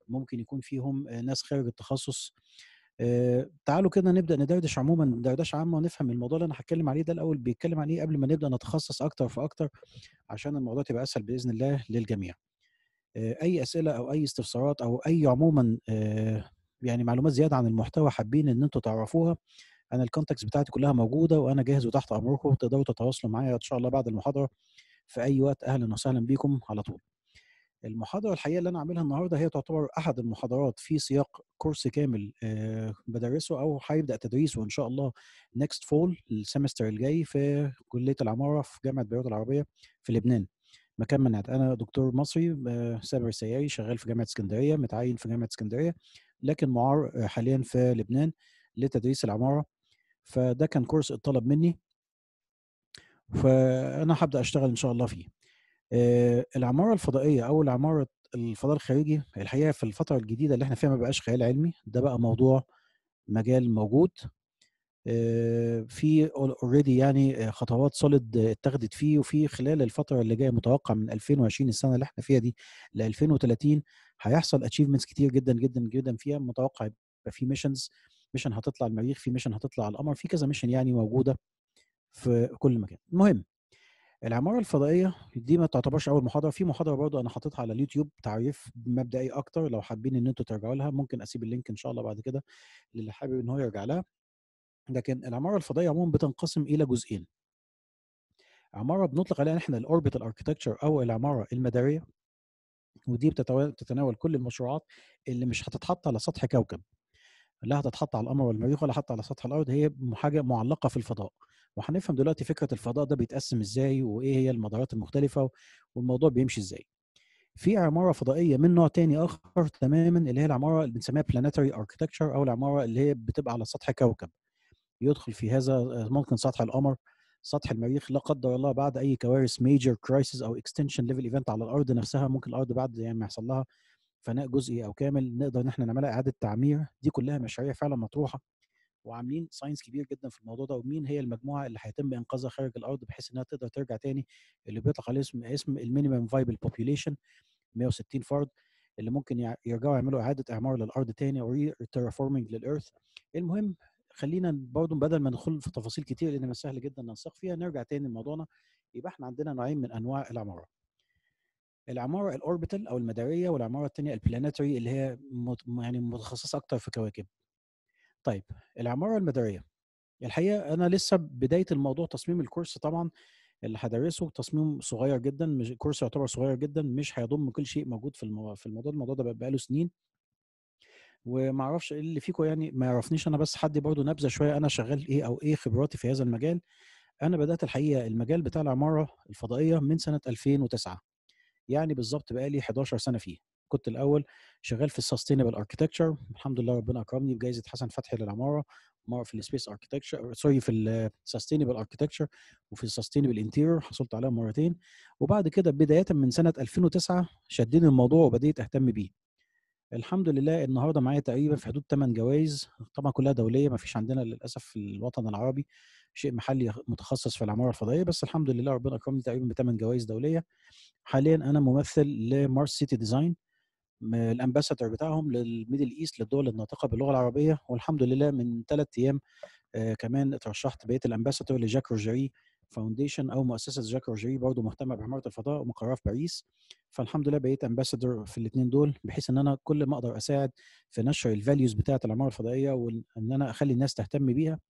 ممكن يكون فيهم ناس خارج التخصص تعالوا كده نبدا ندردش عموما دردشه عامه ونفهم الموضوع اللي انا هتكلم عليه ده الاول بيتكلم عن ايه قبل ما نبدا نتخصص اكتر فاكتر عشان الموضوع تبقى اسهل باذن الله للجميع اي اسئله او اي استفسارات او اي عموما يعني معلومات زياده عن المحتوى حابين ان انتم تعرفوها انا الكونتاكتس بتاعتي كلها موجوده وانا جاهز وتحت امركم تقدروا تتواصلوا معايا ان شاء الله بعد المحاضره في اي وقت اهلا وسهلا بيكم على طول المحاضره الحقيقه اللي انا عاملها النهارده هي تعتبر احد المحاضرات في سياق كورس كامل بدرسه او هيبدا تدريسه ان شاء الله نيكست فول السمستر الجاي في كليه العماره في جامعه بيروت العربيه في لبنان مكان منعت انا دكتور مصري سابر سياري شغال في جامعه اسكندريه متعين في جامعه اسكندريه لكن معار حاليا في لبنان لتدريس العماره فده كان كورس اتطلب مني فانا هبدا اشتغل ان شاء الله فيه العماره الفضائيه او العماره الفضاء الخارجي الحقيقه في الفتره الجديده اللي احنا فيها ما بقاش خيال علمي ده بقى موضوع مجال موجود في اوريدي يعني خطوات سوليد اتخذت فيه وفي خلال الفتره اللي جايه متوقع من 2020 السنه اللي احنا فيها دي ل 2030 هيحصل اتشيفمنتس كتير جدا جدا جدا فيها متوقع يبقى في ميشنز ميشن هتطلع المريخ في ميشن هتطلع على القمر في كذا ميشن يعني موجوده في كل مكان المهم العماره الفضائيه دي ما تعتبرش اول محاضره في محاضره برضو انا حاططها على اليوتيوب تعريف مبدئي اكتر لو حابين ان انتوا ترجعوا لها ممكن اسيب اللينك ان شاء الله بعد كده للي حابب ان هو يرجع لها لكن العماره الفضائيه عموما بتنقسم الى جزئين عماره بنطلق عليها احنا الاوربيتال اركتكتشر او العماره المداريه ودي بتتناول كل المشروعات اللي مش هتتحط على سطح كوكب لا هتتحط على القمر والمريخ ولا حتى على سطح الارض هي حاجه معلقه في الفضاء وهنفهم دلوقتي فكره الفضاء ده بيتقسم ازاي وايه هي المدارات المختلفه والموضوع بيمشي ازاي في عماره فضائيه من نوع تاني اخر تماما اللي هي العماره اللي بنسميها بلانيتري اركتكتشر او العماره اللي هي بتبقى على سطح كوكب يدخل في هذا ممكن سطح القمر سطح المريخ لا قدر الله بعد اي كوارث ميجر كرايسيس او اكستنشن ليفل ايفنت على الارض نفسها ممكن الارض بعد يعني ما يحصل لها فناء جزئي او كامل نقدر ان احنا نعملها اعاده تعمير دي كلها مشاريع فعلا مطروحه وعاملين ساينس كبير جدا في الموضوع ده ومين هي المجموعه اللي هيتم انقاذها خارج الارض بحيث انها تقدر ترجع تاني اللي بيطلق عليه اسم اسم المينيمم فايبل بوبيوليشن 160 فرد اللي ممكن يرجعوا يعملوا اعاده اعمار للارض تاني او تيرافورمينج للارث المهم خلينا برضه بدل ما ندخل في تفاصيل كتير لان سهل جدا ننسق فيها نرجع تاني لموضوعنا يبقى احنا عندنا نوعين من انواع العماره العماره الاوربيتال او المداريه والعماره الثانيه البلانيتري اللي هي مت يعني متخصصه اكتر في كواكب طيب العماره المداريه الحقيقه انا لسه بدايه الموضوع تصميم الكورس طبعا اللي هدرسه تصميم صغير جدا مش كورس يعتبر صغير جدا مش هيضم كل شيء موجود في المو... في الموضوع الموضوع ده بقى له سنين وما اعرفش ايه اللي فيكم يعني ما يعرفنيش انا بس حد برضه نبذه شويه انا شغال ايه او ايه خبراتي في هذا المجال انا بدات الحقيقه المجال بتاع العماره الفضائيه من سنه 2009 يعني بالظبط بقى لي 11 سنه فيه كنت الاول شغال في السستينبل اركتكتشر الحمد لله ربنا اكرمني بجائزه حسن فتحي للعماره مره في السبيس اركتكتشر سوري في السستينبل اركتكتشر وفي السستينبل انتيريور حصلت عليها مرتين وبعد كده بدايه من سنه 2009 شدني الموضوع وبديت اهتم بيه الحمد لله النهارده معايا تقريبا في حدود 8 جوائز طبعا كلها دوليه ما فيش عندنا للاسف في الوطن العربي شيء محلي متخصص في العماره الفضائيه بس الحمد لله ربنا اكرمني تقريبا بثمان جوائز دوليه حاليا انا ممثل لمارس سيتي ديزاين الامباسادور بتاعهم للميدل ايست للدول الناطقه باللغه العربيه والحمد لله من ثلاث ايام آه كمان اترشحت بقيت الامباسادور لجاك روجيري فاونديشن او مؤسسه جاك روجيري برضه مهتمه بعماره الفضاء ومقرها في باريس فالحمد لله بقيت امباسادور في الاثنين دول بحيث ان انا كل ما اقدر اساعد في نشر الفاليوز بتاعه العماره الفضائيه وان انا اخلي الناس تهتم بيها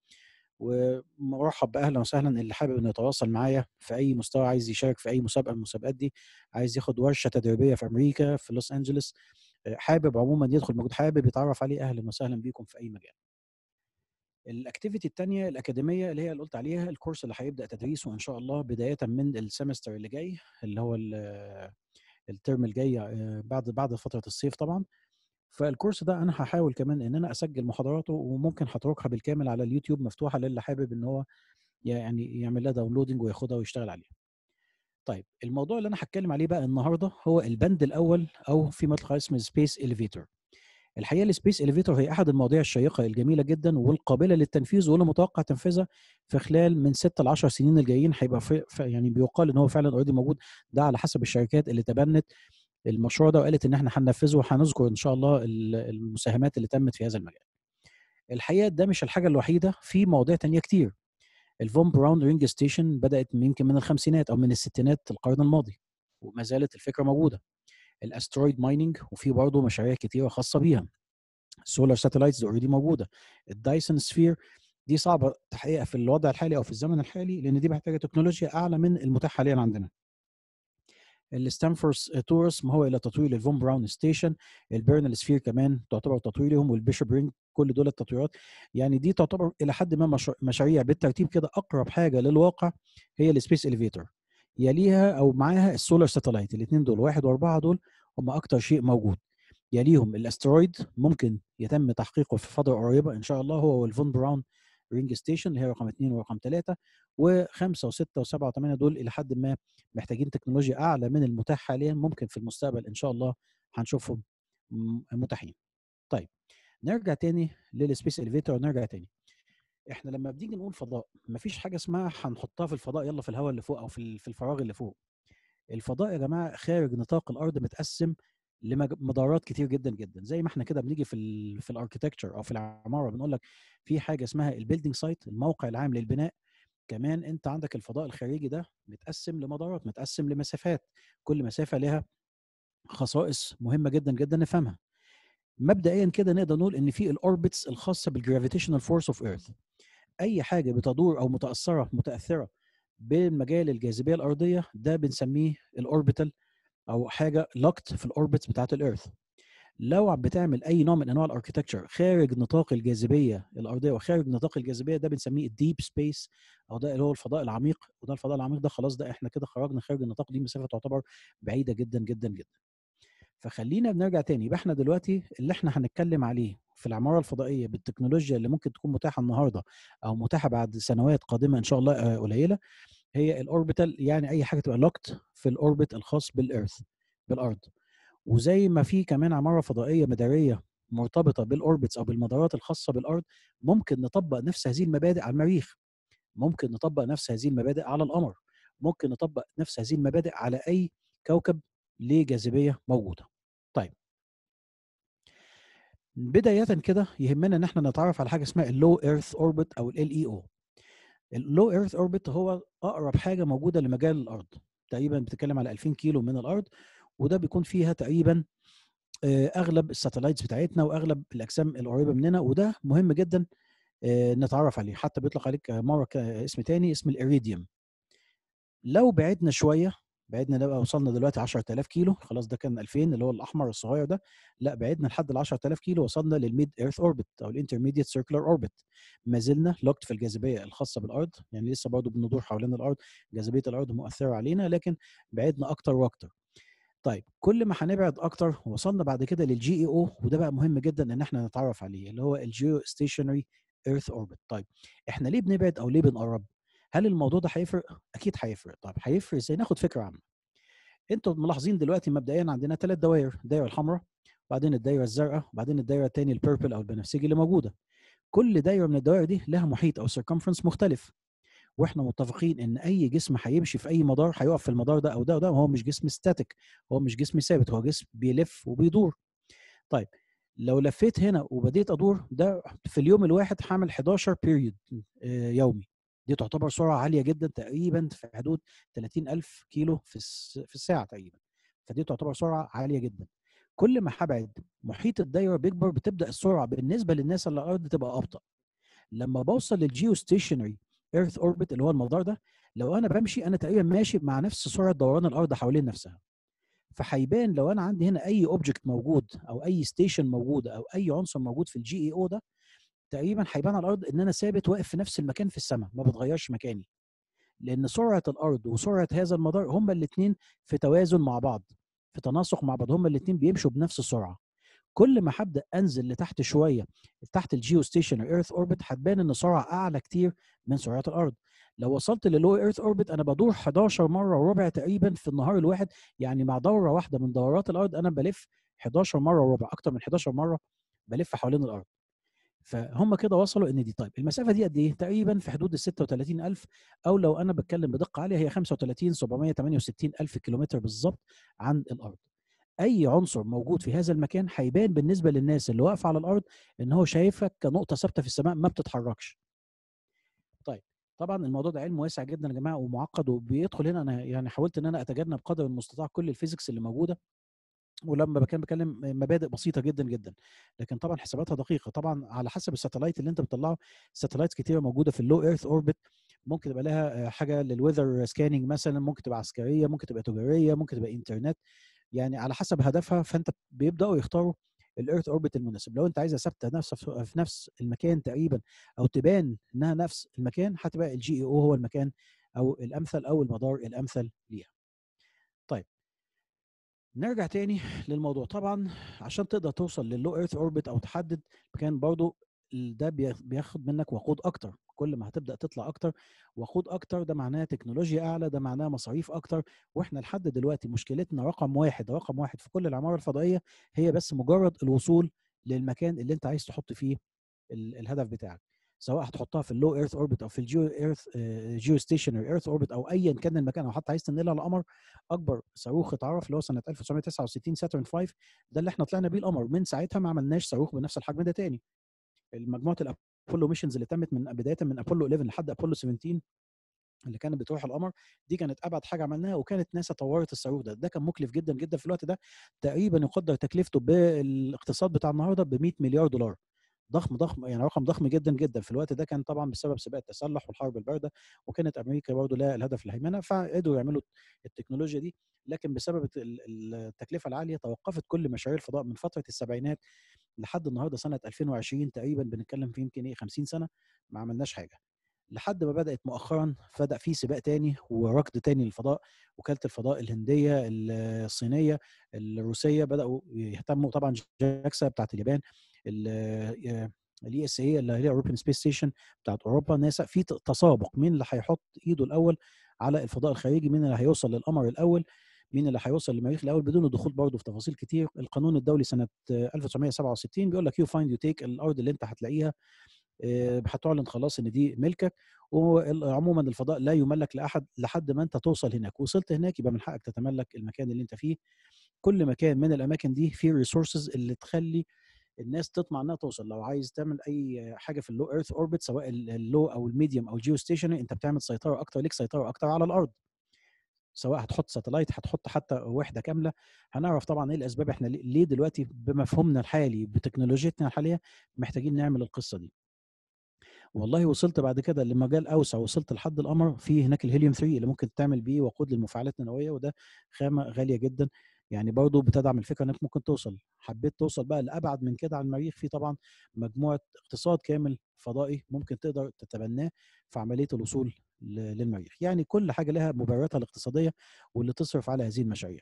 ومرحب باهلا وسهلا اللي حابب انه يتواصل معايا في اي مستوى عايز يشارك في اي مسابقه من المسابقات دي عايز ياخد ورشه تدريبيه في امريكا في لوس انجلوس حابب عموما يدخل موجود حابب يتعرف عليه اهلا وسهلا بيكم في اي مجال الاكتيفيتي الثانيه الاكاديميه اللي هي اللي قلت عليها الكورس اللي هيبدا تدريسه ان شاء الله بدايه من السمستر اللي جاي اللي هو الترم الجاي بعد بعد فتره الصيف طبعا فالكورس ده انا هحاول كمان ان انا اسجل محاضراته وممكن هتركها بالكامل على اليوتيوب مفتوحه للي حابب ان هو يعني يعمل لها داونلودنج وياخدها ويشتغل عليها. طيب الموضوع اللي انا هتكلم عليه بقى النهارده هو البند الاول او في مطلق اسمه سبيس اليفيتور. الحقيقه السبيس اليفيتور هي احد المواضيع الشيقه الجميله جدا والقابله للتنفيذ واللي متوقع تنفيذها في خلال من 6 ل 10 سنين الجايين هيبقى في يعني بيقال ان هو فعلا اوريدي موجود ده على حسب الشركات اللي تبنت المشروع ده وقالت ان احنا هننفذه وهنذكر ان شاء الله المساهمات اللي تمت في هذا المجال. الحقيقه ده مش الحاجه الوحيده في مواضيع تانية كتير. الفون براون رينج ستيشن بدات يمكن من الخمسينات او من الستينات القرن الماضي وما زالت الفكره موجوده. الاسترويد مايننج وفي برضه مشاريع كتيره خاصه بيها. السولار ساتلايتس اوريدي موجوده. الدايسون سفير دي صعبه تحقيقها في الوضع الحالي او في الزمن الحالي لان دي محتاجه تكنولوجيا اعلى من المتاح حاليا عندنا. الستانفورد تورس ما هو الى تطوير الفون براون ستيشن البيرنال سفير كمان تعتبر تطوير لهم والبيشوب رينج كل دول التطويرات يعني دي تعتبر الى حد ما مشاريع بالترتيب كده اقرب حاجه للواقع هي السبيس اليفيتور يليها او معاها السولار ساتلايت الاثنين دول واحد واربعه دول هم اكتر شيء موجود يليهم الاسترويد ممكن يتم تحقيقه في فتره قريبه ان شاء الله هو والفون براون رينج ستيشن اللي هي رقم اثنين ورقم ثلاثه وخمسه وسته وسبعه وثمانيه دول الى حد ما محتاجين تكنولوجيا اعلى من المتاح حاليا ممكن في المستقبل ان شاء الله هنشوفهم متاحين. طيب نرجع تاني للسبيس اليفيتور ونرجع تاني. احنا لما بنيجي نقول فضاء مفيش حاجه اسمها هنحطها في الفضاء يلا في الهواء اللي فوق او في الفراغ اللي فوق. الفضاء يا جماعه خارج نطاق الارض متقسم لمدارات كتير جدا جدا زي ما احنا كده بنيجي في ال في الاركتكتشر او في العماره بنقول لك في حاجه اسمها البيلدينج سايت الموقع العام للبناء كمان انت عندك الفضاء الخارجي ده متقسم لمدارات متقسم لمسافات كل مسافه لها خصائص مهمه جدا جدا نفهمها مبدئيا كده نقدر نقول ان في الاوربتس الخاصه بالجرافيتيشنال فورس اوف ايرث اي حاجه بتدور او متاثره متاثره بمجال الجاذبيه الارضيه ده بنسميه الاوربيتال او حاجه لوكت في الاوربتس بتاعت الارث لو بتعمل اي نوع من انواع الاركتكتشر خارج نطاق الجاذبيه الارضيه وخارج نطاق الجاذبيه ده بنسميه الديب سبيس او ده اللي هو الفضاء العميق وده الفضاء العميق ده خلاص ده احنا كده خرجنا خارج النطاق دي مسافه تعتبر بعيده جدا جدا جدا فخلينا بنرجع تاني يبقى احنا دلوقتي اللي احنا هنتكلم عليه في العماره الفضائيه بالتكنولوجيا اللي ممكن تكون متاحه النهارده او متاحه بعد سنوات قادمه ان شاء الله آه، قليله هي الاوربيتال يعني اي حاجه تبقى لوكت في الاوربت الخاص بالارث بالارض وزي ما في كمان عماره فضائيه مداريه مرتبطه بالاوربتس او بالمدارات الخاصه بالارض ممكن نطبق نفس هذه المبادئ على المريخ ممكن نطبق نفس هذه المبادئ على القمر ممكن نطبق نفس هذه المبادئ على اي كوكب ليه جاذبيه موجوده طيب بدايه كده يهمنا ان احنا نتعرف على حاجه اسمها اللو ايرث اوربت او ال اي او اللو ايرث اوربت هو اقرب حاجه موجوده لمجال الارض تقريبا بتتكلم على 2000 كيلو من الارض وده بيكون فيها تقريبا اغلب الساتلايتس بتاعتنا واغلب الاجسام القريبه مننا وده مهم جدا نتعرف عليه حتى بيطلق عليك مره اسم تاني اسم الاريديوم لو بعدنا شويه بعدنا نبقى وصلنا دلوقتي 10000 كيلو خلاص ده كان 2000 اللي هو الاحمر الصغير ده لا بعدنا لحد ال 10000 كيلو وصلنا للميد ايرث اوربت او الانترميديت سيركلر اوربت ما زلنا لوكت في الجاذبيه الخاصه بالارض يعني لسه برضه بندور حوالين الارض جاذبيه الارض مؤثره علينا لكن بعدنا اكتر واكتر طيب كل ما هنبعد اكتر وصلنا بعد كده للجي اي او وده بقى مهم جدا ان احنا نتعرف عليه اللي هو الجيو ستيشنري ايرث اوربت طيب احنا ليه بنبعد او ليه بنقرب هل الموضوع ده هيفرق اكيد هيفرق طب هيفرق ازاي ناخد فكره عامه انتوا ملاحظين دلوقتي مبدئيا عندنا ثلاث دوائر الدايره الحمراء وبعدين الدايره الزرقاء وبعدين الدايره الثانيه البيربل او البنفسجي اللي موجوده كل دايره من الدوائر دي لها محيط او سيركمفرنس مختلف واحنا متفقين ان اي جسم هيمشي في اي مدار هيقف في المدار ده او ده وده هو مش جسم ستاتيك هو مش جسم ثابت هو جسم بيلف وبيدور طيب لو لفيت هنا وبديت ادور ده في اليوم الواحد هعمل 11 بيريود يومي دي تعتبر سرعه عاليه جدا تقريبا في حدود 30000 كيلو في في الساعه تقريبا فدي تعتبر سرعه عاليه جدا كل ما هبعد محيط الدايره بيكبر بتبدا السرعه بالنسبه للناس اللي على الارض تبقى ابطا لما بوصل للجيو ستيشنري ايرث اوربت اللي هو المدار ده لو انا بمشي انا تقريبا ماشي مع نفس سرعه دوران الارض حوالين نفسها فهيبان لو انا عندي هنا اي اوبجكت موجود او اي ستيشن موجوده او اي عنصر موجود في الجي اي او ده تقريبا هيبان على الارض ان انا ثابت واقف في نفس المكان في السماء ما بتغيرش مكاني لان سرعه الارض وسرعه هذا المدار هما الاثنين في توازن مع بعض في تناسق مع بعض هما الاثنين بيمشوا بنفس السرعه كل ما هبدا انزل لتحت شويه تحت الجيو ستيشن ايرث اوربت هتبان ان سرعه اعلى كتير من سرعات الارض لو وصلت للو ايرث اوربت انا بدور 11 مره وربع تقريبا في النهار الواحد يعني مع دوره واحده من دورات الارض انا بلف 11 مره وربع اكتر من 11 مره بلف حوالين الارض فهم كده وصلوا ان دي طيب المسافه دي قد ايه تقريبا في حدود ال 36000 او لو انا بتكلم بدقه عاليه هي 35 768 الف كيلومتر بالظبط عن الارض اي عنصر موجود في هذا المكان هيبان بالنسبه للناس اللي واقفه على الارض ان هو شايفك كنقطه ثابته في السماء ما بتتحركش طيب طبعا الموضوع ده علم واسع جدا يا جماعه ومعقد وبيدخل هنا انا يعني حاولت ان انا اتجنب قدر المستطاع كل الفيزيكس اللي موجوده ولما كان بكلم مبادئ بسيطه جدا جدا لكن طبعا حساباتها دقيقه طبعا على حسب الساتلايت اللي انت بتطلعه ساتلايتس كتيره موجوده في اللو ايرث اوربت ممكن تبقى لها حاجه للويذر سكاننج مثلا ممكن تبقى عسكريه ممكن تبقى تجاريه ممكن تبقى انترنت يعني على حسب هدفها فانت بيبداوا يختاروا الايرث اوربت المناسب لو انت عايزها ثابته نفسها في نفس المكان تقريبا او تبان انها نفس المكان هتبقى الجي اي او هو المكان او الامثل او المدار الامثل ليها طيب نرجع تاني للموضوع طبعا عشان تقدر توصل لللو ايرث اوربت او تحدد مكان برضو ده بياخد منك وقود اكتر كل ما هتبدا تطلع اكتر وقود اكتر ده معناه تكنولوجيا اعلى ده معناه مصاريف اكتر واحنا لحد دلوقتي مشكلتنا رقم واحد رقم واحد في كل العماره الفضائيه هي بس مجرد الوصول للمكان اللي انت عايز تحط فيه الهدف بتاعك سواء هتحطها في اللو ايرث اوربت او في الجيو ايرث جيو ستيشنري ايرث اوربت او ايا كان المكان او حتى عايز تنقلها للقمر اكبر صاروخ اتعرف اللي هو سنه 1969 ساترن 5 ده اللي احنا طلعنا بيه القمر من ساعتها ما عملناش صاروخ بنفس الحجم ده تاني المجموعه الابولو ميشنز اللي تمت من بدايه من ابولو 11 لحد ابولو 17 اللي كانت بتروح القمر دي كانت ابعد حاجه عملناها وكانت ناسا طورت الصاروخ ده ده كان مكلف جدا جدا في الوقت ده تقريبا يقدر تكلفته بالاقتصاد بتاع النهارده ب 100 مليار دولار ضخم ضخم يعني رقم ضخم جدا جدا في الوقت ده كان طبعا بسبب سباق التسلح والحرب البارده وكانت امريكا برضه لها الهدف الهيمنه فقدروا يعملوا التكنولوجيا دي لكن بسبب التكلفه العاليه توقفت كل مشاريع الفضاء من فتره السبعينات لحد النهارده سنه 2020 تقريبا بنتكلم في يمكن ايه 50 سنه ما عملناش حاجه لحد ما بدات مؤخرا بدا في سباق تاني وركض تاني للفضاء وكاله الفضاء الهنديه الصينيه الروسيه بداوا يهتموا طبعا جاكسا بتاعت اليابان الاي اس اي اللي هي اوروبيان سبيس ستيشن بتاعت اوروبا ناسا في تسابق مين اللي هيحط ايده الاول على الفضاء الخارجي مين اللي هيوصل للقمر الاول مين اللي هيوصل للمريخ الاول بدون الدخول برضه في تفاصيل كتير القانون الدولي سنه 1967 بيقول لك يو فايند يو تيك الارض اللي انت هتلاقيها هتعلن خلاص ان دي ملكك وعموما الفضاء لا يملك لاحد لحد ما انت توصل هناك وصلت هناك يبقى من حقك تتملك المكان اللي انت فيه كل مكان من الاماكن دي فيه الريسورسز اللي تخلي الناس تطمع انها توصل لو عايز تعمل اي حاجه في اللو ايرث اوربت سواء اللو او الميديوم او الجيو ستيشن انت بتعمل سيطره اكتر ليك سيطره اكتر على الارض سواء هتحط ساتلايت هتحط حتى وحده كامله هنعرف طبعا ايه الاسباب احنا ليه دلوقتي بمفهومنا الحالي بتكنولوجيتنا الحاليه محتاجين نعمل القصه دي والله وصلت بعد كده لمجال اوسع وصلت لحد القمر في هناك الهيليوم 3 اللي ممكن تعمل بيه وقود للمفاعلات النوويه وده خامه غاليه جدا يعني برضه بتدعم الفكره انك ممكن توصل حبيت توصل بقى لابعد من كده على المريخ في طبعا مجموعه اقتصاد كامل فضائي ممكن تقدر تتبناه في عمليه الوصول للمريخ يعني كل حاجه لها مبرراتها الاقتصاديه واللي تصرف على هذه المشاريع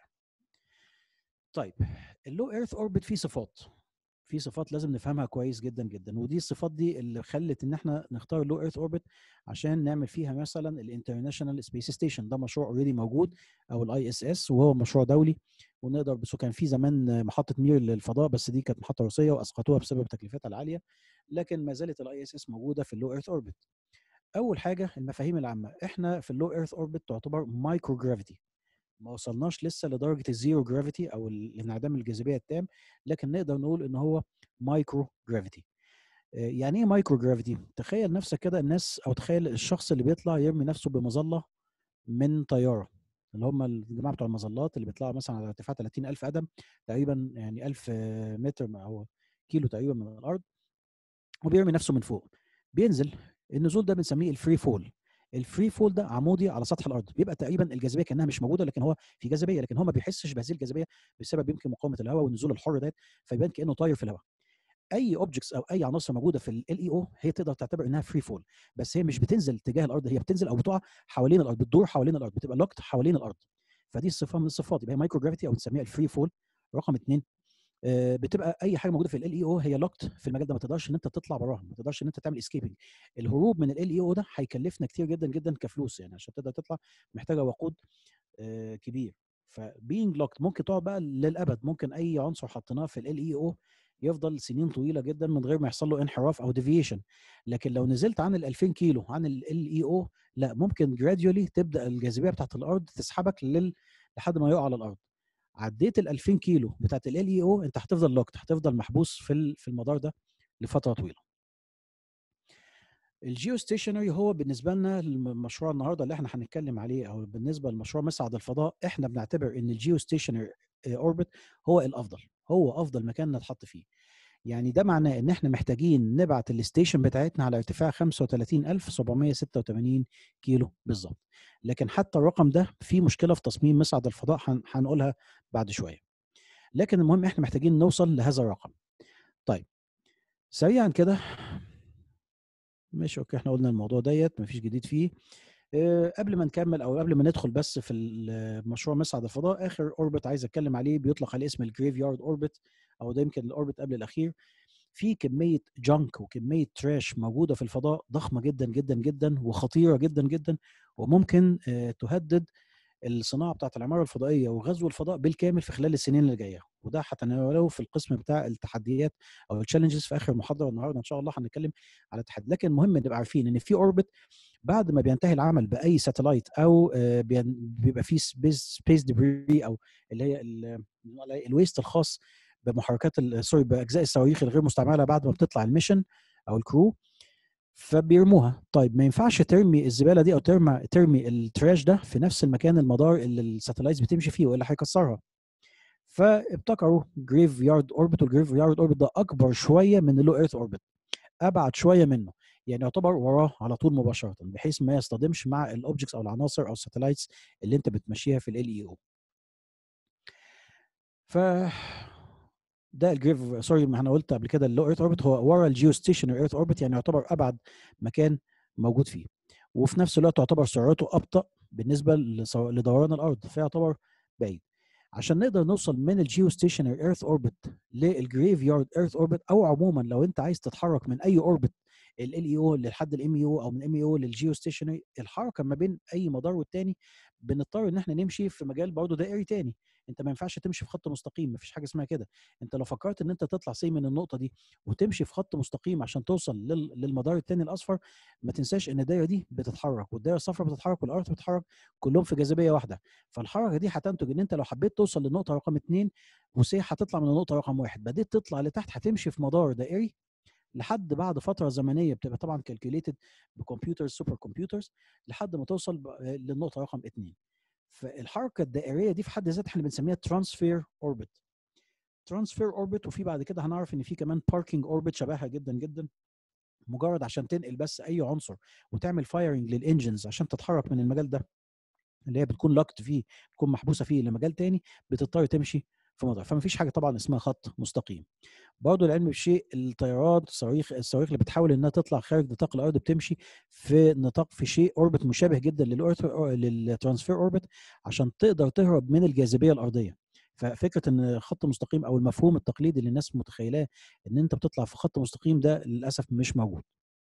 طيب اللو ايرث اوربت فيه صفات في صفات لازم نفهمها كويس جدا جدا ودي الصفات دي اللي خلت ان احنا نختار لو ايرث اوربت عشان نعمل فيها مثلا الانترناشونال سبيس ستيشن ده مشروع اوريدي موجود او الاي اس اس وهو مشروع دولي ونقدر بس كان في زمان محطه مير للفضاء بس دي كانت محطه روسيه واسقطوها بسبب تكلفتها العاليه لكن ما زالت الاي اس اس موجوده في اللو ايرث اوربت اول حاجه المفاهيم العامه احنا في اللو ايرث اوربت تعتبر مايكرو جرافيتي ما وصلناش لسه لدرجه الزيرو جرافيتي او الانعدام الجاذبيه التام لكن نقدر نقول ان هو مايكرو جرافيتي يعني ايه مايكرو جرافيتي تخيل نفسك كده الناس او تخيل الشخص اللي بيطلع يرمي نفسه بمظله من طياره اللي هم الجماعه بتوع المظلات اللي بيطلعوا مثلا على ارتفاع 30000 قدم تقريبا يعني 1000 متر او كيلو تقريبا من الارض وبيرمي نفسه من فوق بينزل النزول ده بنسميه الفري فول الفري فول ده عمودي على سطح الارض بيبقى تقريبا الجاذبيه كانها مش موجوده لكن هو في جاذبيه لكن هو ما بيحسش بهذه الجاذبيه بسبب يمكن مقاومه الهواء والنزول الحر ده فيبان كانه طاير في الهواء اي اوبجكتس او اي عناصر موجوده في ال اي او هي تقدر تعتبر انها فري فول بس هي مش بتنزل تجاه الارض هي بتنزل او بتقع حوالين الارض بتدور حوالين الارض بتبقى لوكت حوالين الارض فدي صفه من الصفات يبقى هي مايكرو جرافيتي او بنسميها الفري فول رقم اثنين بتبقى اي حاجه موجوده في ال اي او هي لوكت في المجال ده ما تقدرش ان انت تطلع براها ما تقدرش ان انت تعمل اسكيبنج الهروب من ال اي او ده هيكلفنا كتير جدا جدا كفلوس يعني عشان تقدر تطلع محتاجه وقود كبير فبينج لوكت ممكن تقعد بقى للابد ممكن اي عنصر حطيناه في ال اي او يفضل سنين طويله جدا من غير ما يحصل له انحراف او ديفيشن لكن لو نزلت عن ال 2000 كيلو عن ال اي او لا ممكن جراديولي تبدا الجاذبيه بتاعت الارض تسحبك لل... لحد ما يقع على الارض عديت ال 2000 كيلو بتاعت ال اي او انت هتفضل لوكت هتفضل محبوس في في المدار ده لفتره طويله الجيو ستيشنري هو بالنسبه لنا المشروع النهارده اللي احنا هنتكلم عليه او بالنسبه لمشروع مصعد الفضاء احنا بنعتبر ان الجيو ستيشنري اوربت هو الافضل هو افضل مكان نتحط فيه يعني ده معناه ان احنا محتاجين نبعت الستيشن بتاعتنا على ارتفاع 35786 كيلو بالظبط لكن حتى الرقم ده فيه مشكله في تصميم مصعد الفضاء هنقولها بعد شويه لكن المهم احنا محتاجين نوصل لهذا الرقم طيب سريعا كده ماشي اوكي احنا قلنا الموضوع ديت مفيش جديد فيه أه قبل ما نكمل او قبل ما ندخل بس في المشروع مصعد الفضاء اخر اوربت عايز اتكلم عليه بيطلق عليه اسم الجريف يارد اوربت او ده يمكن الاوربت قبل الاخير في كميه جانك وكميه تراش موجوده في الفضاء ضخمه جدا جدا جدا وخطيره جدا جدا وممكن أه تهدد الصناعه بتاعت العماره الفضائيه وغزو الفضاء بالكامل في خلال السنين اللي جايه وده هتناوله في القسم بتاع التحديات او التشالنجز في اخر المحاضره النهارده ان شاء الله هنتكلم على التحدي لكن المهم نبقى عارفين ان في اوربت بعد ما بينتهي العمل باي ساتلايت او بيبقى فيه سبيس سبيس ديبري او اللي هي الويست الخاص بمحركات سوري باجزاء الصواريخ الغير مستعمله بعد ما بتطلع الميشن او الكرو فبيرموها طيب ما ينفعش ترمي الزباله دي او ترمي ترمي التراش ده في نفس المكان المدار اللي الساتلايتس بتمشي فيه والا هيكسرها فابتكروا جريف يارد اوربت والجريف يارد اوربت ده اكبر شويه من اللو ايرث اوربت ابعد شويه منه يعني يعتبر وراه على طول مباشره بحيث ما يصطدمش مع الاوبجكتس او العناصر او الساتلايتس اللي انت بتمشيها في ال اي او ف ده الجريف سوري ما انا قلت قبل كده اللو ايرث اوربت هو ورا الجيو ستيشنري ايرث اوربت يعني يعتبر ابعد مكان موجود فيه وفي نفس الوقت تعتبر سرعته ابطا بالنسبه لدوران الارض فيعتبر بعيد عشان نقدر نوصل من الجيو ستيشنري ايرث اوربت للجريف يارد ايرث اوربت او عموما لو انت عايز تتحرك من اي اوربت ال اي او لحد الام اي او او من ام اي او للجيو ستيشنري الحركه ما بين اي مدار والتاني بنضطر ان احنا نمشي في مجال برضه دائري تاني انت ما ينفعش تمشي في خط مستقيم مفيش حاجه اسمها كده انت لو فكرت ان انت تطلع سي من النقطه دي وتمشي في خط مستقيم عشان توصل للمدار الثاني الاصفر ما تنساش ان الدايره دي بتتحرك والدايره الصفراء بتتحرك والارض بتتحرك كلهم في جاذبيه واحده فالحركه دي هتنتج ان انت لو حبيت توصل للنقطه رقم اثنين وسي هتطلع من النقطه رقم واحد بديت تطلع لتحت هتمشي في مدار دائري لحد بعد فتره زمنيه بتبقى طبعا كالكوليتد بكمبيوترز سوبر كمبيوترز لحد ما توصل للنقطه رقم اثنين فالحركه الدائريه دي في حد ذاتها احنا بنسميها ترانسفير اوربت ترانسفير اوربت وفي بعد كده هنعرف ان في كمان باركينج اوربت شبهها جدا جدا مجرد عشان تنقل بس اي عنصر وتعمل فايرنج للانجنز عشان تتحرك من المجال ده اللي هي بتكون لوكت فيه بتكون محبوسه فيه لمجال تاني بتضطر تمشي في مدار فما فيش حاجه طبعا اسمها خط مستقيم برضه العلم بالشيء الطيارات الصواريخ الصواريخ اللي بتحاول انها تطلع خارج نطاق الارض بتمشي في نطاق في شيء اوربت مشابه جدا للاورث للترانسفير اوربت عشان تقدر تهرب من الجاذبيه الارضيه ففكره ان خط مستقيم او المفهوم التقليدي اللي الناس متخيلاه ان انت بتطلع في خط مستقيم ده للاسف مش موجود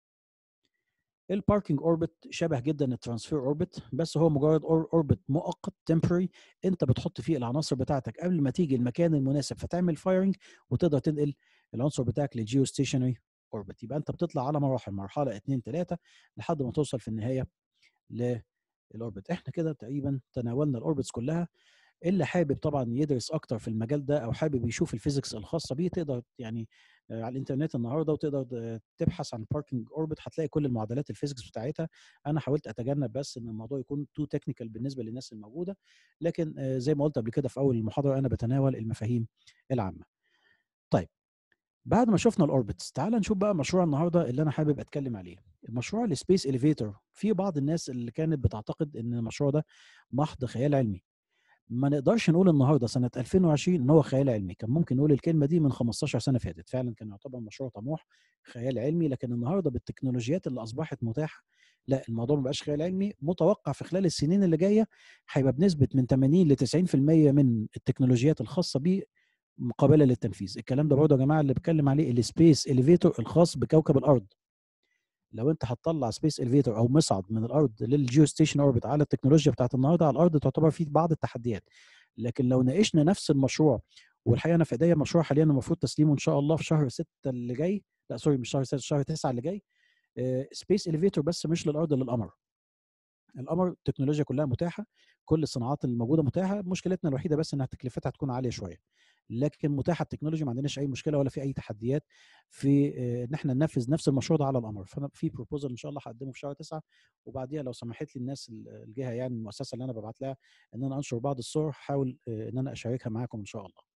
الباركينج اوربت شبه جدا الترانسفير اوربت بس هو مجرد اوربت مؤقت تمبرري انت بتحط فيه العناصر بتاعتك قبل ما تيجي المكان المناسب فتعمل فايرنج وتقدر تنقل العنصر بتاعك للجيو ستيشنري اوربت يبقى انت بتطلع على مراحل مرحله 2 3 لحد ما توصل في النهايه للاوربت احنا كده تقريبا تناولنا الاوربتس كلها اللي حابب طبعا يدرس اكتر في المجال ده او حابب يشوف الفيزيكس الخاصه بيه تقدر يعني على الانترنت النهارده وتقدر تبحث عن باركينج اوربت هتلاقي كل المعادلات الفيزيكس بتاعتها انا حاولت اتجنب بس ان الموضوع يكون تو تكنيكال بالنسبه للناس الموجوده لكن زي ما قلت قبل كده في اول المحاضره انا بتناول المفاهيم العامه طيب بعد ما شفنا الاوربتس تعال نشوف بقى مشروع النهارده اللي انا حابب اتكلم عليه مشروع السبيس اليفيتور في بعض الناس اللي كانت بتعتقد ان المشروع ده محض خيال علمي ما نقدرش نقول النهارده سنه 2020 ان هو خيال علمي كان ممكن نقول الكلمه دي من 15 سنه فاتت فعلا كان يعتبر مشروع طموح خيال علمي لكن النهارده بالتكنولوجيات اللي اصبحت متاحه لا الموضوع ما بقاش خيال علمي متوقع في خلال السنين اللي جايه هيبقى بنسبه من 80 ل 90% من التكنولوجيات الخاصه بيه مقابله للتنفيذ الكلام ده برضه يا جماعه اللي بتكلم عليه السبيس اليفيتور الخاص بكوكب الارض لو انت هتطلع سبيس الفيتور او مصعد من الارض للجيو ستيشن اوربت على التكنولوجيا بتاعت النهارده على الارض تعتبر فيه بعض التحديات لكن لو ناقشنا نفس المشروع والحقيقه انا في ايديا مشروع حاليا المفروض تسليمه ان شاء الله في شهر 6 اللي جاي لا سوري مش شهر 6 شهر 9 اللي جاي سبيس الفيتور بس مش للارض للقمر القمر التكنولوجيا كلها متاحه كل الصناعات الموجوده متاحه مشكلتنا الوحيده بس انها تكلفتها هتكون عاليه شويه لكن متاحه التكنولوجيا ما عندناش اي مشكله ولا في اي تحديات في آه، ان احنا ننفذ نفس المشروع ده على القمر فانا في بروبوزل ان شاء الله هقدمه في شهر تسعة وبعديها لو سمحت لي الناس الجهه يعني المؤسسه اللي انا ببعت لها ان انا انشر بعض الصور هحاول آه، ان انا اشاركها معاكم ان شاء الله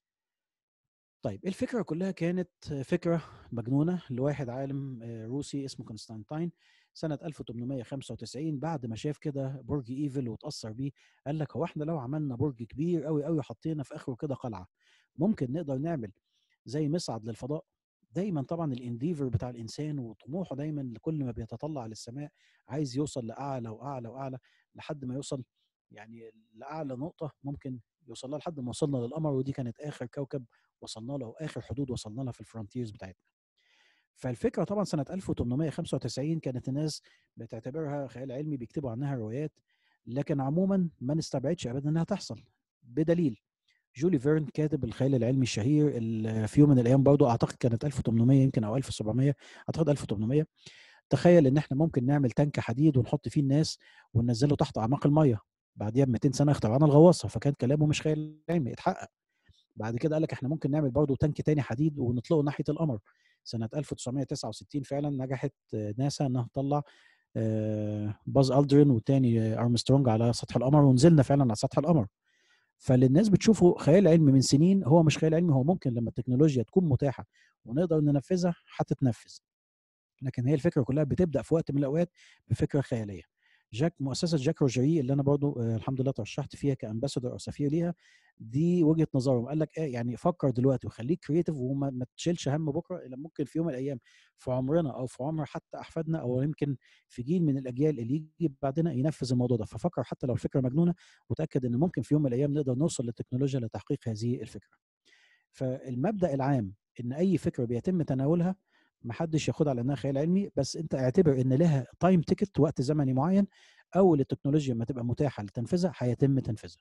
طيب الفكرة كلها كانت فكرة مجنونة لواحد عالم آه، روسي اسمه كونستانتاين سنة 1895 بعد ما شاف كده برج ايفل وتأثر بيه قال لك هو احنا لو عملنا برج كبير قوي قوي حطينا في اخره كده قلعة ممكن نقدر نعمل زي مصعد للفضاء دايما طبعا الانديفر بتاع الانسان وطموحه دايما لكل ما بيتطلع للسماء عايز يوصل لاعلى واعلى واعلى لحد ما يوصل يعني لاعلى نقطه ممكن يوصل لها لحد ما وصلنا للقمر ودي كانت اخر كوكب وصلنا له اخر حدود وصلنا لها في الفرونتيرز بتاعتنا فالفكره طبعا سنه 1895 كانت الناس بتعتبرها خيال علمي بيكتبوا عنها روايات لكن عموما ما نستبعدش ابدا انها تحصل بدليل جولي فيرن كاتب الخيال العلمي الشهير اللي في يوم من الايام برضه اعتقد كانت 1800 يمكن او 1700 اعتقد 1800 تخيل ان احنا ممكن نعمل تانك حديد ونحط فيه الناس وننزله تحت اعماق الميه بعديها ب 200 سنه اخترعنا الغواصه فكان كلامه مش خيال علمي اتحقق بعد كده قال لك احنا ممكن نعمل برضه تانك تاني حديد ونطلقه ناحيه القمر سنه 1969 فعلا نجحت ناسا انها تطلع آه، باز الدرين والتاني ارمسترونج على سطح القمر ونزلنا فعلا على سطح القمر فاللي الناس بتشوفه خيال علمي من سنين هو مش خيال علمي هو ممكن لما التكنولوجيا تكون متاحه ونقدر ننفذها هتتنفذ لكن هي الفكره كلها بتبدا في وقت من الاوقات بفكره خياليه جاك مؤسسه جاك روجري اللي انا برضو آه الحمد لله ترشحت فيها كامباسادور او سفير ليها دي وجهه نظرهم قال لك ايه يعني فكر دلوقتي وخليك كرييتيف وما ما تشيلش هم بكره الا ممكن في يوم من الايام في عمرنا او في عمر حتى احفادنا او يمكن في جيل من الاجيال اللي يجي بعدنا ينفذ الموضوع ده ففكر حتى لو الفكره مجنونه وتاكد ان ممكن في يوم من الايام نقدر نوصل للتكنولوجيا لتحقيق هذه الفكره فالمبدا العام ان اي فكره بيتم تناولها ما حدش ياخدها على انها خيال علمي بس انت اعتبر ان لها تايم تيكت وقت زمني معين اول التكنولوجيا ما تبقى متاحه لتنفيذها هيتم تنفيذها.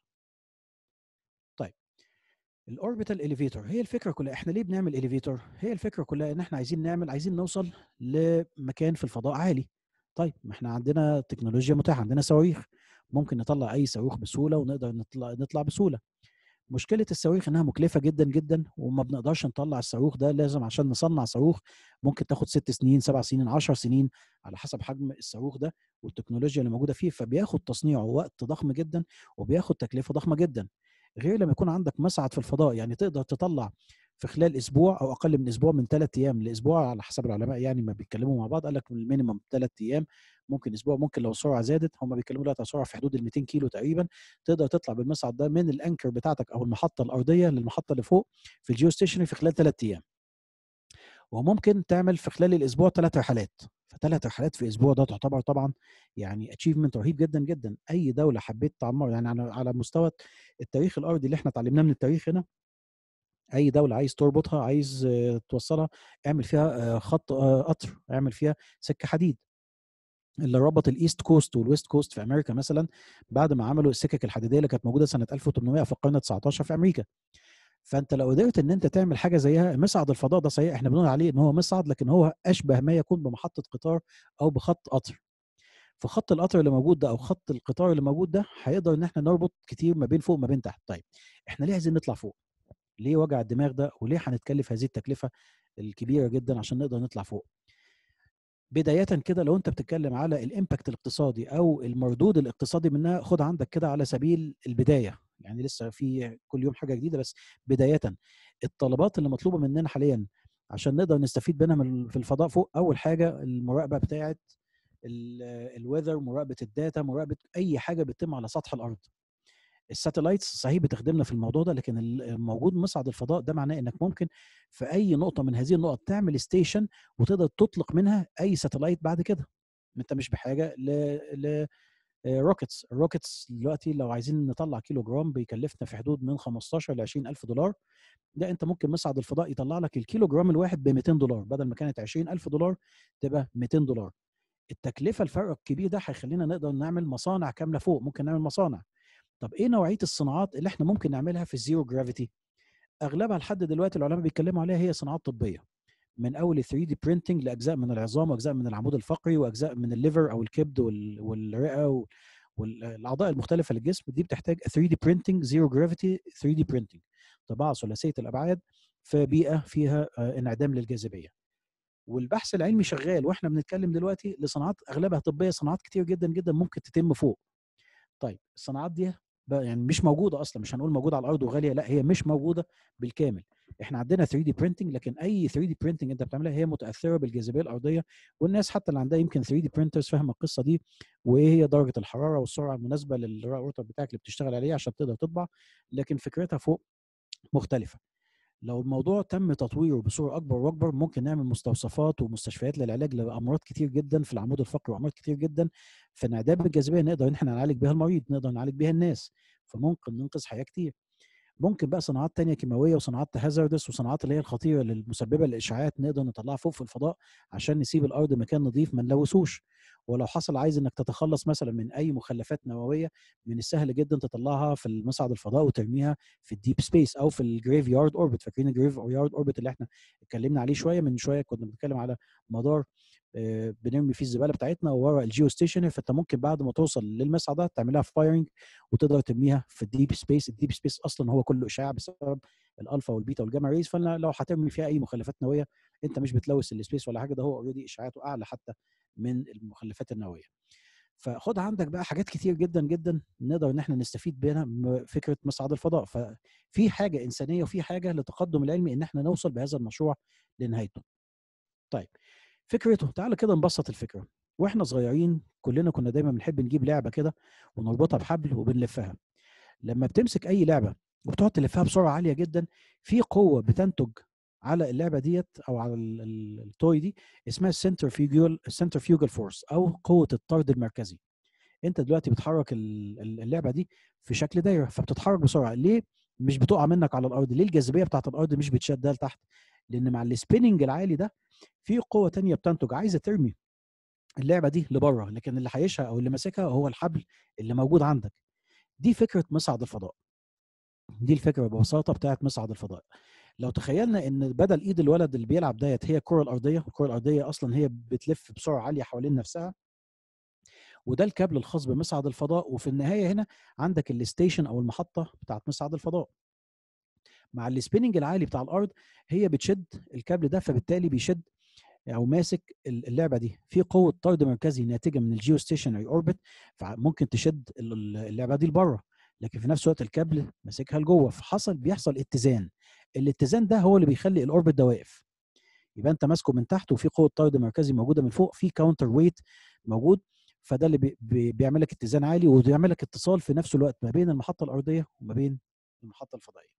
طيب الاوربيتال اليفيتور هي الفكره كلها احنا ليه بنعمل اليفيتور؟ هي الفكره كلها ان احنا عايزين نعمل عايزين نوصل لمكان في الفضاء عالي. طيب ما احنا عندنا تكنولوجيا متاحه عندنا صواريخ ممكن نطلع اي صاروخ بسهوله ونقدر نطلع نطلع بسهوله. مشكله الصواريخ انها مكلفه جدا جدا وما بنقدرش نطلع الصاروخ ده لازم عشان نصنع صاروخ ممكن تاخد ست سنين سبع سنين عشر سنين على حسب حجم الصاروخ ده والتكنولوجيا اللي موجوده فيه فبياخد تصنيعه وقت ضخم جدا وبياخد تكلفه ضخمه جدا غير لما يكون عندك مصعد في الفضاء يعني تقدر تطلع في خلال اسبوع او اقل من اسبوع من ثلاث ايام لاسبوع على حسب العلماء يعني ما بيتكلموا مع بعض قال لك المينيمم ثلاث ايام ممكن اسبوع ممكن لو السرعه زادت هم بيتكلموا دلوقتي على سرعه في حدود ال 200 كيلو تقريبا تقدر تطلع بالمصعد ده من الانكر بتاعتك او المحطه الارضيه للمحطه اللي فوق في الجيو ستيشن في خلال ثلاث ايام وممكن تعمل في خلال الاسبوع ثلاث رحلات فثلاث رحلات في اسبوع ده تعتبر طبعا يعني اتشيفمنت رهيب جدا جدا اي دوله حبيت تعمر يعني على على مستوى التاريخ الارضي اللي احنا اتعلمناه من التاريخ هنا اي دوله عايز تربطها عايز توصلها اعمل فيها خط قطر اعمل فيها سكه حديد اللي ربط الايست كوست والويست كوست في امريكا مثلا بعد ما عملوا السكك الحديديه اللي كانت موجوده سنه 1800 في القرن 19 في امريكا فانت لو قدرت ان انت تعمل حاجه زيها مصعد الفضاء ده صحيح احنا بنقول عليه ان هو مصعد لكن هو اشبه ما يكون بمحطه قطار او بخط قطر فخط القطر اللي موجود ده او خط القطار اللي موجود ده هيقدر ان احنا نربط كتير ما بين فوق ما بين تحت طيب احنا ليه عايزين نطلع فوق ليه وجع الدماغ ده وليه هنتكلف هذه التكلفه الكبيره جدا عشان نقدر نطلع فوق بدايه كده لو انت بتتكلم على الامباكت الاقتصادي او المردود الاقتصادي منها خد عندك كده على سبيل البدايه يعني لسه في كل يوم حاجه جديده بس بدايه الطلبات اللي مطلوبه مننا حاليا عشان نقدر نستفيد منها من في الفضاء فوق اول حاجه المراقبه بتاعه الويذر مراقبه الداتا مراقبه اي حاجه بتتم على سطح الارض الساتلايتس صحيح بتخدمنا في الموضوع ده لكن الموجود مصعد الفضاء ده معناه انك ممكن في اي نقطه من هذه النقط تعمل ستيشن وتقدر تطلق منها اي ساتلايت بعد كده انت مش بحاجه ل ل روكيتس الروكيتس دلوقتي لو عايزين نطلع كيلو جرام بيكلفنا في حدود من 15 ل 20 الف دولار ده انت ممكن مصعد الفضاء يطلع لك الكيلو جرام الواحد ب 200 دولار بدل ما كانت 20 الف دولار تبقى 200 دولار التكلفه الفرق الكبير ده هيخلينا نقدر نعمل مصانع كامله فوق ممكن نعمل مصانع طب ايه نوعيه الصناعات اللي احنا ممكن نعملها في الزيرو جرافيتي اغلبها لحد دلوقتي العلماء بيتكلموا عليها هي صناعات طبيه من اول ال 3 دي برينتنج لاجزاء من العظام واجزاء من العمود الفقري واجزاء من الليفر او الكبد والرئه والاعضاء المختلفه للجسم دي بتحتاج 3 دي برينتنج زيرو جرافيتي 3 دي برينتنج طباعه ثلاثيه الابعاد في بيئه فيها انعدام للجاذبيه والبحث العلمي شغال واحنا بنتكلم دلوقتي لصناعات اغلبها طبيه صناعات كتير جدا جدا ممكن تتم فوق طيب الصناعات دي يعني مش موجوده اصلا مش هنقول موجوده على الارض وغاليه لا هي مش موجوده بالكامل احنا عندنا 3 دي برينتنج لكن اي 3 دي برينتنج انت بتعملها هي متاثره بالجاذبيه الارضيه والناس حتى اللي عندها يمكن 3 دي برينترز فاهمه القصه دي وايه هي درجه الحراره والسرعه المناسبه للروتر بتاعك اللي بتشتغل عليه عشان تقدر تطبع لكن فكرتها فوق مختلفه لو الموضوع تم تطويره بصوره اكبر واكبر ممكن نعمل مستوصفات ومستشفيات للعلاج لامراض كتير جدا في العمود الفقري وامراض كتير جدا فانعدام الجاذبيه نقدر ان احنا نعالج بها المريض نقدر نعالج بها الناس فممكن ننقذ حياه كتير ممكن بقى صناعات تانية كيماويه وصناعات هازاردس وصناعات اللي هي الخطيره المسببه للاشعاعات نقدر نطلعها فوق في الفضاء عشان نسيب الارض مكان نظيف ما نلوثوش ولو حصل عايز انك تتخلص مثلا من اي مخلفات نوويه من السهل جدا تطلعها في المصعد الفضاء وترميها في الديب سبيس او في الجريف يارد اوربت فاكرين الجريف يارد اوربت اللي احنا اتكلمنا عليه شويه من شويه كنا بنتكلم على مدار بنرمي فيه الزباله بتاعتنا وورا الجيو ستيشن فانت ممكن بعد ما توصل للمصعد ده تعملها فايرنج وتقدر ترميها في الديب سبيس الديب سبيس اصلا هو كله اشعاع بسبب الالفا والبيتا والجاما ريز فلو هترمي فيها اي مخلفات نوويه انت مش بتلوث السبيس ولا حاجه ده هو اوريدي اشعاعاته اعلى حتى من المخلفات النوويه فخد عندك بقى حاجات كتير جدا جدا نقدر ان احنا نستفيد منها فكره مصعد الفضاء ففي حاجه انسانيه وفي حاجه للتقدم العلمي ان احنا نوصل بهذا المشروع لنهايته طيب فكرته تعالى كده نبسط الفكره واحنا صغيرين كلنا كنا دايما بنحب نجيب لعبه كده ونربطها بحبل وبنلفها لما بتمسك اي لعبه وبتقعد تلفها بسرعه عاليه جدا في قوه بتنتج على اللعبه ديت او على التوي دي اسمها السنترفيوجال السنترفيوجال فورس او قوه الطرد المركزي انت دلوقتي بتحرك اللعبه دي في شكل دايره فبتتحرك بسرعه ليه مش بتقع منك على الارض ليه الجاذبيه بتاعت الارض مش بتشدها لتحت لان مع السبيننج العالي ده في قوه تانية بتنتج عايزه ترمي اللعبه دي لبره لكن اللي حايشها او اللي ماسكها هو الحبل اللي موجود عندك دي فكره مصعد الفضاء دي الفكره ببساطه بتاعت مصعد الفضاء لو تخيلنا ان بدل ايد الولد اللي بيلعب ديت هي الكره الارضيه الكره الارضيه اصلا هي بتلف بسرعه عاليه حوالين نفسها وده الكابل الخاص بمصعد الفضاء وفي النهايه هنا عندك الستيشن او المحطه بتاعت مصعد الفضاء مع السبيننج العالي بتاع الارض هي بتشد الكابل ده فبالتالي بيشد او ماسك اللعبه دي في قوه طرد مركزي ناتجه من الجيو ستيشنري اوربت فممكن تشد اللعبه دي لبره لكن في نفس الوقت الكابل ماسكها لجوه فحصل بيحصل اتزان الاتزان ده هو اللي بيخلي الاوربت ده واقف يبقى انت ماسكه من تحت وفي قوه طرد مركزي موجوده من فوق في كاونتر ويت موجود فده اللي بي بي بيعمل لك اتزان عالي وبيعمل لك اتصال في نفس الوقت ما بين المحطه الارضيه وما بين المحطه الفضائيه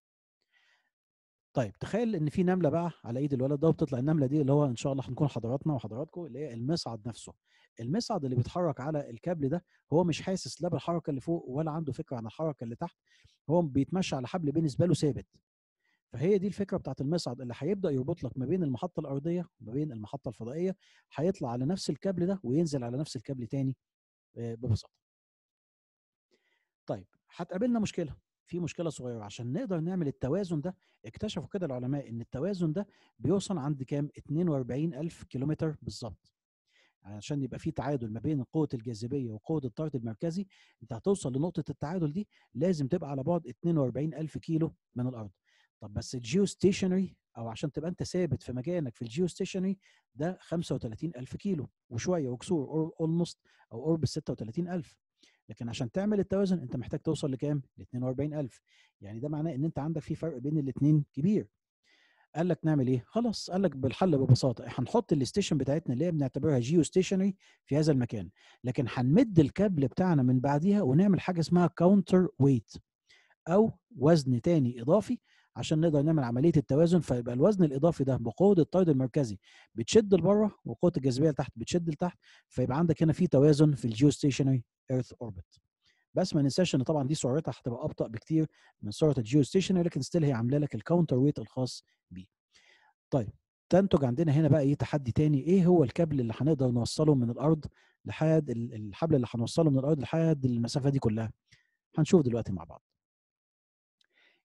طيب تخيل ان في نمله بقى على ايد الولد ده وبتطلع النمله دي اللي هو ان شاء الله هنكون حضراتنا وحضراتكم اللي هي المصعد نفسه المصعد اللي بيتحرك على الكابل ده هو مش حاسس لا بالحركه اللي فوق ولا عنده فكره عن الحركه اللي تحت هو بيتمشى على حبل بالنسبه له ثابت فهي دي الفكره بتاعت المصعد اللي هيبدا يربط لك ما بين المحطه الارضيه وما بين المحطه الفضائيه هيطلع على نفس الكابل ده وينزل على نفس الكابل تاني ببساطه طيب هتقابلنا مشكله في مشكله صغيره عشان نقدر نعمل التوازن ده اكتشفوا كده العلماء ان التوازن ده بيوصل عند كام 42000 كيلومتر بالظبط عشان يبقى في تعادل ما بين قوه الجاذبيه وقوه الطرد المركزي انت هتوصل لنقطه التعادل دي لازم تبقى على بعد 42000 كيلو من الارض طب بس الجيو ستيشنري او عشان تبقى انت ثابت في مكانك في الجيو ستيشنري ده 35000 كيلو وشويه وكسور اولموست او قرب 36000 لكن عشان تعمل التوازن انت محتاج توصل لكام؟ ل 42000 يعني ده معناه ان انت عندك في فرق بين الاثنين كبير قال لك نعمل ايه؟ خلاص قال لك بالحل ببساطه هنحط الستيشن بتاعتنا اللي هي بنعتبرها جيو ستيشنري في هذا المكان لكن هنمد الكابل بتاعنا من بعديها ونعمل حاجه اسمها كاونتر ويت او وزن تاني اضافي عشان نقدر نعمل عمليه التوازن فيبقى الوزن الاضافي ده بقوه الطرد المركزي بتشد لبره وقوه الجاذبيه لتحت بتشد لتحت فيبقى عندك هنا في توازن في الجيو ستيشنري ايرث اوربت بس ما ننساش ان طبعا دي سرعتها هتبقى ابطا بكتير من سرعه الجيو ستيشنري لكن ستيل هي عامله لك الكاونتر ويت الخاص بيه طيب تنتج عندنا هنا بقى ايه تحدي تاني ايه هو الكابل اللي هنقدر نوصله من الارض لحد الحبل اللي هنوصله من الارض لحد المسافه دي كلها هنشوف دلوقتي مع بعض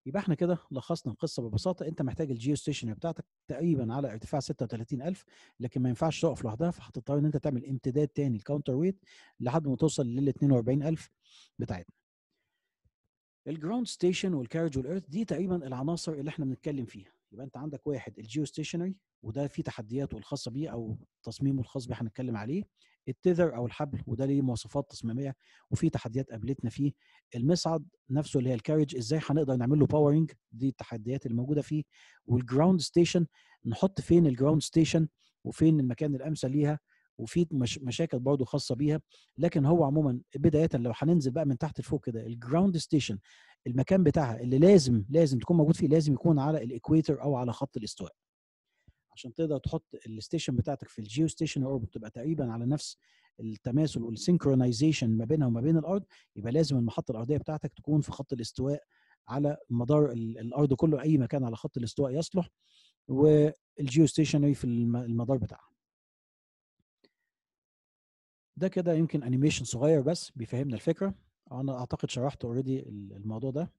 يبقى احنا كده لخصنا القصه ببساطه انت محتاج الجيو ستيشن بتاعتك تقريبا على ارتفاع 36000 لكن ما ينفعش تقف لوحدها فهتضطر ان انت تعمل امتداد تاني الكاونتر ويت لحد ما توصل لل 42000 بتاعتنا الجراوند ستيشن والكارج والارث دي تقريبا العناصر اللي احنا بنتكلم فيها يبقى انت عندك واحد الجيو ستيشنري وده فيه تحدياته الخاصه بيه او تصميمه الخاص بيه هنتكلم عليه التذر او الحبل وده ليه مواصفات تصميميه وفي تحديات قابلتنا فيه المصعد نفسه اللي هي الكارج ازاي هنقدر نعمل له باورنج دي التحديات اللي موجوده فيه والجراوند ستيشن نحط فين الجراوند ستيشن وفين المكان الامثل ليها وفي مش مشاكل برضه خاصه بيها لكن هو عموما بدايه لو هننزل بقى من تحت لفوق كده الجراوند ستيشن المكان بتاعها اللي لازم لازم تكون موجود فيه لازم يكون على الاكويتر او على خط الاستواء عشان تقدر تحط الستيشن بتاعتك في الجيو ستيشن اوربت تبقى تقريبا على نفس التماثل والسينكرونايزيشن ما بينها وما بين الارض يبقى لازم المحطه الارضيه بتاعتك تكون في خط الاستواء على مدار الارض كله اي مكان على خط الاستواء يصلح والجيو ستيشنري في المدار بتاعها ده كده يمكن انيميشن صغير بس بيفهمنا الفكره انا اعتقد شرحت اوريدي الموضوع ده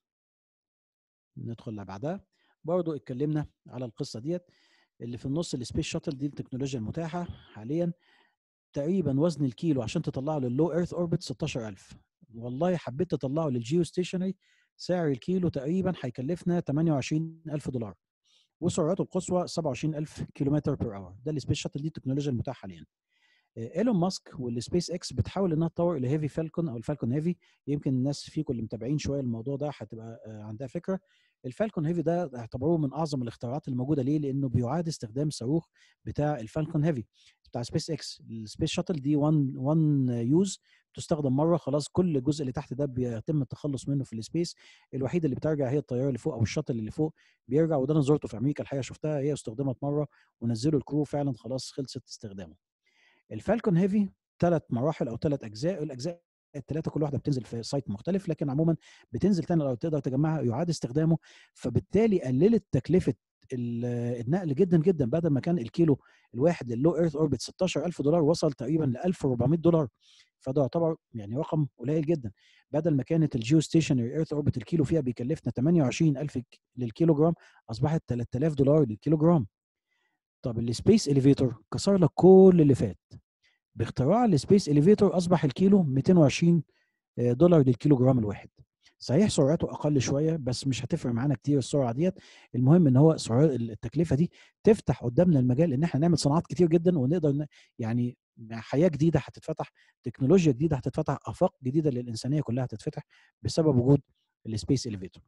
ندخل اللي بعدها برضو اتكلمنا على القصه ديت اللي في النص السبيس شاتل دي التكنولوجيا المتاحه حاليا تقريبا وزن الكيلو عشان تطلعه لللو ايرث اوربت 16000 والله حبيت تطلعه للجيو ستيشنري سعر الكيلو تقريبا هيكلفنا 28000 دولار وسرعته القصوى 27000 كيلومتر بير اور ده السبيس شاتل دي التكنولوجيا المتاحه حاليا ايلون ماسك والسبيس اكس بتحاول انها تطور الى هيفي فالكون او الفالكون هيفي يمكن الناس فيكم اللي متابعين شويه الموضوع ده هتبقى عندها فكره الفالكون هيفي ده اعتبروه من اعظم الاختراعات الموجوده ليه لانه بيعاد استخدام الصاروخ بتاع الفالكون هيفي بتاع سبيس اكس السبيس شاتل دي 1 1 يوز تستخدم مره خلاص كل الجزء اللي تحت ده بيتم التخلص منه في السبيس الوحيده اللي بترجع هي الطياره اللي فوق او الشاتل اللي فوق بيرجع وده انا زرته في امريكا الحقيقه شفتها هي استخدمت مره ونزلوا الكرو فعلا خلاص خلصت استخدامه الفالكون هيفي ثلاث مراحل او ثلاث اجزاء الاجزاء الثلاثه كل واحده بتنزل في سايت مختلف لكن عموما بتنزل تاني لو تقدر تجمعها يعاد استخدامه فبالتالي قللت تكلفه النقل جدا جدا بدل ما كان الكيلو الواحد للو ايرث اوربت 16000 دولار وصل تقريبا ل 1400 دولار فده يعتبر يعني رقم قليل جدا بدل ما كانت الجيو ستيشنري ايرث اوربت الكيلو فيها بيكلفنا 28000 للكيلو جرام اصبحت 3000 دولار للكيلو جرام طب السبيس اليفيتور كسر لك كل اللي فات باختراع السبيس اليفيتور اصبح الكيلو 220 دولار للكيلو جرام الواحد صحيح سرعته اقل شويه بس مش هتفرق معانا كتير السرعه ديت المهم ان هو سرعه التكلفه دي تفتح قدامنا المجال ان احنا نعمل صناعات كتير جدا ونقدر يعني حياه جديده هتتفتح تكنولوجيا جديده هتتفتح افاق جديده للانسانيه كلها هتتفتح بسبب وجود السبيس اليفيتور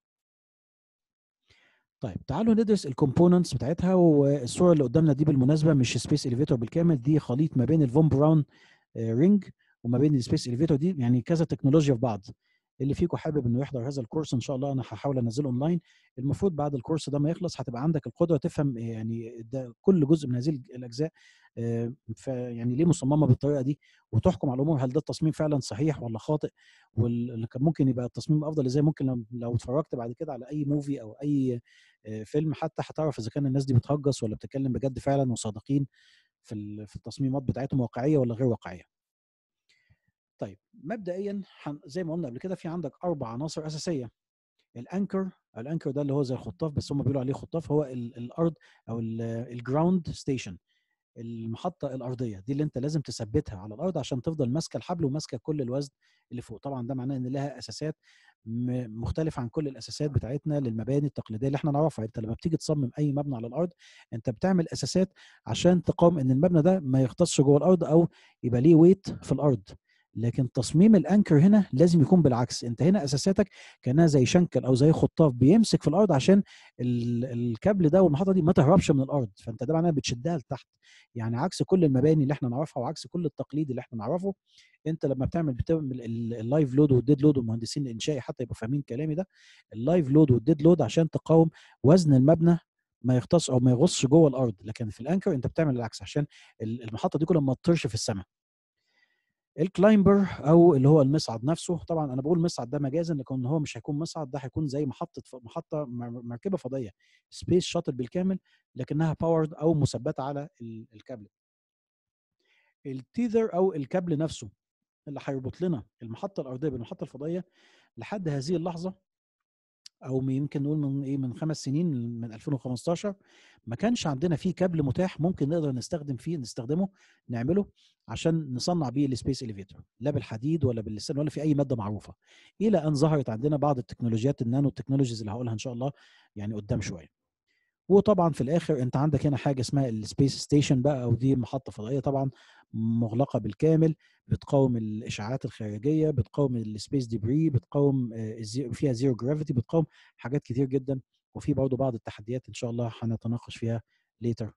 طيب تعالوا ندرس الكومبوننتس بتاعتها والصوره اللي قدامنا دي بالمناسبه مش سبيس اليفيتور بالكامل دي خليط ما بين الفون براون رينج وما بين السبيس اليفيتور دي يعني كذا تكنولوجيا في بعض اللي فيكم حابب انه يحضر هذا الكورس ان شاء الله انا هحاول انزله اونلاين المفروض بعد الكورس ده ما يخلص هتبقى عندك القدره تفهم يعني ده كل جزء من هذه الاجزاء يعني ليه مصممه بالطريقه دي وتحكم على الامور هل ده التصميم فعلا صحيح ولا خاطئ واللي كان ممكن يبقى التصميم افضل ازاي ممكن لو, لو اتفرجت بعد كده على اي موفي او اي فيلم حتى هتعرف اذا كان الناس دي بتهجص ولا بتتكلم بجد فعلا وصادقين في في التصميمات بتاعتهم واقعيه ولا غير واقعيه طيب مبدئيا زي ما قلنا قبل كده في عندك اربع عناصر اساسيه الانكر الانكر ده اللي هو زي الخطاف بس هم بيقولوا عليه خطاف هو الارض او الجراوند ستيشن المحطه الارضيه دي اللي انت لازم تثبتها على الارض عشان تفضل ماسكه الحبل وماسكه كل الوزن اللي فوق طبعا ده معناه ان لها اساسات مختلفه عن كل الاساسات بتاعتنا للمباني التقليديه اللي احنا نعرفها انت لما بتيجي تصمم اي مبنى على الارض انت بتعمل اساسات عشان تقاوم ان المبنى ده ما يغطسش جوه الارض او يبقى ليه ويت في الارض لكن تصميم الانكر هنا لازم يكون بالعكس انت هنا اساساتك كانها زي شنكل او زي خطاف بيمسك في الارض عشان الكابل ده والمحطه دي ما تهربش من الارض فانت ده معناه بتشدها لتحت يعني عكس كل المباني اللي احنا نعرفها وعكس كل التقليد اللي احنا نعرفه انت لما بتعمل بتعمل اللايف لود والديد لود والمهندسين الانشائي حتى يبقوا فاهمين كلامي ده اللايف لود والديد لود عشان تقاوم وزن المبنى ما يغطس او ما يغصش جوه الارض لكن في الانكر انت بتعمل العكس عشان المحطه دي كلها ما تطيرش في السماء الكلايمبر او اللي هو المصعد نفسه طبعا انا بقول مصعد ده مجازا لكن هو مش هيكون مصعد ده هيكون زي محطه محطه مركبه فضائيه سبيس شاتل بالكامل لكنها باورد او مثبته على الكابل التيذر او الكابل نفسه اللي هيربط لنا المحطه الارضيه بالمحطه الفضائيه لحد هذه اللحظه او يمكن نقول من ايه من خمس سنين من 2015 ما كانش عندنا فيه كابل متاح ممكن نقدر نستخدم فيه نستخدمه نعمله عشان نصنع بيه السبيس اليفيتور لا بالحديد ولا باللسان ولا في اي ماده معروفه الى ان ظهرت عندنا بعض التكنولوجيات النانو تكنولوجيز اللي هقولها ان شاء الله يعني قدام شويه وطبعا في الاخر انت عندك هنا حاجه اسمها السبيس ستيشن بقى او دي محطه فضائيه طبعا مغلقه بالكامل بتقاوم الاشعاعات الخارجيه بتقاوم السبيس ديبري بتقاوم فيها زيرو جرافيتي بتقاوم حاجات كتير جدا وفي برضه بعض التحديات ان شاء الله هنتناقش فيها ليتر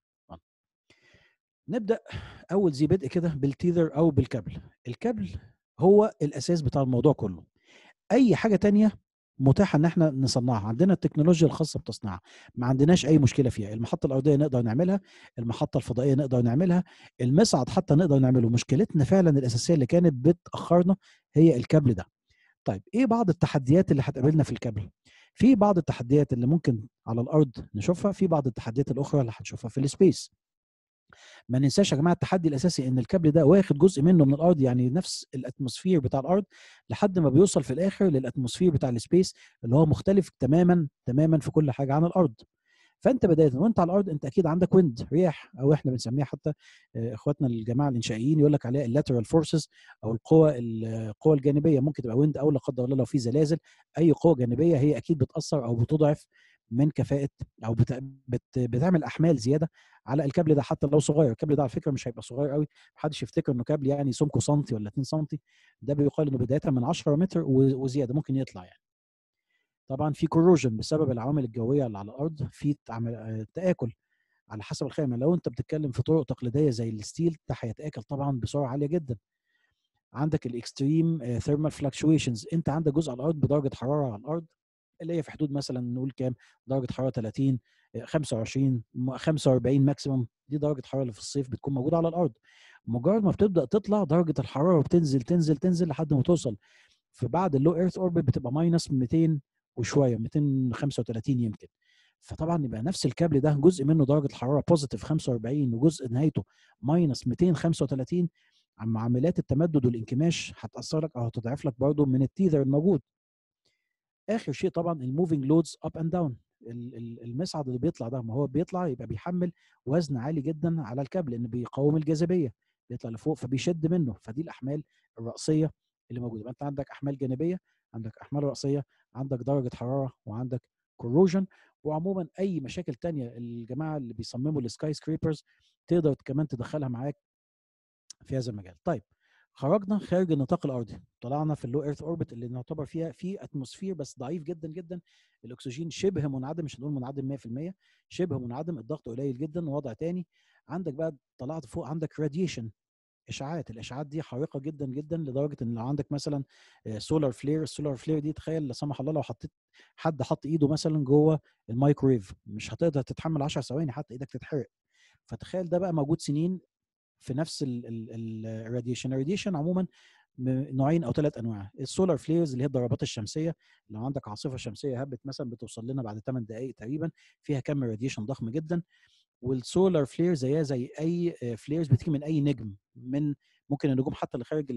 نبدا اول ذي بدء كده بالتيذر او بالكابل الكابل هو الاساس بتاع الموضوع كله اي حاجه تانية متاحه ان احنا نصنعها عندنا التكنولوجيا الخاصه بتصنيعها ما عندناش اي مشكله فيها المحطه الارضيه نقدر نعملها المحطه الفضائيه نقدر نعملها المصعد حتى نقدر نعمله مشكلتنا فعلا الاساسيه اللي كانت بتاخرنا هي الكابل ده طيب ايه بعض التحديات اللي هتقابلنا في الكابل في بعض التحديات اللي ممكن على الارض نشوفها في بعض التحديات الاخرى اللي هنشوفها في السبيس ما ننساش يا جماعه التحدي الاساسي ان الكابل ده واخد جزء منه من الارض يعني نفس الاتموسفير بتاع الارض لحد ما بيوصل في الاخر للاتموسفير بتاع السبيس اللي هو مختلف تماما تماما في كل حاجه عن الارض فانت بدايه وانت على الارض انت اكيد عندك ويند رياح او احنا بنسميها حتى اخواتنا الجماعه الانشائيين يقول لك عليها اللاترال فورسز او القوى القوى الجانبيه ممكن تبقى ويند او لا قدر الله لو في زلازل اي قوه جانبيه هي اكيد بتاثر او بتضعف من كفاءه او بت... بت... بتعمل احمال زياده على الكابل ده حتى لو صغير الكابل ده على فكره مش هيبقى صغير قوي محدش يفتكر انه كابل يعني سمكه سنتي ولا 2 سنتي ده بيقال انه بدايه من 10 متر وزياده ممكن يطلع يعني طبعا في كوروجن بسبب العوامل الجويه اللي على الارض في تاكل على حسب الخامه لو انت بتتكلم في طرق تقليديه زي الستيل ده هيتاكل طبعا بسرعه عاليه جدا عندك الاكستريم ثيرمال فلكشويشنز انت عندك جزء على الارض بدرجه حراره على الارض اللي هي في حدود مثلا نقول كام درجه حراره 30 25 45 ماكسيموم دي درجه الحراره اللي في الصيف بتكون موجوده على الارض مجرد ما بتبدا تطلع درجه الحراره بتنزل تنزل تنزل لحد ما توصل في بعد اللو ايرث اوربت بتبقى ماينس 200 وشويه 235 يمكن فطبعا يبقى نفس الكابل ده جزء منه درجه الحراره بوزيتيف 45 وجزء نهايته ماينس 235 عم عمليات التمدد والانكماش هتاثر لك او هتضعف لك برضه من التيذر الموجود اخر شيء طبعا الموفينج لودز اب اند داون المصعد اللي بيطلع ده ما هو بيطلع يبقى بيحمل وزن عالي جدا على الكابل لان بيقاوم الجاذبيه بيطلع لفوق فبيشد منه فدي الاحمال الراسيه اللي موجوده يبقى انت عندك احمال جانبيه عندك احمال راسيه عندك درجه حراره وعندك كوروجن وعموما اي مشاكل تانية الجماعه اللي بيصمموا السكاي سكريبرز تقدر كمان تدخلها معاك في هذا المجال طيب خرجنا خارج النطاق الارضي طلعنا في اللو ايرث اوربت اللي نعتبر فيها في اتموسفير بس ضعيف جدا جدا الاكسجين شبه منعدم مش هنقول منعدم 100% شبه منعدم الضغط قليل جدا وضع تاني عندك بقى طلعت فوق عندك راديشن اشعاعات الاشعاعات دي حارقه جدا جدا لدرجه ان لو عندك مثلا سولار فلير السولار فلير دي تخيل لا سمح الله لو حطيت حد حط ايده مثلا جوه المايكرويف مش هتقدر تتحمل 10 ثواني حتى ايدك تتحرق فتخيل ده بقى موجود سنين في نفس الراديشن الراديشن عموما نوعين او ثلاث انواع السولار فليرز اللي هي الضربات الشمسيه لو عندك عاصفه شمسيه هبت مثلا بتوصل لنا بعد 8 دقائق تقريبا فيها كم راديشن ضخم جدا والسولار فلير زيها زي اي فليرز بتيجي من اي نجم من ممكن النجوم حتى اللي خارج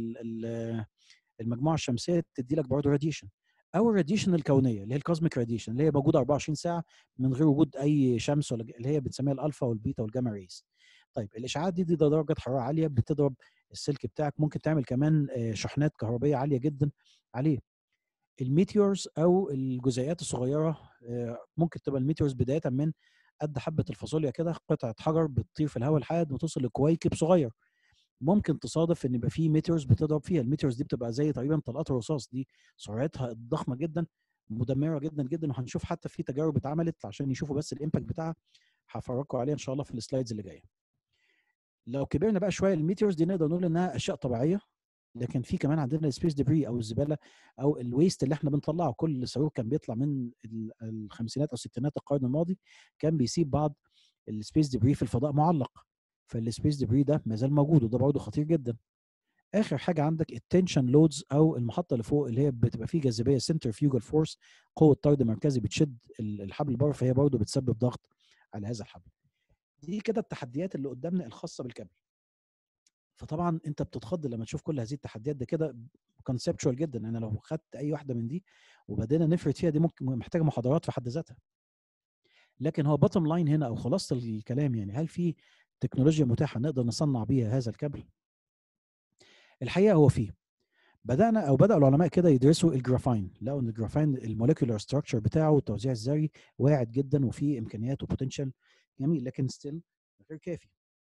المجموعه الشمسيه تدي لك برضه راديشن او الراديشن الكونيه اللي هي الكوزميك راديشن اللي هي موجوده 24 ساعه من غير وجود اي شمس ولا اللي هي بنسميها الالفا والبيتا والجاما ريز طيب الاشعاعات دي دي درجه حراره عاليه بتضرب السلك بتاعك ممكن تعمل كمان شحنات كهربيه عاليه جدا عليه الميتيورز او الجزيئات الصغيره ممكن تبقى الميتيورز بدايه من قد حبه الفاصوليا كده قطعه حجر بتطير في الهواء لحد ما توصل لكويكب صغير ممكن تصادف ان يبقى في ميتيورز بتضرب فيها الميتيورز دي بتبقى زي تقريبا طلقات الرصاص دي سرعتها ضخمه جدا مدمره جدا جدا وهنشوف حتى في تجارب اتعملت عشان يشوفوا بس الامباكت بتاعها هفرجكم عليها ان شاء الله في السلايدز اللي جايه لو كبرنا بقى شويه الميتيورز دي نقدر نقول انها اشياء طبيعيه لكن في كمان عندنا السبيس ديبري او الزباله او الويست اللي احنا بنطلعه كل صاروخ كان بيطلع من الخمسينات او الستينات القرن الماضي كان بيسيب بعض السبيس ديبري في الفضاء معلق فالسبيس ديبري ده ما زال موجود وده برضه خطير جدا اخر حاجه عندك التنشن لودز او المحطه اللي فوق اللي هي بتبقى فيه جاذبيه سنترفيوجال فورس قوه طرد مركزي بتشد الحبل بره فهي برضه بتسبب ضغط على هذا الحبل دي كده التحديات اللي قدامنا الخاصه بالكابل فطبعا انت بتتخض لما تشوف كل هذه التحديات ده كده كونسبشوال جدا انا لو خدت اي واحده من دي وبدينا نفرد فيها دي ممكن محتاجه محاضرات في حد ذاتها لكن هو بottom لاين هنا او خلاصه الكلام يعني هل في تكنولوجيا متاحه نقدر نصنع بيها هذا الكابل الحقيقه هو فيه بدانا او بدا العلماء كده يدرسوا الجرافين لقوا ان الجرافين الموليكولار ستراكشر بتاعه والتوزيع الذري واعد جدا وفيه امكانيات وبوتنشال جميل لكن ستيل غير كافي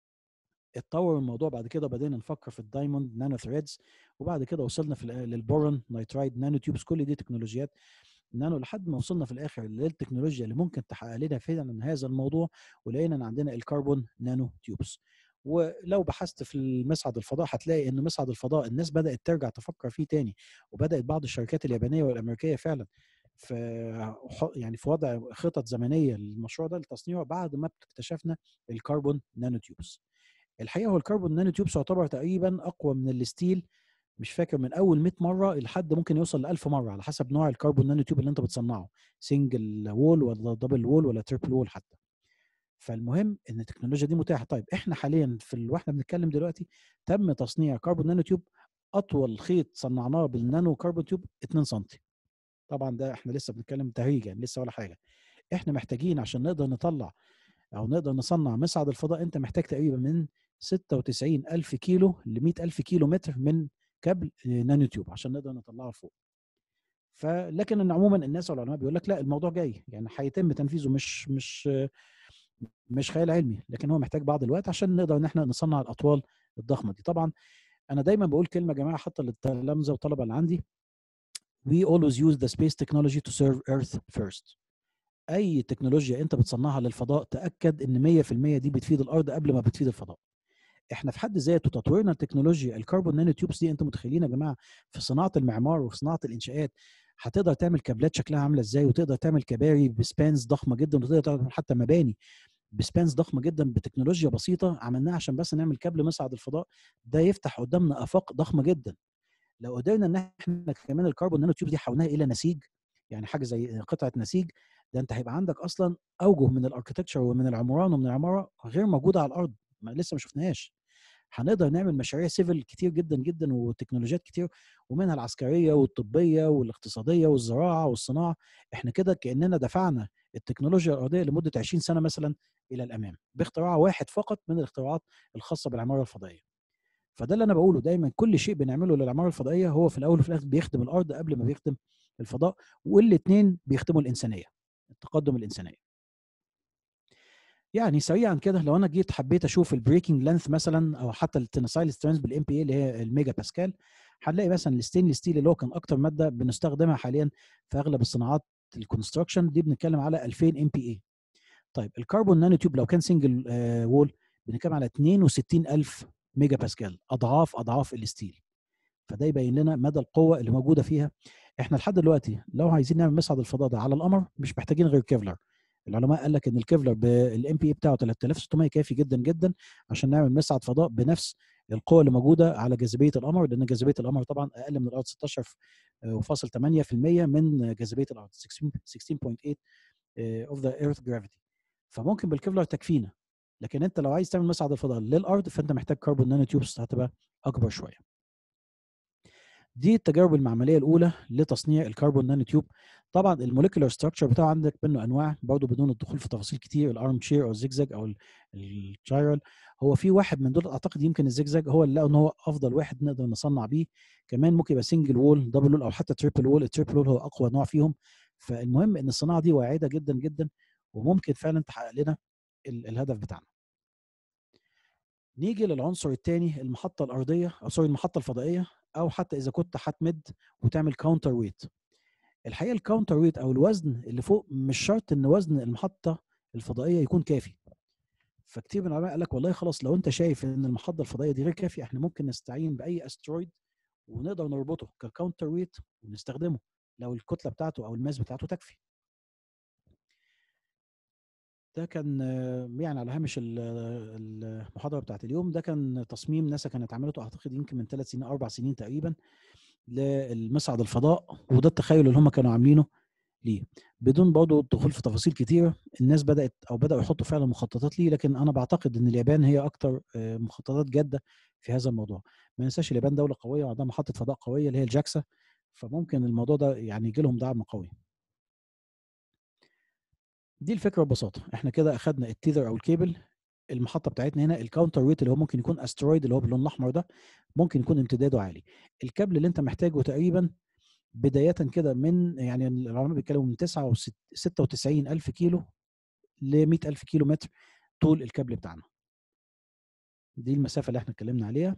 اتطور الموضوع بعد كده بدينا نفكر في الدايموند نانو ثريدز وبعد كده وصلنا في للبورون نايترايد نانو تيوبس كل دي تكنولوجيات نانو لحد ما وصلنا في الاخر للتكنولوجيا اللي ممكن تحقق لنا فعلا هذا الموضوع ولقينا ان عندنا الكربون نانو تيوبس ولو بحثت في المصعد الفضاء هتلاقي ان مصعد الفضاء الناس بدات ترجع تفكر فيه تاني وبدات بعض الشركات اليابانيه والامريكيه فعلا في يعني في وضع خطط زمنيه للمشروع ده لتصنيعه بعد ما اكتشفنا الكربون نانو تيوبس الحقيقه هو الكربون نانو تيوبس يعتبر تقريبا اقوى من الستيل مش فاكر من اول 100 مره لحد ممكن يوصل ل 1000 مره على حسب نوع الكربون نانو تيوب اللي انت بتصنعه سنجل وول ولا دبل وول ولا تريبل وول حتى فالمهم ان التكنولوجيا دي متاحه طيب احنا حاليا في ال... واحنا بنتكلم دلوقتي تم تصنيع كربون نانو تيوب اطول خيط صنعناه بالنانو كربون تيوب 2 سم طبعا ده احنا لسه بنتكلم تهريج يعني لسه ولا حاجه احنا محتاجين عشان نقدر نطلع او نقدر نصنع مصعد الفضاء انت محتاج تقريبا من 96 ألف كيلو ل 100 ألف كيلو متر من كابل نانو تيوب عشان نقدر نطلعه فوق فلكن ان عموما الناس والعلماء بيقول لك لا الموضوع جاي يعني هيتم تنفيذه مش مش مش خيال علمي لكن هو محتاج بعض الوقت عشان نقدر ان احنا نصنع الاطوال الضخمه دي طبعا انا دايما بقول كلمه يا جماعه حتى للتلامذه والطلبه اللي عندي we always use the space technology to serve earth first اي تكنولوجيا انت بتصنعها للفضاء تاكد ان 100% دي بتفيد الارض قبل ما بتفيد الفضاء احنا في حد ذاته تطويرنا التكنولوجيا الكربون نانو تيوبس دي انتم متخيلين يا جماعه في صناعه المعمار وفي صناعه الانشاءات هتقدر تعمل كابلات شكلها عامله ازاي وتقدر تعمل كباري بسبانز ضخمه جدا وتقدر تعمل حتى مباني بسبانز ضخمه جدا بتكنولوجيا بسيطه عملناها عشان بس نعمل كابل مصعد الفضاء ده يفتح قدامنا افاق ضخمه جدا لو قدرنا ان احنا كمان الكربون نانو تيوب دي حولناها الى نسيج يعني حاجه زي قطعه نسيج ده انت هيبقى عندك اصلا اوجه من الاركتكتشر ومن العمران ومن العماره غير موجوده على الارض ما لسه ما شفناهاش هنقدر نعمل مشاريع سيفل كتير جدا جدا وتكنولوجيات كتير ومنها العسكريه والطبيه والاقتصاديه والزراعه والصناعه احنا كده كاننا دفعنا التكنولوجيا الارضيه لمده 20 سنه مثلا الى الامام باختراع واحد فقط من الاختراعات الخاصه بالعماره الفضائيه فده اللي انا بقوله دايما كل شيء بنعمله للعماره الفضائيه هو في الاول وفي الاخر بيخدم الارض قبل ما بيخدم الفضاء والاثنين بيخدموا الانسانيه التقدم الانسانيه يعني سريعا كده لو انا جيت حبيت اشوف البريكنج لينث مثلا او حتى التنسايل سترينث بالام بي اي اللي هي الميجا باسكال هنلاقي مثلا الستينلس ستيل اللي هو كان اكتر ماده بنستخدمها حاليا في اغلب الصناعات الكونستراكشن دي بنتكلم على 2000 ام بي اي طيب الكربون نانو تيوب لو كان سنجل آه وول بنتكلم على 62000 ميجا باسكال اضعاف اضعاف الستيل فده يبين لنا مدى القوه اللي موجوده فيها احنا لحد دلوقتي لو عايزين نعمل مصعد الفضاء ده على القمر مش محتاجين غير كيفلر العلماء قال لك ان الكيفلر بالام بي اي بتاعه 3600 كافي جدا جدا عشان نعمل مصعد فضاء بنفس القوه اللي موجوده على جاذبيه القمر لان جاذبيه القمر طبعا اقل من الارض 16.8% من جاذبيه الارض 16.8 اوف ذا ايرث جرافيتي فممكن بالكيفلر تكفينا لكن انت لو عايز تعمل مصعد الفضاء للارض فانت محتاج كربون نانو تيوبس هتبقى اكبر شويه دي التجارب المعمليه الاولى لتصنيع الكربون نانو تيوب طبعا الموليكولار ستراكشر بتاعه عندك منه انواع برضه بدون الدخول في تفاصيل كتير الارم تشير او الزجزاج او الجايرال هو في واحد من دول اعتقد يمكن الزجزاج هو اللي لقوا ان هو افضل واحد نقدر نصنع بيه كمان ممكن يبقى سنجل وول دبل وول او حتى تريبل وول التريبل وول هو اقوى نوع فيهم فالمهم ان الصناعه دي واعده جدا جدا وممكن فعلا تحقق لنا الهدف بتاعنا نيجي للعنصر الثاني المحطه الارضيه او سوري المحطه الفضائيه او حتى اذا كنت هتمد وتعمل كاونتر ويت الحقيقه الكاونتر ويت او الوزن اللي فوق مش شرط ان وزن المحطه الفضائيه يكون كافي فكتير من العلماء قال لك والله خلاص لو انت شايف ان المحطه الفضائيه دي غير كافيه احنا ممكن نستعين باي استرويد ونقدر نربطه ككاونتر ويت ونستخدمه لو الكتله بتاعته او الماس بتاعته تكفي ده كان يعني على هامش المحاضره بتاعت اليوم ده كان تصميم ناسا كانت عملته اعتقد يمكن من ثلاث سنين اربع سنين تقريبا للمصعد الفضاء وده التخيل اللي هم كانوا عاملينه ليه بدون برضه الدخول في تفاصيل كتيره الناس بدات او بداوا يحطوا فعلا مخططات ليه لكن انا بعتقد ان اليابان هي اكتر آه، مخططات جاده في هذا الموضوع ما ننساش اليابان دوله قويه وعندها محطه فضاء قويه اللي هي الجاكسا فممكن الموضوع ده يعني يجي لهم دعم قوي دي الفكره ببساطه احنا كده اخدنا التيذر او الكيبل المحطه بتاعتنا هنا الكاونتر ويت اللي هو ممكن يكون استرويد اللي هو باللون الاحمر ده ممكن يكون امتداده عالي الكابل اللي انت محتاجه تقريبا بدايه كده من يعني العلماء بيتكلموا من 96 الف كيلو ل 100 الف كيلو متر طول الكابل بتاعنا دي المسافه اللي احنا اتكلمنا عليها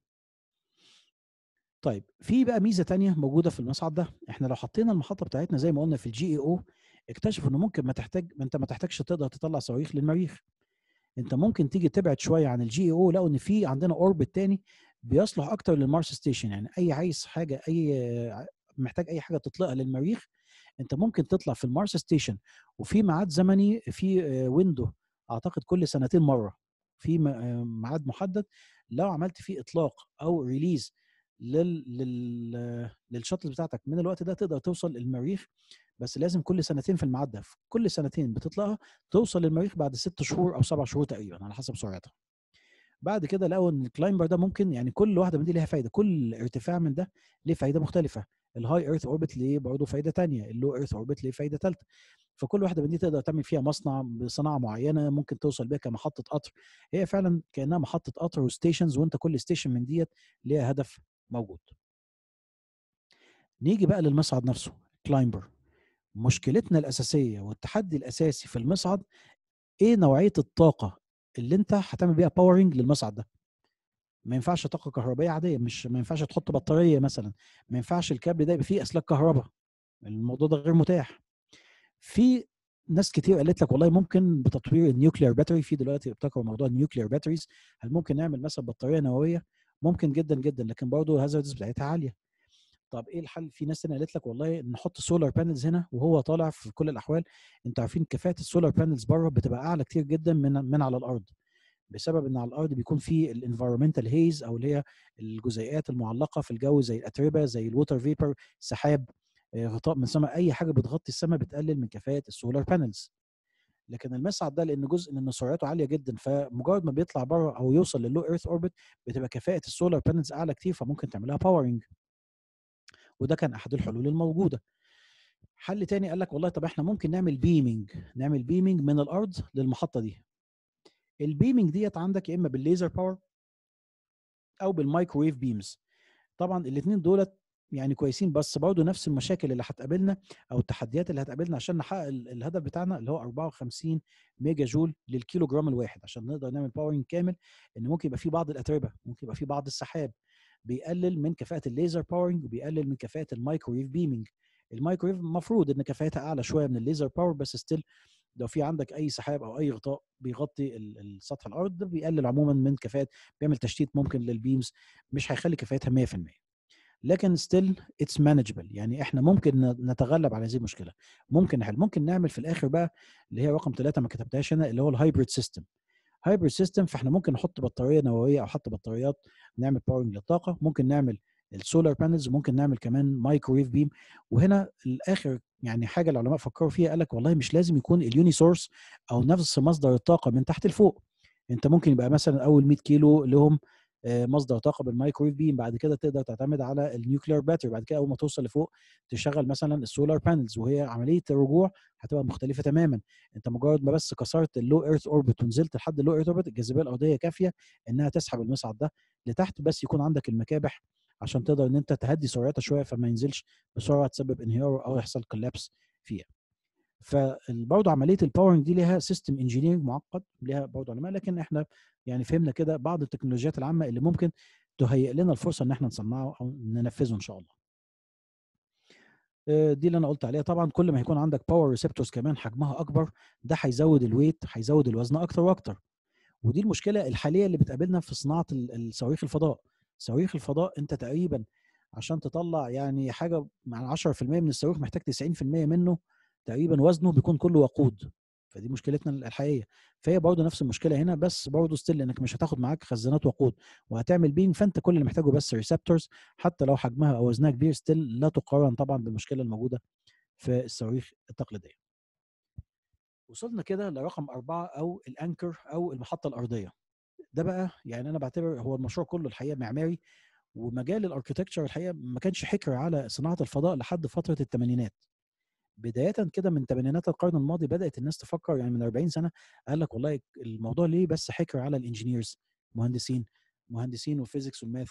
طيب في بقى ميزه تانية موجوده في المصعد ده احنا لو حطينا المحطه بتاعتنا زي ما قلنا في الجي اي او اكتشفوا انه ممكن ما تحتاج انت ما تحتاجش تقدر تطلع صواريخ للمريخ انت ممكن تيجي تبعد شويه عن الجي او لقوا ان في عندنا اوربت تاني بيصلح اكتر للمارس ستيشن يعني اي عايز حاجه اي محتاج اي حاجه تطلقها للمريخ انت ممكن تطلع في المارس ستيشن وفي ميعاد زمني في ويندو اعتقد كل سنتين مره في ميعاد محدد لو عملت فيه اطلاق او ريليز لل لل للشاتل بتاعتك من الوقت ده تقدر توصل للمريخ بس لازم كل سنتين في الميعاد ده في كل سنتين بتطلعها توصل للمريخ بعد ست شهور او سبع شهور تقريبا على حسب سرعتها بعد كده لقوا ان الكلايمبر ده ممكن يعني كل واحده من دي ليها فايده كل ارتفاع من ده ليه فايده مختلفه الهاي ايرث اوربت ليه برضه فايده ثانيه اللو ايرث اوربت ليه فايده ثالثه فكل واحده من دي تقدر تعمل فيها مصنع بصناعه معينه ممكن توصل بيها كمحطه قطر هي فعلا كانها محطه قطر وستيشنز وانت كل ستيشن من ديت ليها هدف موجود نيجي بقى للمصعد نفسه كلايمبر مشكلتنا الاساسيه والتحدي الاساسي في المصعد ايه نوعيه الطاقه اللي انت هتعمل بيها باورنج للمصعد ده ما ينفعش طاقه كهربائيه عاديه مش ما ينفعش تحط بطاريه مثلا ما ينفعش الكابل ده يبقى فيه اسلاك كهرباء الموضوع ده غير متاح في ناس كتير قالت لك والله ممكن بتطوير النيوكلير باتري في دلوقتي ابتكروا موضوع النيوكلير باتريز هل ممكن نعمل مثلا بطاريه نوويه ممكن جدا جدا لكن برضه الهازاردز بتاعتها عاليه طب ايه الحل في ناس تانية قالت لك والله نحط سولار بانلز هنا وهو طالع في كل الاحوال انتوا عارفين كفاءه السولار بانلز بره بتبقى اعلى كتير جدا من من على الارض بسبب ان على الارض بيكون في الانفيرومنتال هيز او اللي هي الجزيئات المعلقه في الجو زي الاتربه زي الووتر فيبر سحاب غطاء من السماء اي حاجه بتغطي السماء بتقلل من كفاءه السولار بانلز لكن المصعد ده لان جزء من سرعته عاليه جدا فمجرد ما بيطلع بره او يوصل للو ايرث اوربت بتبقى كفاءه السولار بانلز اعلى كتير فممكن تعملها باورنج وده كان احد الحلول الموجوده حل تاني قال لك والله طب احنا ممكن نعمل بيمنج نعمل بيمنج من الارض للمحطه دي البيمنج ديت عندك يا اما بالليزر باور او بالمايكرويف بيمز طبعا الاثنين دولت يعني كويسين بس برضه نفس المشاكل اللي هتقابلنا او التحديات اللي هتقابلنا عشان نحقق الهدف بتاعنا اللي هو 54 ميجا جول للكيلو جرام الواحد عشان نقدر نعمل باورنج كامل ان ممكن يبقى في بعض الاتربه ممكن يبقى في بعض السحاب بيقلل من كفاءه الليزر باورنج وبيقلل من كفاءه المايكرويف بيمنج المايكرويف المفروض ان كفاءتها اعلى شويه من الليزر باور بس ستيل لو في عندك اي سحاب او اي غطاء بيغطي السطح الارض ده بيقلل عموما من كفاءه بيعمل تشتيت ممكن للبيمز مش هيخلي كفاءتها 100% لكن ستيل اتس مانجبل يعني احنا ممكن نتغلب على هذه المشكله ممكن نحل ممكن نعمل في الاخر بقى اللي هي رقم ثلاثه ما كتبتهاش هنا اللي هو الهايبريد سيستم هايبريد سيستم فاحنا ممكن نحط بطاريه نوويه او حتى بطاريات نعمل باورنج للطاقه ممكن نعمل السولار بانلز ممكن نعمل كمان مايكرويف بيم وهنا الاخر يعني حاجه العلماء فكروا فيها قال لك والله مش لازم يكون اليوني سورس او نفس مصدر الطاقه من تحت لفوق انت ممكن يبقى مثلا اول 100 كيلو لهم مصدر طاقه بالمايكرويف بيم بعد كده تقدر تعتمد على النيوكلير باتري بعد كده اول ما توصل لفوق تشغل مثلا السولار بانلز وهي عمليه الرجوع هتبقى مختلفه تماما انت مجرد ما بس كسرت اللو ايرث اوربت ونزلت لحد اللو ايرث اوربت الجاذبيه الارضيه كافيه انها تسحب المصعد ده لتحت بس يكون عندك المكابح عشان تقدر ان انت تهدي سرعتها شويه فما ينزلش بسرعه تسبب انهيار او يحصل كولابس فيها فبرضه عمليه الباورنج دي ليها سيستم انجينيرنج معقد ليها برضه علماء لكن احنا يعني فهمنا كده بعض التكنولوجيات العامه اللي ممكن تهيئ لنا الفرصه ان احنا نصنعه او ننفذه ان شاء الله. دي اللي انا قلت عليها طبعا كل ما يكون عندك باور ريسبتورز كمان حجمها اكبر ده هيزود الويت هيزود الوزن اكتر واكتر. ودي المشكله الحاليه اللي بتقابلنا في صناعه الصواريخ الفضاء. صواريخ الفضاء انت تقريبا عشان تطلع يعني حاجه مع 10% من الصاروخ محتاج 90% منه تقريبا وزنه بيكون كله وقود فدي مشكلتنا الحقيقيه فهي برضه نفس المشكله هنا بس برضه ستيل انك مش هتاخد معاك خزانات وقود وهتعمل بينج فانت كل اللي محتاجه بس ريسبتورز حتى لو حجمها او وزنها كبير ستيل لا تقارن طبعا بالمشكله الموجوده في الصواريخ التقليديه وصلنا كده لرقم أربعة أو الأنكر أو المحطة الأرضية ده بقى يعني أنا بعتبر هو المشروع كله الحقيقة معماري ومجال الاركتكتشر الحقيقة ما كانش حكر على صناعة الفضاء لحد فترة الثمانينات بداية كده من ثمانينات القرن الماضي بدأت الناس تفكر يعني من 40 سنة قال لك والله الموضوع ليه بس حكر على الانجينيرز مهندسين مهندسين والفيزيكس والماث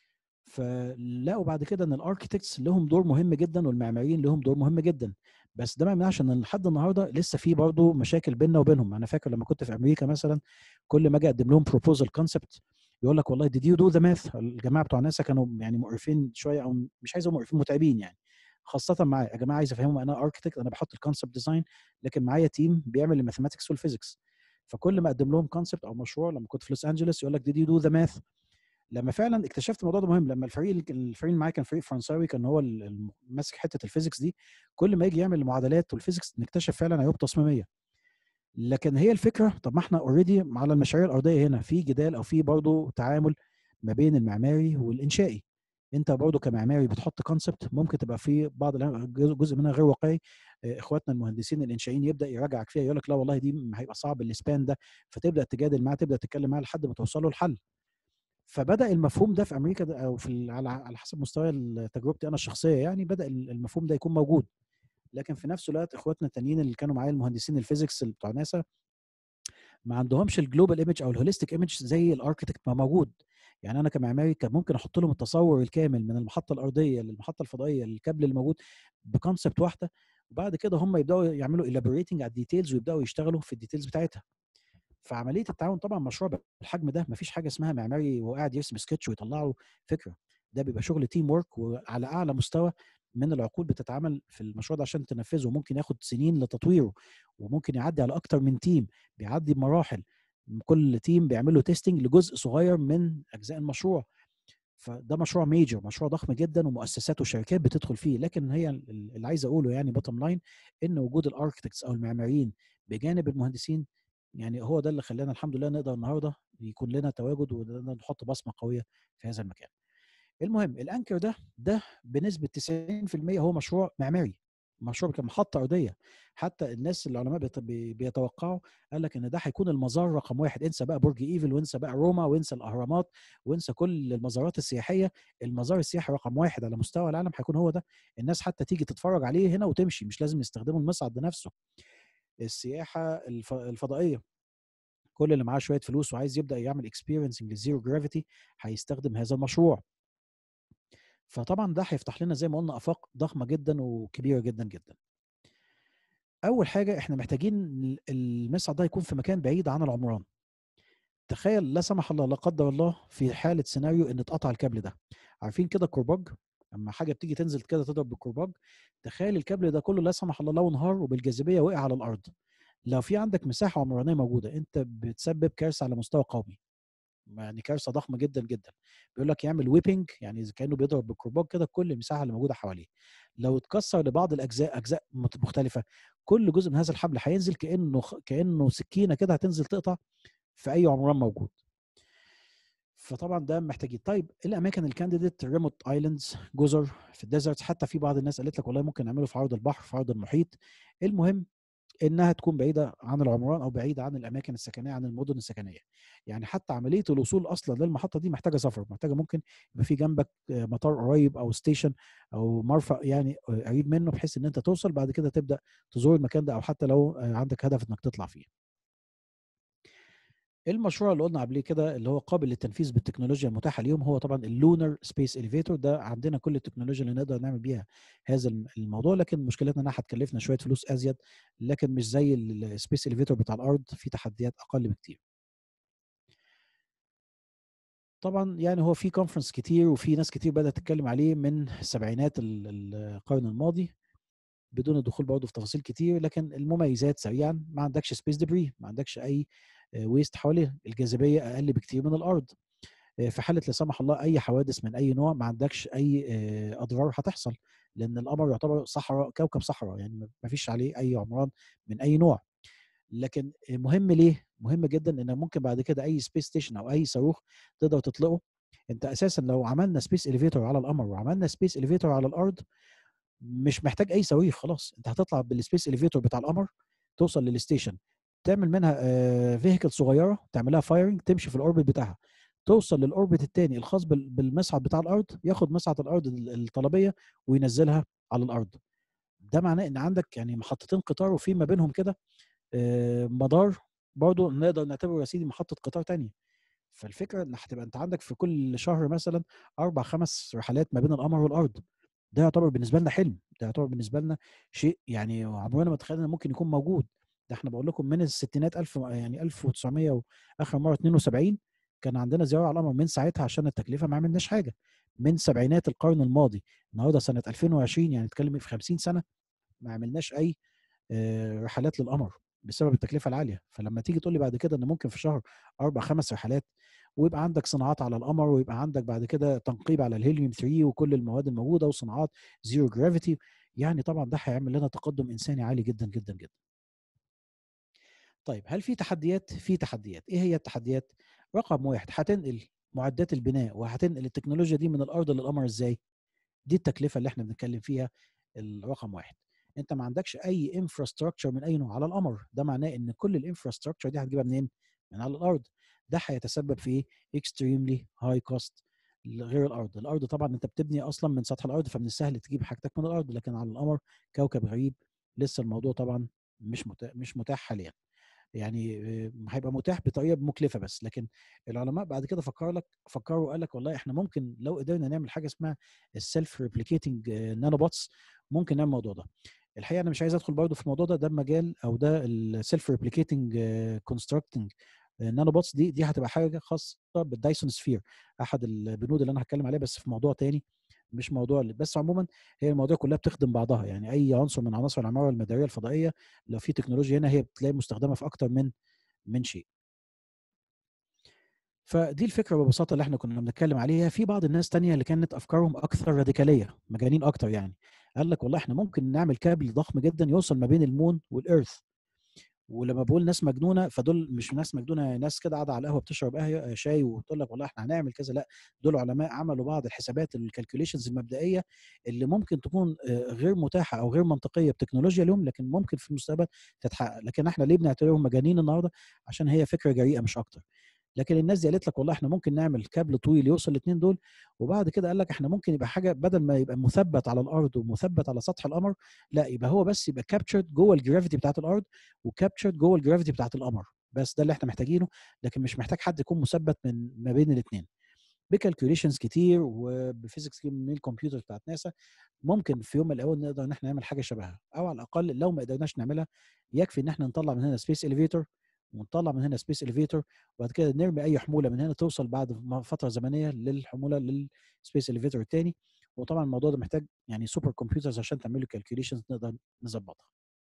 فلقوا بعد كده ان الاركتكتس لهم دور مهم جدا والمعماريين لهم دور مهم جدا بس ده ما يمنعش ان لحد النهارده لسه في برضه مشاكل بيننا وبينهم انا فاكر لما كنت في امريكا مثلا كل ما اجي اقدم لهم بروبوزال كونسبت يقول لك والله ديد يو دو ذا ماث الجماعه بتوع ناسا كانوا يعني مقرفين شويه او مش عايز مقرفين متعبين يعني خاصه معايا يا جماعه عايز افهمهم انا اركتكت انا بحط الكونسبت ديزاين لكن معايا تيم بيعمل الماثيماتكس والفيزيكس فكل ما اقدم لهم كونسبت او مشروع لما كنت في لوس انجلوس يقول لك ديد يو دو ذا ماث لما فعلا اكتشفت الموضوع ده مهم لما الفريق الفريق اللي معايا كان فريق فرنساوي كان هو ماسك حته الفيزيكس دي كل ما يجي يعمل المعادلات والفيزيكس نكتشف فعلا عيوب تصميميه لكن هي الفكره طب ما احنا اوريدي على المشاريع الارضيه هنا في جدال او في برضه تعامل ما بين المعماري والانشائي انت برضه كمعماري بتحط كونسبت ممكن تبقى في بعض جزء منها غير واقعي اخواتنا المهندسين الانشائيين يبدا يراجعك فيها يقول لك لا والله دي هيبقى صعب الاسبان ده فتبدا تجادل معاه تبدا تتكلم معاه لحد ما توصلوا لحل فبدا المفهوم ده في امريكا ده او في على حسب مستوى تجربتي انا الشخصيه يعني بدا المفهوم ده يكون موجود لكن في نفس الوقت اخواتنا التانيين اللي كانوا معايا المهندسين الفيزيكس بتوع ناسا ما عندهمش الجلوبال ايمج او الهوليستيك ايمج زي الاركتكت ما موجود يعني انا كمعماري كان ممكن احط لهم التصور الكامل من المحطه الارضيه للمحطه الفضائيه للكابل اللي موجود بكونسبت واحده وبعد كده هم يبداوا يعملوا الابوريتنج على الديتيلز ويبداوا يشتغلوا في الديتيلز بتاعتها فعمليه التعاون طبعا مشروع بالحجم ده مفيش حاجه اسمها معماري وقاعد يرسم سكتش ويطلعه فكره ده بيبقى شغل تيم ورك وعلى اعلى مستوى من العقول بتتعمل في المشروع ده عشان تنفذه ممكن ياخد سنين لتطويره وممكن يعدي على اكتر من تيم بيعدي بمراحل كل تيم بيعمل له تيستنج لجزء صغير من اجزاء المشروع فده مشروع ميجر مشروع ضخم جدا ومؤسسات وشركات بتدخل فيه لكن هي اللي عايز اقوله يعني بوتtom لاين ان وجود الاركتكتس او المعماريين بجانب المهندسين يعني هو ده اللي خلانا الحمد لله نقدر النهارده يكون لنا تواجد ونقدر نحط بصمه قويه في هذا المكان. المهم الانكر ده ده بنسبه 90% هو مشروع معماري مشروع كمحطه ارضيه حتى الناس العلماء بيتوقعوا قال لك ان ده هيكون المزار رقم واحد انسى بقى برج ايفل وانسى بقى روما وانسى الاهرامات وانسى كل المزارات السياحيه المزار السياحي رقم واحد على مستوى العالم هيكون هو ده الناس حتى تيجي تتفرج عليه هنا وتمشي مش لازم يستخدموا المصعد بنفسه السياحه الفضائيه كل اللي معاه شويه فلوس وعايز يبدا يعمل اكسبيرينسنج للزيرو جرافيتي هيستخدم هذا المشروع فطبعا ده هيفتح لنا زي ما قلنا افاق ضخمه جدا وكبيره جدا جدا اول حاجه احنا محتاجين المصعد ده يكون في مكان بعيد عن العمران تخيل لا سمح الله لا قدر الله في حاله سيناريو ان اتقطع الكابل ده عارفين كده الكرباج اما حاجه بتيجي تنزل كده تضرب بالكرباج تخيل الكابل ده كله لا سمح الله لو انهار وبالجاذبيه وقع على الارض لو في عندك مساحه عمرانيه موجوده انت بتسبب كارثه على مستوى قومي يعني كارثه ضخمه جدا جدا بيقول لك يعمل ويبنج يعني كانه بيضرب بالكرباج كده كل المساحه اللي موجوده حواليه لو اتكسر لبعض الاجزاء اجزاء مختلفه كل جزء من هذا الحبل هينزل كانه كانه سكينه كده هتنزل تقطع في اي عمران موجود فطبعا ده محتاجين طيب الاماكن الكانديديت ريموت ايلاندز جزر في الديزرتس حتى في بعض الناس قالت لك والله ممكن نعمله في عرض البحر في عرض المحيط المهم انها تكون بعيده عن العمران او بعيده عن الاماكن السكنيه عن المدن السكنيه يعني حتى عمليه الوصول اصلا للمحطه دي محتاجه سفر محتاجه ممكن يبقى في جنبك مطار قريب او ستيشن او مرفأ يعني قريب منه بحيث ان انت توصل بعد كده تبدا تزور المكان ده او حتى لو عندك هدف انك تطلع فيه المشروع اللي قلنا قبل كده اللي هو قابل للتنفيذ بالتكنولوجيا المتاحه اليوم هو طبعا اللونر سبيس اليفيتور ده عندنا كل التكنولوجيا اللي نقدر نعمل بيها هذا الموضوع لكن مشكلتنا انها هتكلفنا شويه فلوس ازيد لكن مش زي السبيس اليفيتور بتاع الارض في تحديات اقل بكتير. طبعا يعني هو في كونفرنس كتير وفي ناس كتير بدات تتكلم عليه من سبعينات القرن الماضي بدون الدخول برضه في تفاصيل كتير لكن المميزات سريعا ما عندكش سبيس دبري ما عندكش اي ويست حواليه الجاذبيه اقل بكتير من الارض في حاله لا سمح الله اي حوادث من اي نوع ما عندكش اي اضرار هتحصل لان القمر يعتبر صحراء كوكب صحراء يعني ما فيش عليه اي عمران من اي نوع لكن مهم ليه مهم جدا ان ممكن بعد كده اي سبيس ستيشن او اي صاروخ تقدر تطلقه انت اساسا لو عملنا سبيس اليفيتور على القمر وعملنا سبيس اليفيتور على الارض مش محتاج اي صواريخ خلاص انت هتطلع بالسبيس اليفيتور بتاع القمر توصل للستيشن تعمل منها فيهيكل صغيره تعملها فايرنج تمشي في الاوربت بتاعها توصل للاوربت الثاني الخاص بالمصعد بتاع الارض ياخد مصعد الارض الطلبيه وينزلها على الارض ده معناه ان عندك يعني محطتين قطار وفي ما بينهم كده مدار برضه نقدر نعتبره يا سيدي محطه قطار تانية فالفكره ان هتبقى انت عندك في كل شهر مثلا اربع خمس رحلات ما بين القمر والارض ده يعتبر بالنسبه لنا حلم ده يعتبر بالنسبه لنا شيء يعني عمرنا ما تخيلنا ممكن يكون موجود ده احنا بقول لكم من الستينات 1000 يعني 1900 واخر مره 72 كان عندنا زياره على القمر من ساعتها عشان التكلفه ما عملناش حاجه من سبعينات القرن الماضي النهارده سنه 2020 يعني نتكلم في 50 سنه ما عملناش اي رحلات للقمر بسبب التكلفه العاليه فلما تيجي تقول لي بعد كده ان ممكن في شهر اربع خمس رحلات ويبقى عندك صناعات على القمر ويبقى عندك بعد كده تنقيب على الهيليوم 3 وكل المواد الموجوده وصناعات زيرو جرافيتي يعني طبعا ده هيعمل لنا تقدم انساني عالي جدا جدا جدا طيب هل في تحديات في تحديات ايه هي التحديات رقم واحد هتنقل معدات البناء وهتنقل التكنولوجيا دي من الارض للقمر ازاي دي التكلفه اللي احنا بنتكلم فيها الرقم واحد انت ما عندكش اي انفراستراكشر من اي نوع على القمر ده معناه ان كل الانفراستراكشر دي هتجيبها منين من على الارض ده هيتسبب في ايه اكستريملي هاي كوست غير الارض الارض طبعا انت بتبني اصلا من سطح الارض فمن السهل تجيب حاجتك من الارض لكن على القمر كوكب غريب لسه الموضوع طبعا مش متاح مش متاح حاليا يعني هيبقى متاح بطريقه مكلفه بس لكن العلماء بعد كده فكر لك فكروا وقال لك والله احنا ممكن لو قدرنا نعمل حاجه اسمها السيلف ريبليكيتنج نانو بوتس ممكن نعمل الموضوع ده الحقيقه انا مش عايز ادخل برضه في الموضوع ده ده مجال او ده السيلف ريبليكيتنج كونستراكتنج نانو بوتس دي دي هتبقى حاجه خاصه بالدايسون سفير احد البنود اللي انا هتكلم عليها بس في موضوع تاني مش موضوع بس عموما هي المواضيع كلها بتخدم بعضها يعني اي عنصر من عناصر العماره المداريه الفضائيه لو في تكنولوجيا هنا هي بتلاقي مستخدمه في اكتر من من شيء فدي الفكره ببساطه اللي احنا كنا بنتكلم عليها في بعض الناس تانية اللي كانت افكارهم اكثر راديكاليه مجانين اكتر يعني قال لك والله احنا ممكن نعمل كابل ضخم جدا يوصل ما بين المون والارث ولما بقول ناس مجنونه فدول مش ناس مجنونه ناس كده قاعده على القهوه بتشرب شاي وتقول لك والله احنا هنعمل كذا لا دول علماء عملوا بعض الحسابات الكالكوليشنز المبدئيه اللي ممكن تكون غير متاحه او غير منطقيه بتكنولوجيا اليوم لكن ممكن في المستقبل تتحقق لكن احنا ليه بنعتبرهم مجانين النهارده عشان هي فكره جريئه مش اكتر لكن الناس دي قالت لك والله احنا ممكن نعمل كابل طويل يوصل الاثنين دول وبعد كده قال لك احنا ممكن يبقى حاجه بدل ما يبقى مثبت على الارض ومثبت على سطح القمر لا يبقى هو بس يبقى كابتشرد جوه الجرافيتي بتاعت الارض وكابتشرد جوه الجرافيتي بتاعت القمر بس ده اللي احنا محتاجينه لكن مش محتاج حد يكون مثبت من ما بين الاثنين بكالكوليشنز كتير وبفيزيكس من الكمبيوتر بتاعت ناسا ممكن في يوم من الاول نقدر ان احنا نعمل حاجه شبهها او على الاقل لو ما قدرناش نعملها يكفي ان احنا نطلع من هنا سبيس اليفيتور ونطلع من هنا سبيس اليفيتور وبعد كده نرمي اي حموله من هنا توصل بعد فتره زمنيه للحموله للسبيس اليفيتور الثاني وطبعا الموضوع ده محتاج يعني سوبر كمبيوترز عشان تعمل له كالكوليشنز نقدر نظبطها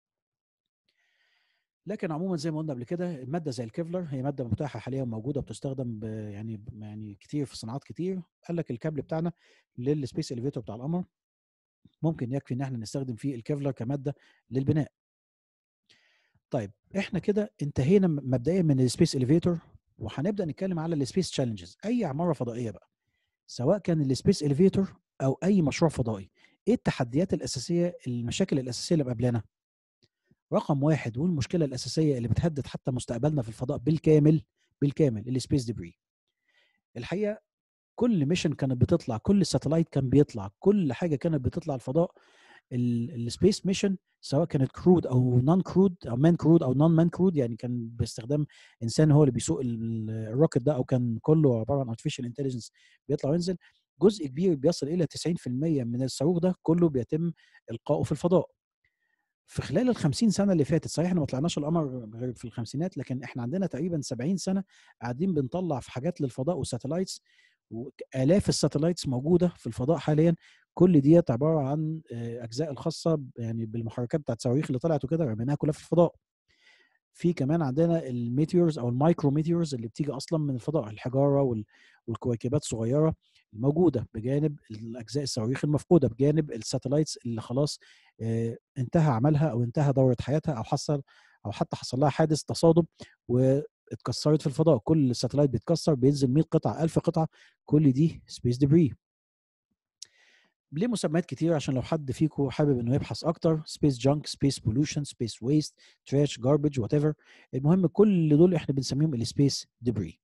لكن عموما زي ما قلنا قبل كده الماده زي الكيفلر هي ماده متاحه حاليا موجوده بتستخدم يعني يعني كتير في صناعات كتير قال لك الكابل بتاعنا للسبيس اليفيتور بتاع القمر ممكن يكفي ان احنا نستخدم فيه الكيفلر كماده للبناء طيب احنا كده انتهينا مبدئيا من السبيس اليفيتور وهنبدا نتكلم على السبيس تشالنجز اي عماره فضائيه بقى سواء كان السبيس اليفيتور او اي مشروع فضائي ايه التحديات الاساسيه المشاكل الاساسيه اللي مقابلانا رقم واحد والمشكله الاساسيه اللي بتهدد حتى مستقبلنا في الفضاء بالكامل بالكامل السبيس ديبري الحقيقه كل ميشن كانت بتطلع كل ساتلايت كان بيطلع كل حاجه كانت بتطلع الفضاء السبيس ميشن سواء كانت كرود او نون كرود او مان كرود او نون مان كرود يعني كان باستخدام انسان هو اللي بيسوق الروكت ده او كان كله عباره عن ارتفيشال انتليجنس بيطلع وينزل جزء كبير بيصل الى 90% من الصاروخ ده كله بيتم القائه في الفضاء في خلال ال 50 سنه اللي فاتت صحيح احنا ما طلعناش القمر غير في الخمسينات لكن احنا عندنا تقريبا 70 سنه قاعدين بنطلع في حاجات للفضاء وساتلايتس والاف الساتلايتس موجوده في الفضاء حاليا كل ديت عباره عن اجزاء الخاصه يعني بالمحركات بتاعت الصواريخ اللي طلعت وكده رميناها كلها في الفضاء في كمان عندنا الميتيورز او المايكرو ميتيورز اللي بتيجي اصلا من الفضاء الحجاره والكويكبات الصغيره الموجوده بجانب الاجزاء الصواريخ المفقوده بجانب الساتلايتس اللي خلاص انتهى عملها او انتهى دوره حياتها او حصل او حتى حصل لها حادث تصادم واتكسرت في الفضاء كل ساتلايت بيتكسر بينزل 100 قطعه 1000 قطعه كل دي سبيس ديبري ليه مسميات كتير عشان لو حد فيكم حابب انه يبحث اكتر سبيس جانك سبيس بولوشن سبيس ويست تراش جاربج وات ايفر المهم كل دول احنا بنسميهم السبيس ديبري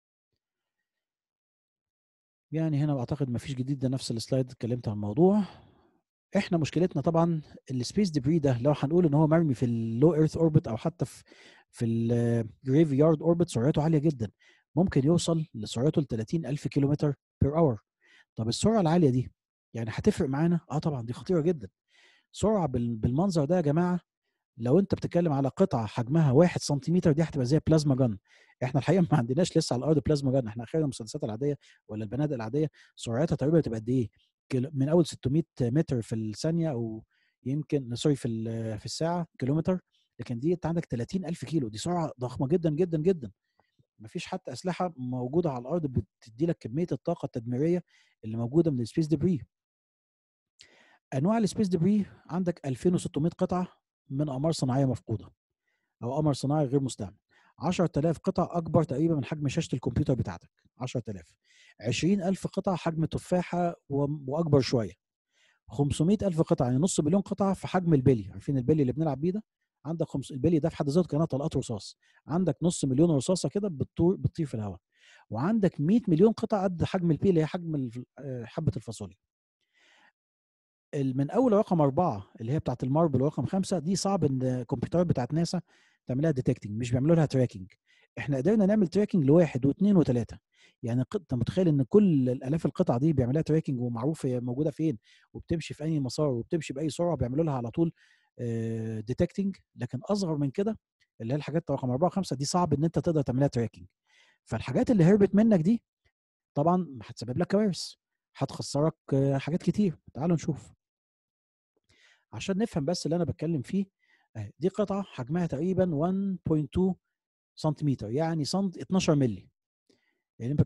يعني هنا بعتقد ما فيش جديد ده نفس السلايد اتكلمت عن الموضوع احنا مشكلتنا طبعا السبيس ديبري ده لو هنقول ان هو مرمي في اللو ايرث اوربت او حتى في في الجريف يارد اوربت سرعته عاليه جدا ممكن يوصل لسرعته ل 30000 كيلومتر بير اور طب السرعه العاليه دي يعني هتفرق معانا اه طبعا دي خطيره جدا سرعه بالمنظر ده يا جماعه لو انت بتتكلم على قطعه حجمها 1 سنتيمتر دي هتبقى زي بلازما جن احنا الحقيقه ما عندناش لسه على الارض بلازما جن احنا اخيرا المسدسات العاديه ولا البنادق العاديه سرعتها تقريبا بتبقى قد ايه من اول 600 متر في الثانيه او يمكن سوري في في الساعه كيلومتر لكن دي انت عندك 30000 كيلو دي سرعه ضخمه جدا جدا جدا ما فيش حتى اسلحه موجوده على الارض بتدي لك كميه الطاقه التدميريه اللي موجوده من السبيس ديبري انواع السبيس ديبري عندك 2600 قطعه من اقمار صناعيه مفقوده او قمر صناعي غير مستعمل 10000 قطعه اكبر تقريبا من حجم شاشه الكمبيوتر بتاعتك 10000 20000 قطعه حجم تفاحه واكبر شويه 500000 قطعه يعني نص مليون قطعه في حجم البلي عارفين البلي اللي بنلعب بيه ده عندك خمس البلي ده في حد ذاته كانت طلقات رصاص عندك نص مليون رصاصه كده بتطير بتطير في الهواء وعندك 100 مليون قطعه قد حجم البي اللي هي حجم حبه الفاصوليا من اول رقم اربعه اللي هي بتاعت الماربل ورقم خمسه دي صعب ان الكمبيوترات بتاعت ناسا تعملها ديتكتنج مش بيعملوا لها تراكنج احنا قدرنا نعمل تراكنج لواحد واثنين وثلاثه يعني انت متخيل ان كل الالاف القطع دي بيعملها تراكنج ومعروف هي موجوده فين وبتمشي في اي مسار وبتمشي باي سرعه بيعملوا لها على طول ديتكتنج لكن اصغر من كده اللي هي الحاجات رقم اربعه وخمسه دي صعب ان انت تقدر تعملها تراكنج فالحاجات اللي هربت منك دي طبعا هتسبب لك كوارث هتخسرك حاجات كتير تعالوا نشوف عشان نفهم بس اللي انا بتكلم فيه دي قطعه حجمها تقريبا 1.2 سنتيمتر يعني سنت 12 مللي يعني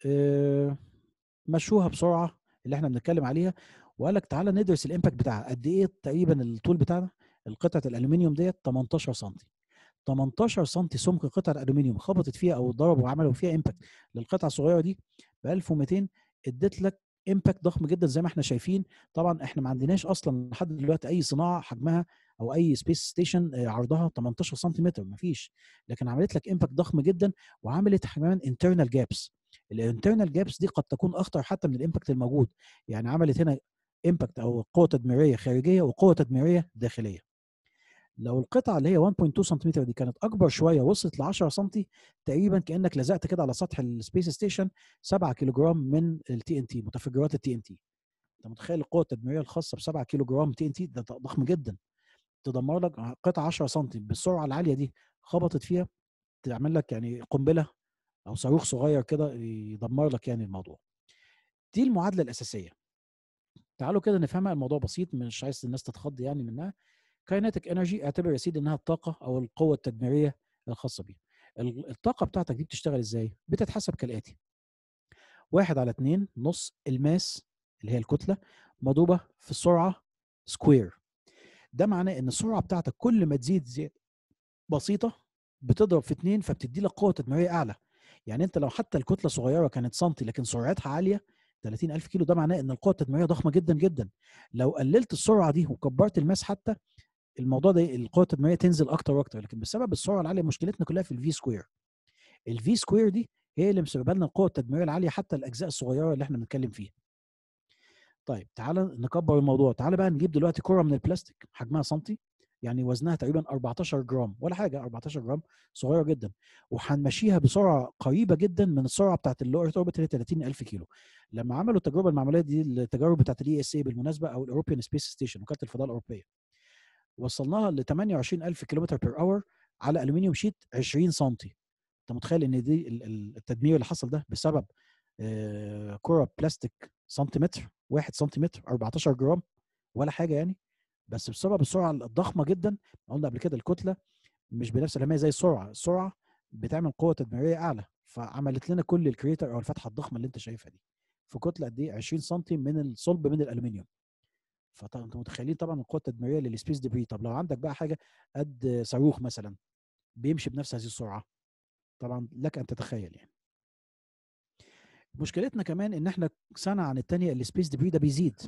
آه مشوها بسرعه اللي احنا بنتكلم عليها وقال لك تعالى ندرس الامباكت بتاعها قد ايه تقريبا الطول بتاعنا القطعه الالومنيوم ديت 18 سم 18 سم سمك قطعه الالومنيوم خبطت فيها او ضربوا وعملوا فيها امباكت للقطعه الصغيره دي ب 1200 ادت لك امباكت ضخم جدا زي ما احنا شايفين طبعا احنا ما عندناش اصلا لحد دلوقتي اي صناعه حجمها او اي سبيس ستيشن عرضها 18 سنتيمتر ما فيش لكن عملت لك امباكت ضخم جدا وعملت كمان انترنال جابس الانترنال جابس دي قد تكون اخطر حتى من الامباكت الموجود يعني عملت هنا امباكت او قوه تدميريه خارجيه وقوه تدميريه داخليه لو القطعه اللي هي 1.2 سنتيمتر دي كانت اكبر شويه وصلت ل 10 سم تقريبا كانك لزقت كده على سطح السبيس ستيشن 7 كيلو جرام من التي ان تي متفجرات التي ان تي انت متخيل القوه التدميريه الخاصه ب 7 كيلو جرام تي ان تي ده ضخم جدا تدمر لك قطعه 10 سم بالسرعه العاليه دي خبطت فيها تعمل لك يعني قنبله او صاروخ صغير كده يدمر لك يعني الموضوع دي المعادله الاساسيه تعالوا كده نفهمها الموضوع بسيط مش عايز الناس تتخض يعني منها كايناتيك انرجي اعتبر يا سيدي انها الطاقه او القوه التدميريه الخاصه بيها الطاقه بتاعتك دي بتشتغل ازاي بتتحسب كالاتي واحد على اتنين نص الماس اللي هي الكتله مضروبه في السرعه سكوير ده معناه ان السرعه بتاعتك كل ما تزيد زياده بسيطه بتضرب في اتنين فبتدي لك قوه تدميريه اعلى يعني انت لو حتى الكتله صغيره كانت سنتي لكن سرعتها عاليه 30000 كيلو ده معناه ان القوه التدميريه ضخمه جدا جدا لو قللت السرعه دي وكبرت الماس حتى الموضوع ده القوه التدميريه تنزل اكتر واكتر لكن بسبب السرعه العاليه مشكلتنا كلها في الفي سكوير الفي سكوير دي هي اللي مسببه لنا القوه التدميريه العاليه حتى الاجزاء الصغيره اللي احنا بنتكلم فيها طيب تعال نكبر الموضوع تعال بقى نجيب دلوقتي كره من البلاستيك حجمها سنتي يعني وزنها تقريبا 14 جرام ولا حاجه 14 جرام صغيره جدا وهنمشيها بسرعه قريبه جدا من السرعه بتاعت اللو ايرث اوربت اللي 30000 كيلو لما عملوا التجربه المعمليه دي التجارب بتاعت الاي اس اي بالمناسبه او الاوروبيان سبيس ستيشن وكاله الفضاء الاوروبيه وصلناها ل 28000 كيلومتر بير اور على الومنيوم شيت 20 سم انت متخيل ان دي التدمير اللي حصل ده بسبب كره بلاستيك سنتيمتر 1 سنتيمتر 14 جرام ولا حاجه يعني بس بسبب السرعه الضخمه جدا قلنا قبل كده الكتله مش بنفس الاهميه زي السرعه السرعه بتعمل قوه تدميريه اعلى فعملت لنا كل الكريتر او الفتحه الضخمه اللي انت شايفها دي في كتله قد ايه 20 سم من الصلب من الالومنيوم فانتوا متخيلين طبعا القوه التدميريه للسبيس ديبري طب لو عندك بقى حاجه قد صاروخ مثلا بيمشي بنفس هذه السرعه طبعا لك ان تتخيل يعني مشكلتنا كمان ان احنا سنه عن الثانيه السبيس ديبري ده بيزيد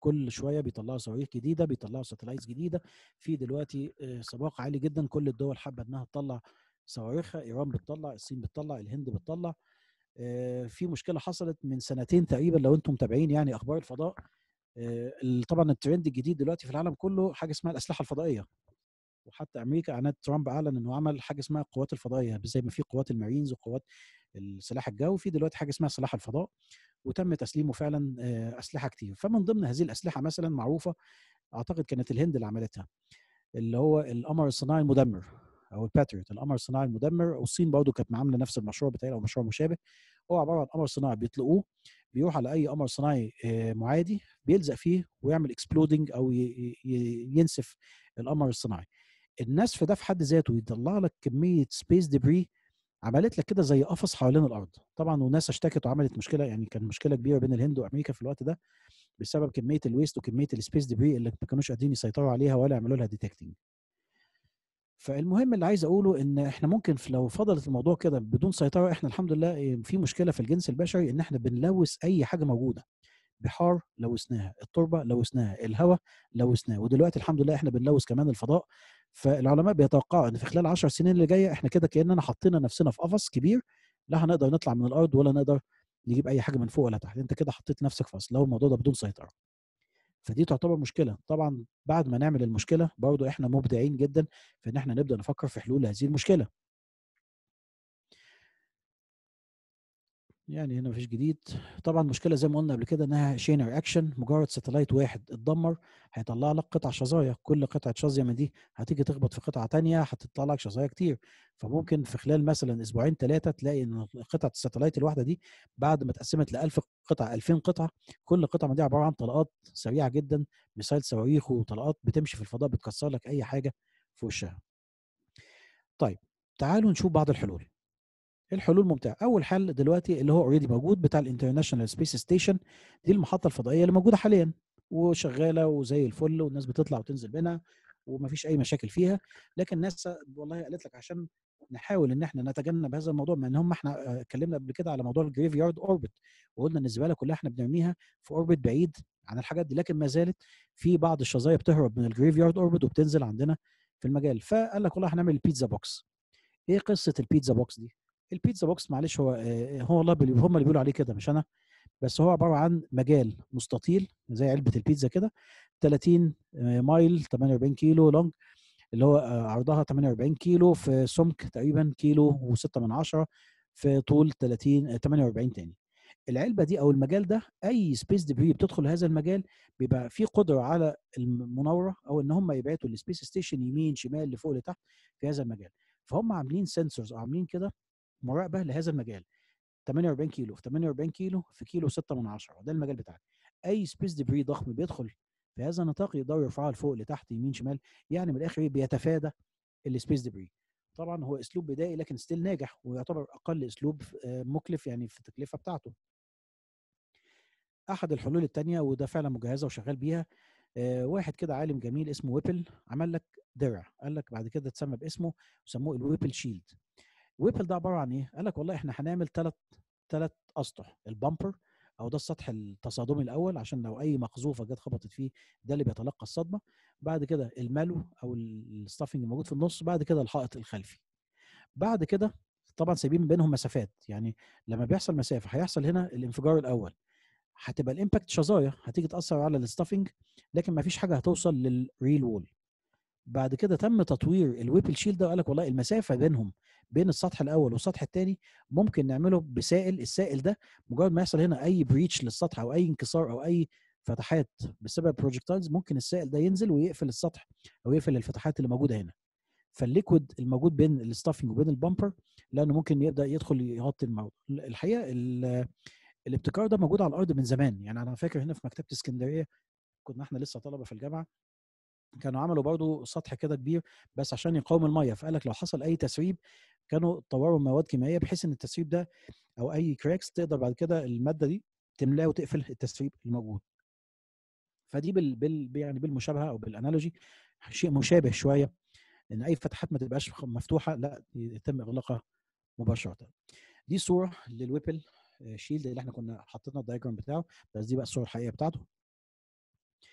كل شويه بيطلعوا صواريخ جديده بيطلعوا ساتلايتس جديده في دلوقتي آه، سباق عالي جدا كل الدول حابه انها تطلع صواريخها ايران بتطلع الصين بتطلع الهند بتطلع آه، في مشكله حصلت من سنتين تقريبا لو انتم متابعين يعني اخبار الفضاء آه، ال- طبعا الترند الجديد دلوقتي في العالم كله حاجه اسمها الاسلحه الفضائيه وحتى امريكا اعلنت ترامب اعلن انه عمل حاجه اسمها القوات الفضائيه زي ما في قوات المارينز وقوات السلاح الجوي في دلوقتي حاجه اسمها سلاح الفضاء وتم تسليمه فعلا آه، اسلحه كتير فمن ضمن هذه الاسلحه مثلا معروفه اعتقد كانت الهند اللي عملتها اللي هو القمر الصناعي المدمر او الباتريوت القمر الصناعي المدمر والصين برضه كانت عامله نفس المشروع بتاعي او مشروع مشابه هو عباره عن قمر صناعي بيطلقوه بيروح على اي قمر صناعي آه، معادي بيلزق فيه ويعمل اكسبلودنج او ي- ي- ينسف القمر الصناعي النسف ده في حد ذاته يطلع لك كميه سبيس ديبري عملت لك كده زي قفص حوالين الارض طبعا وناس اشتكت وعملت مشكله يعني كان مشكله كبيره بين الهند وامريكا في الوقت ده بسبب كميه الويست وكميه السبيس ديبري اللي ما كانوش قادرين يسيطروا عليها ولا يعملوا لها ديتكتنج فالمهم اللي عايز اقوله ان احنا ممكن في- لو فضلت الموضوع كده بدون سيطره احنا الحمد لله إيه، في مشكله في الجنس البشري ان احنا بنلوث اي حاجه موجوده بحار لوثناها التربه لوثناها الهواء لوثناه ودلوقتي الحمد لله احنا بنلوث كمان الفضاء فالعلماء بيتوقعوا ان في خلال 10 سنين اللي جايه احنا كده كاننا حطينا نفسنا في قفص كبير لا هنقدر نطلع من الارض ولا نقدر نجيب اي حاجه من فوق ولا تحت انت كده حطيت نفسك في اصل لو الموضوع ده بدون سيطره فدي تعتبر مشكله طبعا بعد ما نعمل المشكله برضو احنا مبدعين جدا في ان احنا نبدا نفكر في حلول هذه المشكله يعني هنا مفيش جديد طبعا مشكله زي ما قلنا قبل كده انها شين رياكشن مجرد ساتلايت واحد اتدمر هيطلع لك قطع شظايا كل قطعه شظيه من دي هتيجي تخبط في قطعه تانية هتطلع لك شظايا كتير فممكن في خلال مثلا اسبوعين ثلاثه تلاقي ان قطعه الساتلايت الواحده دي بعد ما اتقسمت ل 1000 قطعه 2000 قطعه كل قطعه من دي عباره عن طلقات سريعه جدا ميسايل صواريخ وطلقات بتمشي في الفضاء بتكسر لك اي حاجه في وشها طيب تعالوا نشوف بعض الحلول الحلول ممتعه اول حل دلوقتي اللي هو اوريدي موجود بتاع الانترناشونال سبيس ستيشن دي المحطه الفضائيه اللي موجوده حاليا وشغاله وزي الفل والناس بتطلع وتنزل منها ومفيش اي مشاكل فيها لكن ناسا والله قالت لك عشان نحاول ان احنا نتجنب هذا الموضوع مع ان هم احنا آه، اتكلمنا قبل كده على موضوع الجريف يارد اوربت وقلنا ان الزباله كلها احنا بنرميها في اوربت بعيد عن الحاجات دي لكن ما زالت في بعض الشظايا بتهرب من الجريف يارد اوربت وبتنزل عندنا في المجال فقال لك والله هنعمل البيتزا بوكس ايه قصه البيتزا بوكس دي البيتزا بوكس معلش هو آه، هو والله بي- هم اللي بيقولوا عليه كده مش انا بس هو عباره عن مجال مستطيل زي علبه البيتزا كده 30 آه، مايل 48 كيلو لونج اللي هو آه، عرضها 48 كيلو في سمك تقريبا كيلو و6 من عشرة في طول 30 آه، 48 تاني العلبه دي او المجال ده اي سبيس ديبري بتدخل هذا المجال بيبقى في قدره على المناوره او ان هم يبعتوا السبيس ستيشن يمين شمال لفوق لتحت في هذا المجال فهم عاملين سنسورز او عاملين كده مراقبه لهذا المجال 48 كيلو في 48 كيلو في كيلو 6 من 10 ده المجال بتاعك اي سبيس ديبري ضخم بيدخل في هذا النطاق يقدروا يرفعوها لفوق لتحت يمين شمال يعني من الاخر إيه؟ بيتفادى السبيس ديبري طبعا هو اسلوب بدائي لكن ستيل ناجح ويعتبر اقل اسلوب آه، مكلف يعني في التكلفه بتاعته احد الحلول التانية وده فعلا مجهزه وشغال بيها آه، واحد كده عالم جميل اسمه ويبل عمل لك درع قال لك بعد كده اتسمى باسمه وسموه الويبل شيلد ويبل ده عباره عن ايه؟ قال لك والله احنا هنعمل ثلاث ثلاث اسطح البامبر او ده السطح التصادمي الاول عشان لو اي مقذوفه جت خبطت فيه ده اللي بيتلقى الصدمه بعد كده المالو او الستافنج الموجود في النص بعد كده الحائط الخلفي بعد كده طبعا سايبين بينهم مسافات يعني لما بيحصل مسافه هيحصل هنا الانفجار الاول هتبقى الامباكت شظايا هتيجي تاثر على الستافنج لكن ما فيش حاجه هتوصل للريل وول بعد كده تم تطوير الويبل شيلد ده وقال لك والله المسافه بينهم بين السطح الاول والسطح الثاني ممكن نعمله بسائل السائل ده مجرد ما يحصل هنا اي بريتش للسطح او اي انكسار او اي فتحات بسبب بروجكتايلز ممكن السائل ده ينزل ويقفل السطح او يقفل الفتحات اللي موجوده هنا فالليكويد الموجود بين الستافنج وبين البامبر لانه ممكن يبدا يدخل يغطي الموضوع الحقيقه ال- الابتكار ده موجود على الارض من زمان يعني انا فاكر هنا في مكتبه اسكندريه كنا احنا لسه طلبه في الجامعه كانوا عملوا برضو سطح كده كبير بس عشان يقاوم الميه فقال لك لو حصل اي تسريب كانوا طوروا مواد كيميائيه بحيث ان التسريب ده او اي كراكس تقدر بعد كده الماده دي تملاه وتقفل التسريب الموجود فدي بال, بال يعني بالمشابهه او بالانالوجي شيء مشابه شويه ان اي فتحات ما تبقاش مفتوحه لا يتم اغلاقها مباشره دي صوره للويبل شيلد اللي احنا كنا حطينا الدايجرام بتاعه بس دي بقى الصوره الحقيقيه بتاعته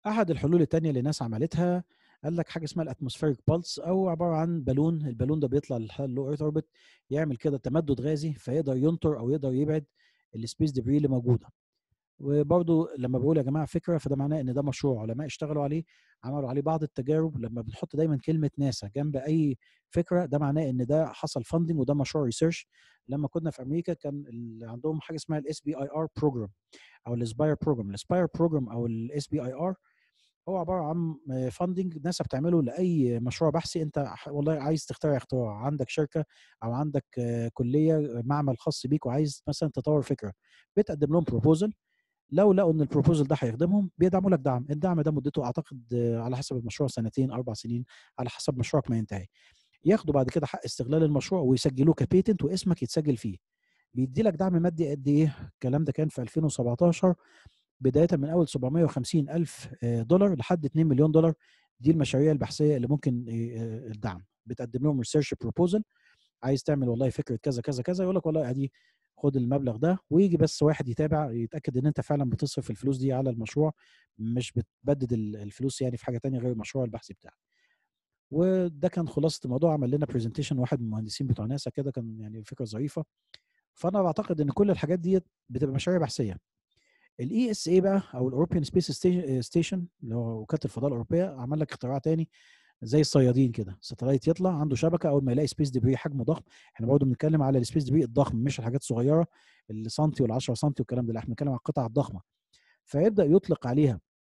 احد الحلول التانية اللي الناس عملتها قال لك حاجه اسمها الاتموسفيريك بالس او عباره عن بالون البالون ده بيطلع للو ايرث اوربت يعمل كده تمدد غازي فيقدر ينطر او يقدر يبعد السبيس ديبري اللي موجوده وبرضو لما بقول يا جماعه فكره فده معناه ان ده مشروع علماء اشتغلوا عليه عملوا عليه بعض التجارب لما بنحط دايما كلمه ناسا جنب اي فكره ده معناه ان ده حصل فاندنج وده مشروع ريسيرش لما كنا في امريكا كان عندهم حاجه اسمها الاس بي اي ار بروجرام او الاسباير بروجرام الاسباير بروجرام او الاس بي اي ار هو عباره عن فاندنج ناسا بتعمله لاي مشروع بحثي انت والله عايز تخترع اختراع عندك شركه او عندك كليه معمل خاص بيك وعايز مثلا تطور فكره بتقدم لهم بروبوزل لو لقوا ان البروبوزل ده هيخدمهم بيدعموا لك دعم الدعم ده مدته اعتقد على حسب المشروع سنتين اربع سنين على حسب مشروعك ما ينتهي ياخدوا بعد كده حق استغلال المشروع ويسجلوه كبيتنت واسمك يتسجل فيه بيدي لك دعم مادي قد ايه الكلام ده كان في 2017 بدايه من اول 750 الف دولار لحد 2 مليون دولار دي المشاريع البحثيه اللي ممكن الدعم بتقدم لهم ريسيرش بروبوزل عايز تعمل والله فكره كذا كذا كذا يقول لك والله ادي خد المبلغ ده ويجي بس واحد يتابع يتاكد ان انت فعلا بتصرف الفلوس دي على المشروع مش بتبدد الفلوس يعني في حاجه تانية غير المشروع البحثي بتاعك وده كان خلاصه الموضوع عمل لنا برزنتيشن واحد من المهندسين بتوع ناسا كده كان يعني فكره ظريفه فانا بعتقد ان كل الحاجات دي بتبقى مشاريع بحثيه الاي اس اي بقى او الاوروبيان سبيس ستيشن اللي هو وكاله الفضاء الاوروبيه عمل لك اختراع تاني زي الصيادين كده ساتلايت يطلع عنده شبكه اول ما يلاقي سبيس ديبري حجمه ضخم احنا برضه بنتكلم على السبيس ديبري الضخم مش الحاجات الصغيره السنتي وال10 سنتي والكلام ده لا احنا بنتكلم على القطع الضخمه فيبدا يطلق عليها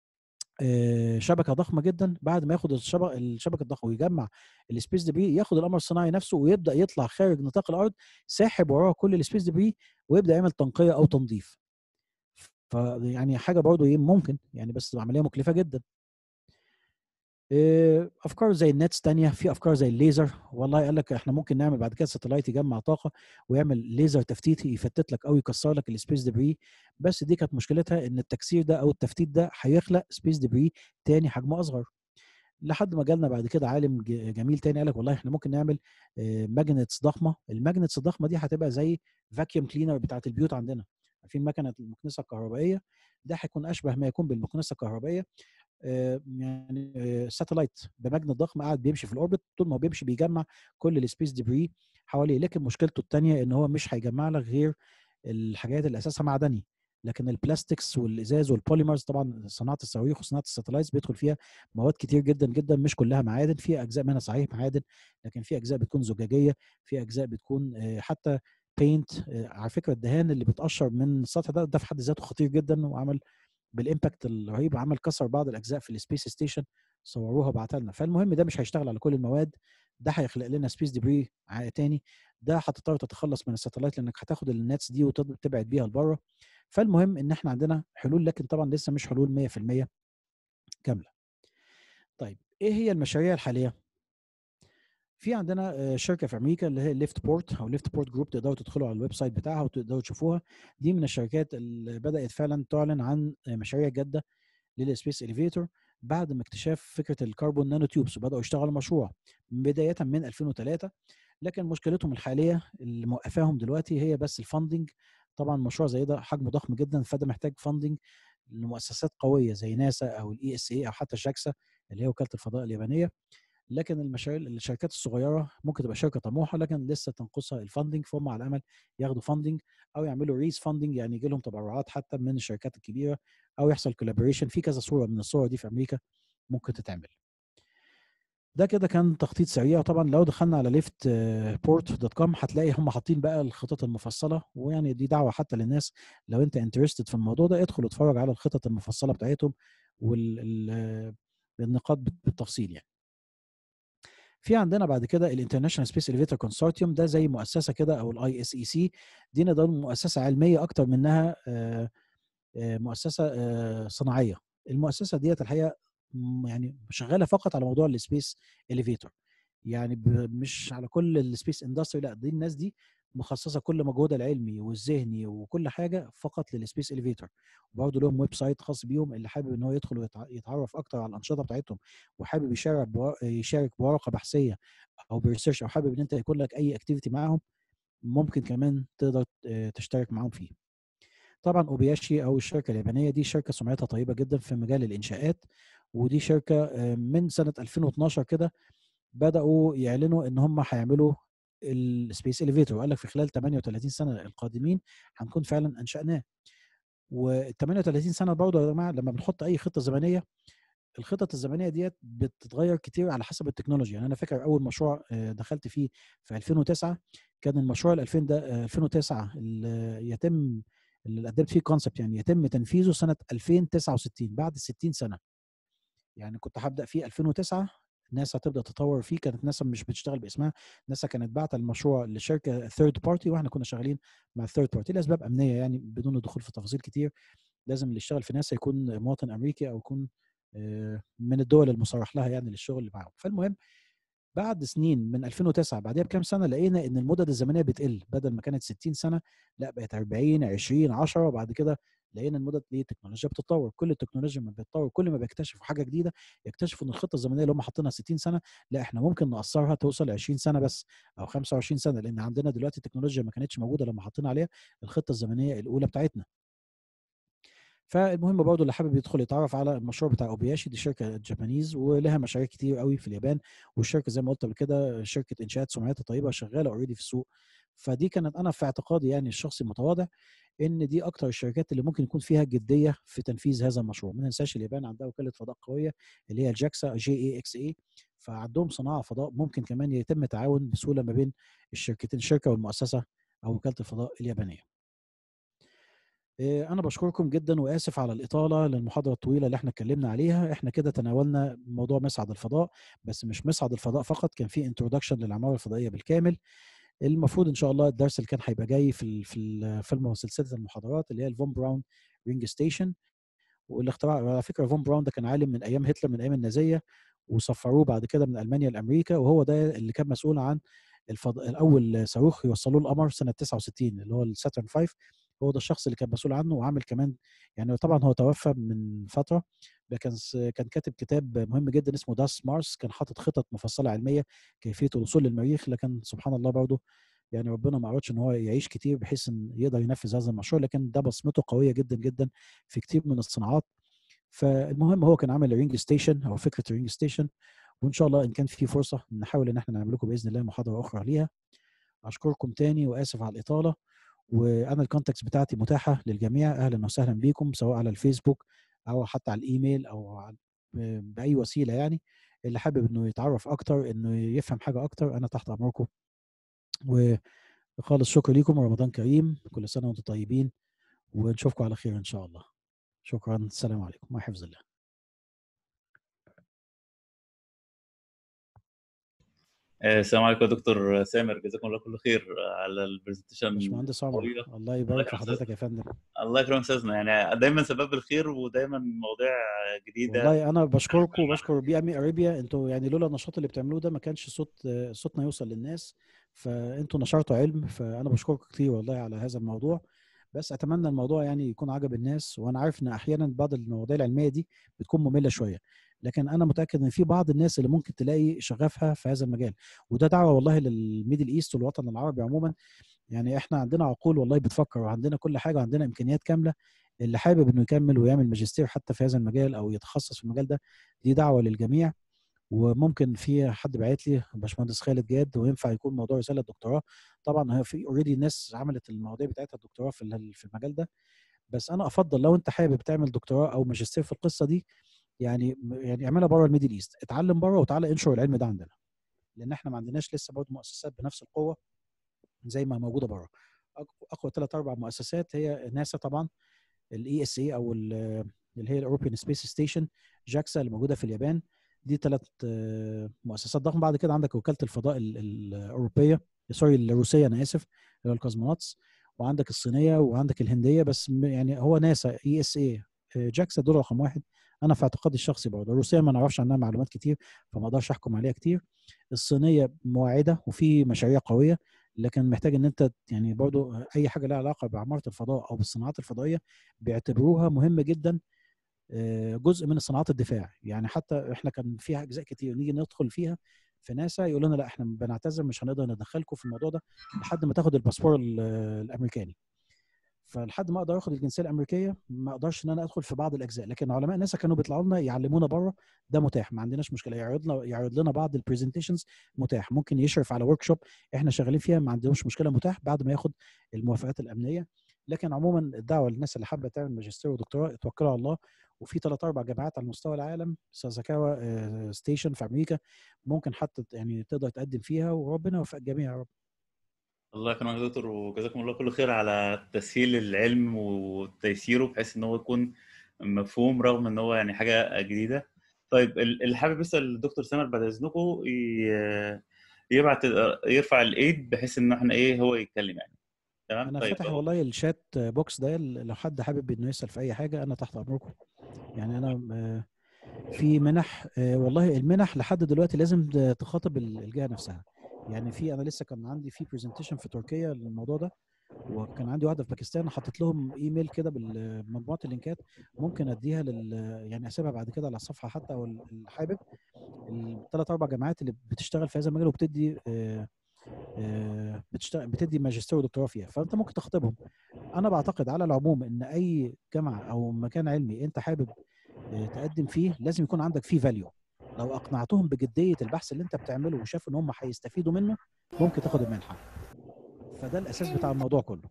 شبكه ضخمه جدا بعد ما ياخد الشبكه الشبكه الضخمه ويجمع السبيس ديبري ياخد القمر الصناعي نفسه ويبدا يطلع خارج نطاق الارض ساحب وراه كل السبيس ديبري ويبدا يعمل تنقيه او تنظيف فيعني حاجه برضه ايه ممكن يعني بس عمليه مكلفه جدا افكار زي النتس تانية في افكار زي الليزر والله قال لك احنا ممكن نعمل بعد كده ساتلايت يجمع طاقه ويعمل ليزر تفتيتي يفتت لك او يكسر لك السبيس ديبري بس دي كانت مشكلتها ان التكسير ده او التفتيت ده هيخلق سبيس ديبري تاني حجمه اصغر لحد ما جالنا بعد كده عالم جميل تاني قال لك والله احنا ممكن نعمل ماجنتس ضخمه الماجنتس الضخمه دي هتبقى زي فاكيوم كلينر بتاعت البيوت عندنا عارفين مكنه المكنسه الكهربائيه ده هيكون اشبه ما يكون بالمكنسه الكهربائيه يعني ساتلايت بمجند ضخم قاعد بيمشي في الاوربت طول ما هو بيمشي بيجمع كل السبيس ديبري حواليه لكن مشكلته الثانيه ان هو مش هيجمع لك غير الحاجات اللي اساسها معدني لكن البلاستكس والازاز والبوليمرز طبعا صناعه الصواريخ وصناعه الساتلايتس بيدخل فيها مواد كتير جدا جدا مش كلها معادن في اجزاء منها صحيح معادن لكن في اجزاء بتكون زجاجيه في اجزاء بتكون حتى بينت على فكره الدهان اللي بتقشر من السطح ده ده في حد ذاته خطير جدا وعمل بالامباكت الرهيب عمل كسر بعض الاجزاء في السبيس ستيشن صوروها وبعتها لنا فالمهم ده مش هيشتغل على كل المواد ده هيخلق لنا سبيس ديبري تاني ده هتضطر تتخلص من الساتلايت لانك هتاخد النتس دي وتبعد بيها لبره فالمهم ان احنا عندنا حلول لكن طبعا لسه مش حلول 100% كامله طيب ايه هي المشاريع الحاليه في عندنا شركه في امريكا اللي هي ليفت بورت او ليفت بورت جروب تقدروا تدخلوا على الويب سايت بتاعها وتقدروا تشوفوها دي من الشركات اللي بدات فعلا تعلن عن مشاريع جاده للسبيس اليفيتور بعد ما اكتشاف فكره الكربون نانو تيوبس وبداوا يشتغلوا مشروع بدايه من 2003 لكن مشكلتهم الحاليه اللي موقفاهم دلوقتي هي بس الفاندنج طبعا مشروع زي ده حجمه ضخم جدا فده محتاج فاندنج لمؤسسات قويه زي ناسا او الاي اس اي او حتى جاكسا اللي هي وكاله الفضاء اليابانيه لكن المشاريع الشركات الصغيره ممكن تبقى شركه طموحه لكن لسه تنقصها الفاندنج فهم على امل ياخدوا فاندنج او يعملوا ريس فاندنج يعني يجي لهم تبرعات حتى من الشركات الكبيره او يحصل كولابوريشن في كذا صوره من الصور دي في امريكا ممكن تتعمل ده كده كان تخطيط سريع طبعا لو دخلنا على ليفت بورت دوت كوم هتلاقي هم حاطين بقى الخطط المفصله ويعني دي دعوه حتى للناس لو انت انترستد في الموضوع ده ادخل اتفرج على الخطط المفصله بتاعتهم والنقاط بالتفصيل يعني في عندنا بعد كده الانترناشونال سبيس اليفيتر كونسورتيوم ده زي مؤسسه كده او الاي اس اي سي دي نقدر مؤسسه علميه اكتر منها مؤسسه صناعيه المؤسسه ديت الحقيقه يعني شغاله فقط على موضوع السبيس اليفيتور يعني مش على كل السبيس اندستري لا دي الناس دي مخصصه كل مجهودها العلمي والذهني وكل حاجه فقط للسبيس اليفيتور وبرضه لهم ويب سايت خاص بيهم اللي حابب ان هو يدخل ويتعرف اكتر على الانشطه بتاعتهم وحابب يشارك يشارك بورقه بحثيه او بريسيرش او حابب ان انت يكون لك اي اكتيفيتي معاهم ممكن كمان تقدر تشترك معاهم فيه طبعا اوبياشي او الشركه اليابانيه دي شركه سمعتها طيبه جدا في مجال الانشاءات ودي شركه من سنه 2012 كده بداوا يعلنوا ان هم هيعملوا السبيس اليفيتور وقال لك في خلال 38 سنه القادمين هنكون فعلا انشاناه وال 38 سنه برضه يا جماعه لما بنحط اي خطه زمنيه الخطط الزمنيه ديت بتتغير كتير على حسب التكنولوجيا يعني انا فاكر اول مشروع دخلت فيه في 2009 كان المشروع ال 2000 ده 2009 اللي يتم اللي قدمت فيه كونسبت يعني يتم تنفيذه سنه 2069 بعد 60 سنه يعني كنت هبدا فيه 2009 ناسا تبدا تطور فيه كانت ناسا مش بتشتغل باسمها ناسا كانت بعت المشروع لشركه ثيرد بارتي واحنا كنا شغالين مع الثيرد بارتي لاسباب امنيه يعني بدون الدخول في تفاصيل كتير لازم اللي يشتغل في ناسا يكون مواطن امريكي او يكون من الدول المصرح لها يعني للشغل اللي معاهم فالمهم بعد سنين من 2009 بعدها بكام سنه لقينا ان المدد الزمنيه بتقل بدل ما كانت 60 سنه لا بقت 40 20 10 وبعد كده لقينا المدد ليه التكنولوجيا بتتطور كل التكنولوجيا ما بتتطور كل ما بيكتشفوا حاجه جديده يكتشفوا ان الخطه الزمنيه اللي هم حاطينها 60 سنه لا احنا ممكن نقصرها توصل 20 سنه بس او 25 سنه لان عندنا دلوقتي التكنولوجيا ما كانتش موجوده لما حطينا عليها الخطه الزمنيه الاولى بتاعتنا فالمهم برضه اللي حابب يدخل يتعرف على المشروع بتاع اوبياشي دي شركه جابانيز ولها مشاريع كتير قوي في اليابان والشركه زي ما قلت قبل كده شركه انشاءات سمعتها طيبه شغاله اوريدي في السوق فدي كانت انا في اعتقادي يعني الشخصي المتواضع ان دي اكتر الشركات اللي ممكن يكون فيها جديه في تنفيذ هذا المشروع ما ننساش اليابان عندها وكاله فضاء قويه اللي هي الجاكسا جي اي اكس اي فعندهم صناعه فضاء ممكن كمان يتم تعاون بسهوله ما بين الشركتين الشركه والمؤسسه او وكاله الفضاء اليابانيه انا بشكركم جدا واسف على الاطاله للمحاضره الطويله اللي احنا اتكلمنا عليها احنا كده تناولنا موضوع مصعد الفضاء بس مش مصعد الفضاء فقط كان في انترودكشن للعماره الفضائيه بالكامل المفروض ان شاء الله الدرس اللي كان هيبقى جاي في في في سلسله المحاضرات اللي هي الفون براون رينج ستيشن والاختراع على فكره فون براون ده كان عالم من ايام هتلر من ايام النازيه وسفروه بعد كده من المانيا لامريكا وهو ده اللي كان مسؤول عن الفض... الاول صاروخ يوصلوه القمر سنه 69 اللي هو الساترن 5 هو ده الشخص اللي كان مسؤول عنه وعامل كمان يعني طبعا هو توفى من فتره كان كان كاتب كتاب مهم جدا اسمه داس مارس كان حاطط خطط مفصله علميه كيفيه الوصول للمريخ لكن سبحان الله برضه يعني ربنا ما عرضش ان هو يعيش كتير بحيث ان يقدر ينفذ هذا المشروع لكن ده بصمته قويه جدا جدا في كتير من الصناعات فالمهم هو كان عامل رينج ستيشن او فكره رينج ستيشن وان شاء الله ان كان في فرصه نحاول ان احنا نعمل لكم باذن الله محاضره اخرى ليها اشكركم تاني واسف على الاطاله وانا الكونتاكتس بتاعتي متاحه للجميع اهلا وسهلا بيكم سواء على الفيسبوك او حتى على الايميل او باي وسيله يعني اللي حابب انه يتعرف اكتر انه يفهم حاجه اكتر انا تحت امركم وخالص شكر ليكم ورمضان كريم كل سنه وانتم طيبين ونشوفكم على خير ان شاء الله شكرا السلام عليكم مع حفظ الله السلام عليكم يا دكتور سامر جزاكم الله كل خير على البرزنتيشن باشمهندس عمر الله يبارك في حضرتك يا فندم الله يكرم استاذنا يعني دايما سبب الخير ودايما مواضيع جديده والله انا بشكركم وبشكر بي ام اريبيا انتوا يعني لولا النشاط اللي بتعملوه ده ما كانش صوت صوتنا يوصل للناس فانتوا نشرتوا علم فانا بشكركم كتير والله على هذا الموضوع بس اتمنى الموضوع يعني يكون عجب الناس وانا عارف ان احيانا بعض المواضيع العلميه دي بتكون ممله شويه لكن انا متاكد ان في بعض الناس اللي ممكن تلاقي شغفها في هذا المجال وده دعوه والله للميدل ايست والوطن العربي عموما يعني احنا عندنا عقول والله بتفكر وعندنا كل حاجه وعندنا امكانيات كامله اللي حابب انه يكمل ويعمل ماجستير حتى في هذا المجال او يتخصص في المجال ده دي دعوه للجميع وممكن في حد بعت لي باشمهندس خالد جاد وينفع يكون موضوع رساله دكتوراه طبعا هي في اوريدي ناس عملت المواضيع بتاعتها الدكتوراه في في المجال ده بس انا افضل لو انت حابب تعمل دكتوراه او ماجستير في القصه دي يعني يعني اعملها بره الميدل ايست اتعلم بره وتعالى انشر العلم ده عندنا لان احنا ما عندناش لسه برضه مؤسسات بنفس القوه زي ما موجوده بره اقوى ثلاث اربع مؤسسات هي ناسا طبعا الاي اس اي او اللي هي الاوروبيان سبيس ستيشن جاكسا اللي موجوده في اليابان دي ثلاث مؤسسات ضخمه بعد كده عندك وكاله الفضاء الاوروبيه سوري الروسيه انا اسف اللي هو الكوزموناتس وعندك الصينيه وعندك الهنديه بس يعني هو ناسا اي اس اي جاكسا دول رقم واحد انا في اعتقادي الشخصي برضه الروسيه ما نعرفش عنها معلومات كتير فما اقدرش احكم عليها كتير الصينيه مواعده وفي مشاريع قويه لكن محتاج ان انت يعني برضه اي حاجه لها علاقه بعماره الفضاء او بالصناعات الفضائيه بيعتبروها مهمه جدا جزء من صناعات الدفاع يعني حتى احنا كان فيها اجزاء كتير نيجي ندخل فيها في ناسا يقول لنا لا احنا بنعتذر مش هنقدر ندخلكم في الموضوع ده لحد ما تاخد الباسبور الامريكاني فلحد ما اقدر اخد الجنسيه الامريكيه ما اقدرش ان انا ادخل في بعض الاجزاء لكن علماء ناسا كانوا بيطلعوا لنا يعلمونا بره ده متاح ما عندناش مشكله يعرض لنا يعرض لنا بعض البرزنتيشنز متاح ممكن يشرف على ورك شوب احنا شغالين فيها ما عندناش مشكله متاح بعد ما ياخد الموافقات الامنيه لكن عموما الدعوه للناس اللي حابه تعمل ماجستير ودكتوراه اتوكلوا على الله وفي ثلاث اربع جامعات على مستوى العالم سازاكاوا ستيشن في امريكا ممكن حتى يعني تقدر تقدم فيها وربنا يوفق الجميع يا رب الله يكرمك يا دكتور وجزاكم الله كل خير على تسهيل العلم وتيسيره بحيث ان هو يكون مفهوم رغم ان هو يعني حاجه جديده طيب اللي حابب يسال الدكتور سامر بعد اذنكم يبعت يرفع الايد بحيث ان احنا ايه هو يتكلم يعني تمام انا طيب فاتح والله الشات بوكس ده لو حد حابب انه يسال في اي حاجه انا تحت امركم يعني انا في منح والله المنح لحد دلوقتي لازم تخاطب الجهه نفسها يعني في انا لسه كان عندي في برزنتيشن في تركيا للموضوع ده وكان عندي واحده في باكستان حطيت لهم ايميل كده بمجموعه اللينكات ممكن اديها لل يعني اسيبها بعد كده على الصفحه حتى او الحابب الثلاث اربع جامعات اللي بتشتغل في هذا المجال وبتدي بتشتغل بتدي ماجستير ودكتوراه فيها فانت ممكن تخاطبهم انا بعتقد على العموم ان اي جامعه او مكان علمي انت حابب تقدم فيه لازم يكون عندك فيه فاليو لو اقنعتهم بجديه البحث اللي انت بتعمله وشافوا ان هم هيستفيدوا منه ممكن تاخد المنحه فده الاساس بتاع الموضوع كله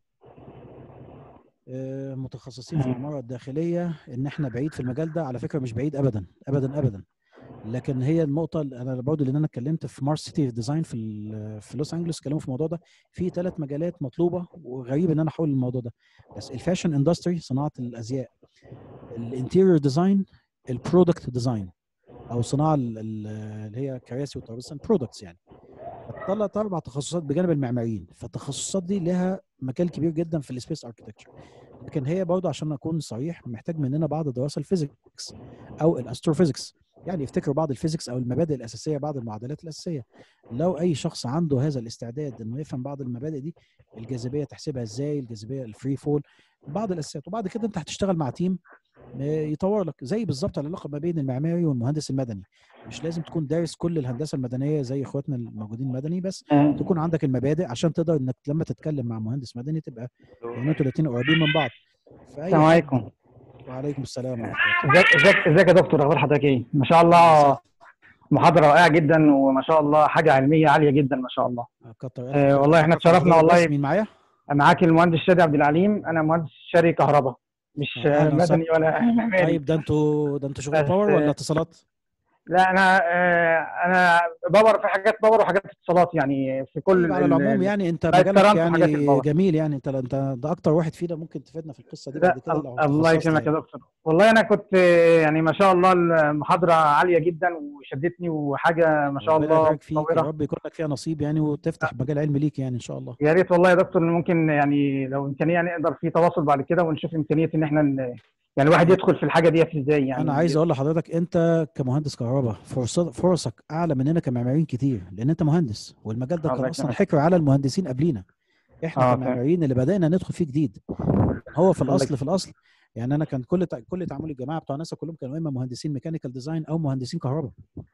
متخصصين في العماره الداخليه ان احنا بعيد في المجال ده على فكره مش بعيد ابدا ابدا ابدا لكن هي النقطه اللي انا برضه لان انا اتكلمت في مارس سيتي ديزاين في في لوس انجلوس اتكلموا في الموضوع ده في ثلاث مجالات مطلوبه وغريب ان انا احول الموضوع ده بس الفاشن اندستري صناعه الازياء الانتيريور ديزاين البرودكت ديزاين او صناعه اللي هي كراسي وترابيزه برودكتس يعني ثلاث اربع تخصصات بجانب المعماريين فالتخصصات دي لها مجال كبير جدا في السبيس اركتكتشر لكن هي برضه عشان اكون صريح محتاج مننا بعض دراسه الفيزيكس او الاستروفيزيكس يعني يفتكروا بعض الفيزيكس او المبادئ الاساسيه بعض المعادلات الاساسيه لو اي شخص عنده هذا الاستعداد انه يفهم بعض المبادئ دي الجاذبيه تحسبها ازاي الجاذبيه الفري فول بعض الاساسيات وبعد كده انت هتشتغل مع تيم يطور لك زي بالظبط العلاقه ما بين المعماري والمهندس المدني مش لازم تكون دارس كل الهندسه المدنيه زي اخواتنا الموجودين مدني بس تكون عندك المبادئ عشان تقدر انك لما تتكلم مع مهندس مدني تبقى يعني انتوا الاثنين قريبين من بعض السلام عليكم وعليكم السلام ازيك ازيك ازيك يا دكتور اخبار حضرتك ايه؟ ما شاء الله محاضره رائعه جدا وما شاء الله حاجه علميه عاليه جدا ما شاء الله كتر آه والله احنا اتشرفنا والله مين معايا؟ معاك المهندس شادي عبد العليم انا مهندس شاري كهرباء مش مدني ولا معماري طيب ده انتوا ده انتوا شغل باور ولا اتصالات؟ لا انا انا باور في حاجات باور وحاجات اتصالات يعني في كل على العموم يعني انت مجالك يعني جميل يعني انت انت ده اكتر واحد فينا ممكن تفيدنا في القصه دي بعد كده لو الله يكرمك يا دكتور والله انا كنت يعني ما شاء الله المحاضره عاليه جدا وشدتني وحاجه ما شاء الله متطوره يا رب يكون لك فيها نصيب يعني وتفتح مجال علمي ليك يعني ان شاء الله يا ريت والله يا دكتور ممكن يعني لو امكانيه نقدر في تواصل بعد كده ونشوف امكانيه ان احنا يعني الواحد يدخل في الحاجه ديت ازاي يعني انا عايز اقول لحضرتك انت كمهندس كهرباء فرصك اعلى مننا كمعماريين كتير لان انت مهندس والمجال ده كان اصلا حكر على المهندسين قبلينا احنا آه كمعماريين اللي بدانا ندخل فيه جديد هو في الاصل في الاصل يعني انا كان كل كل تعامل الجماعه بتوع ناسا كلهم كانوا اما مهندسين ميكانيكال ديزاين او مهندسين كهرباء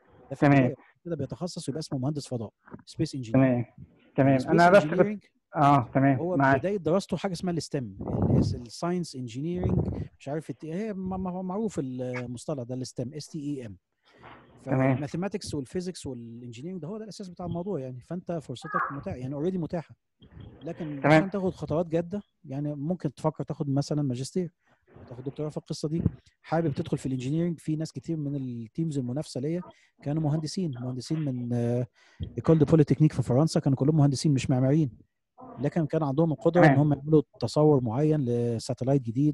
تمام كده بيتخصص ويبقى اسمه مهندس فضاء سبيس انجينير تمام تمام انا بس كنت اه تمام هو معاك. بدايه دراسته حاجه اسمها الستم الساينس انجينيرنج مش عارف هي معروف المصطلح ده الستم اس تي اي ام فالماثيماتكس والفيزيكس والانجينيرنج ده هو ده الاساس بتاع الموضوع يعني فانت فرصتك متاحه يعني اوريدي متاحه لكن تمام. عشان تاخد خطوات جاده يعني ممكن تفكر تاخد مثلا ماجستير تاخد دكتوراه في القصه دي حابب تدخل في الانجينيرنج في ناس كتير من التيمز المنافسه ليا كانوا مهندسين مهندسين من ايكول دو بوليتكنيك في فرنسا كانوا كلهم مهندسين مش معماريين لكن كان عندهم القدره ان هم يعملوا تصور معين لساتلايت جديد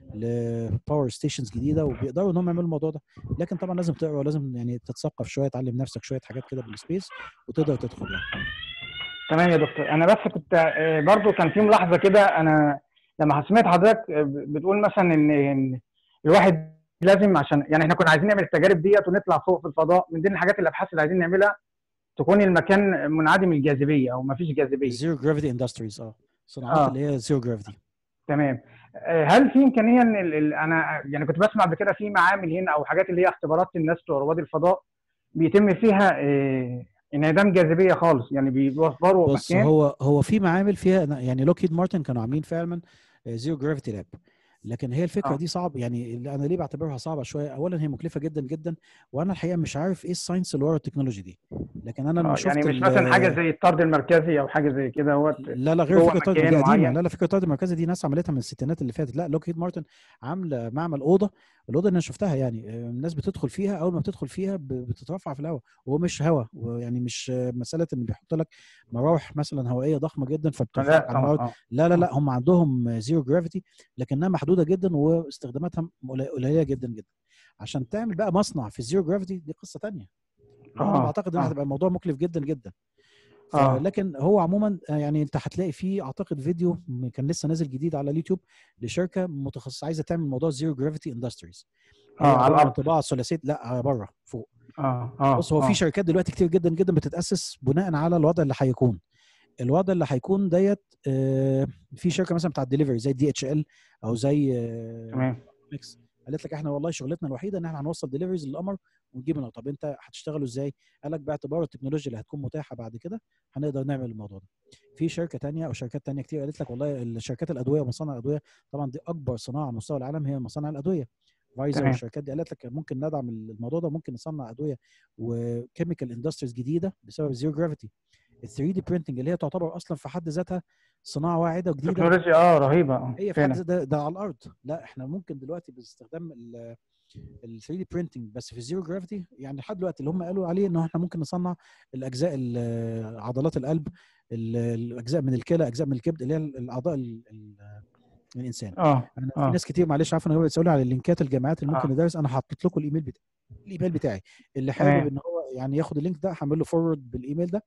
لباور ستيشنز جديده وبيقدروا ان هم يعملوا الموضوع ده لكن طبعا لازم تقرا ولازم يعني تتثقف شويه تعلم نفسك شويه حاجات كده بالسبيس وتقدر تدخل يعني تمام يا دكتور انا بس كنت برضو كان في ملاحظه كده انا لما سمعت حضرتك بتقول مثلا ان الواحد لازم عشان يعني احنا كنا عايزين نعمل التجارب ديت ونطلع فوق في الفضاء من ضمن الحاجات الابحاث اللي عايزين نعملها تكون المكان منعدم الجاذبيه او ما فيش جاذبيه زيرو جرافيتي اندستريز اه صناعات آه. اللي هي زيرو جرافيتي تمام هل في امكانيه ان ال ال انا يعني كنت بسمع قبل كده في معامل هنا او حاجات اللي هي اختبارات الناس بتوع رواد الفضاء بيتم فيها إيه انعدام جاذبيه خالص يعني بيوفروا بص مكان هو هو في معامل فيها يعني لوكيد مارتن كانوا عاملين فعلا زيرو جرافيتي لاب لكن هي الفكره آه. دي صعب يعني اللي انا ليه بعتبرها صعبه شويه اولا هي مكلفه جدا جدا وانا الحقيقه مش عارف ايه الساينس اللي ورا التكنولوجي دي لكن انا لما آه، شفت يعني مش ال- مثلا حاجه زي الطرد المركزي او حاجه زي كده هو لا لا غير جوه فكره الطرد مكان دي قديمه معين. لا لا فكره الطرد المركزي دي ناس عملتها من الستينات اللي فاتت لا لوكهيد مارتن عامله معمل اوضه الاوضه اللي انا شفتها يعني آه، الناس بتدخل فيها اول ما بتدخل فيها ب- بتترفع في الهواء وهو مش هواء يعني مش آه، مساله ان بيحط لك مراوح مثلا هوائيه ضخمه جدا فبترفعك لا على الارض طبعا آه. لا لا آه. لا هم عندهم زيرو جرافيتي لكنها محدوده جدا واستخداماتها قلي- قليله جدا جدا عشان تعمل بقى مصنع في الزيرو جرافيتي دي قصه تانية انا آه، بعتقد ان آه. هتبقى الموضوع مكلف جدا جدا ف- آه. لكن هو عموما آه، يعني انت هتلاقي فيه اعتقد فيديو م- كان لسه نازل جديد على اليوتيوب لشركه متخصصه عايزه تعمل موضوع زيرو جرافيتي اندستريز اه على الارض طباعه ثلاثيه لا بره فوق اه اه بص هو آه. في شركات دلوقتي كتير جدا جدا بتتاسس بناء على الوضع اللي هيكون الوضع اللي هيكون ديت آه، في شركه مثلا بتاعت دليفري زي دي اتش ال او زي آه، تمام ميكس قالت لك احنا والله شغلتنا الوحيده ان احنا هنوصل ديليفريز للقمر ونجيب منها طب انت هتشتغلوا ازاي؟ قال لك باعتبار التكنولوجيا اللي هتكون متاحه بعد كده هنقدر نعمل الموضوع ده. في شركه تانية او شركات تانية كتير قالت لك والله الشركات الادويه ومصانع الادويه طبعا دي اكبر صناعه على مستوى العالم هي مصانع الادويه. فايزر تمام. والشركات دي قالت لك ممكن ندعم الموضوع ده ممكن نصنع ادويه وكيميكال اندستريز جديده بسبب الزيرو جرافيتي. ال 3 دي برينتنج اللي هي تعتبر اصلا في حد ذاتها صناعه واعده وجديده تكنولوجيا اه رهيبه اه هي في حد فعلا ذاتها ده, ده على الارض لا احنا ممكن دلوقتي باستخدام ال ال 3 دي برينتنج بس في الزيرو جرافيتي يعني لحد دلوقتي اللي هم قالوا عليه ان احنا ممكن نصنع الاجزاء ال- عضلات القلب ال- الاجزاء من الكلى اجزاء من الكبد اللي هي الاعضاء ال- ال- الانسان اه انا في اه ناس كتير معلش عارف ان هو بيسالوا على اللينكات الجامعات اللي ممكن آه. ندرس انا حطيت لكم الايميل بتاعي الايميل بتاعي اللي حابب تمام. ان هو يعني ياخد اللينك ده هعمل له فورورد بالايميل ده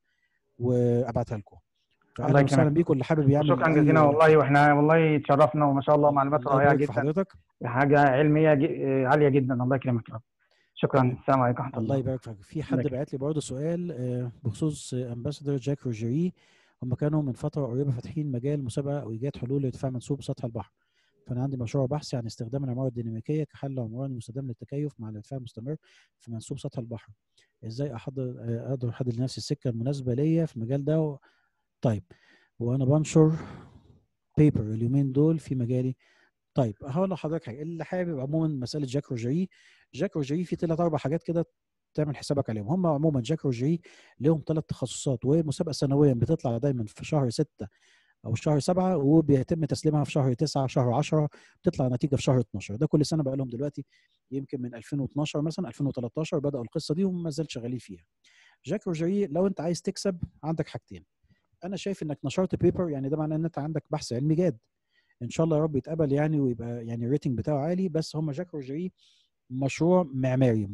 وابعتها لكم الله فاهلا وسهلا يكرمك. بيكم اللي حابب يعمل شكرا أي- جزيلا والله واحنا والله اتشرفنا وما شاء الله معلومات الله رائعه يبارك في جدا حضرتك حاجه علميه جي- آه، عاليه جدا الله يكرمك يا رب شكرا السلام عليكم ورحمه الله الله يبارك فيك في حد يبارك. بعت لي برضه سؤال آه، بخصوص امباسادور جاك روجيري هم كانوا من فتره قريبه فاتحين مجال مسابقه او ايجاد حلول لارتفاع منسوب سطح البحر فانا عندي مشروع بحثي عن استخدام العماره الديناميكيه كحل عمراني مستدام للتكيف مع الارتفاع المستمر في منسوب سطح البحر ازاي احضر آه، اقدر احدد لنفسي السكه المناسبه ليا في المجال ده و... طيب وانا بنشر بيبر اليومين دول في مجالي طيب هقول لحضرتك حاجه اللي حابب عموما مساله جاك روجيري جاك روجيري في ثلاث اربع حاجات كده تعمل حسابك عليهم هم عموما جاك روجيري لهم ثلاث تخصصات ومسابقه سنويا بتطلع دايما في شهر ستة او شهر سبعة وبيتم تسليمها في شهر تسعة شهر 10 بتطلع نتيجه في شهر 12 ده كل سنه بقى لهم دلوقتي يمكن من 2012 مثلا 2013 بداوا القصه دي وما زال شغالين فيها جاك روجيري لو انت عايز تكسب عندك حاجتين انا شايف انك نشرت بيبر يعني ده معناه ان انت عندك بحث علمي جاد ان شاء الله يا رب يتقبل يعني ويبقى يعني الريتنج بتاعه عالي بس هم جاك روجيري مشروع معماري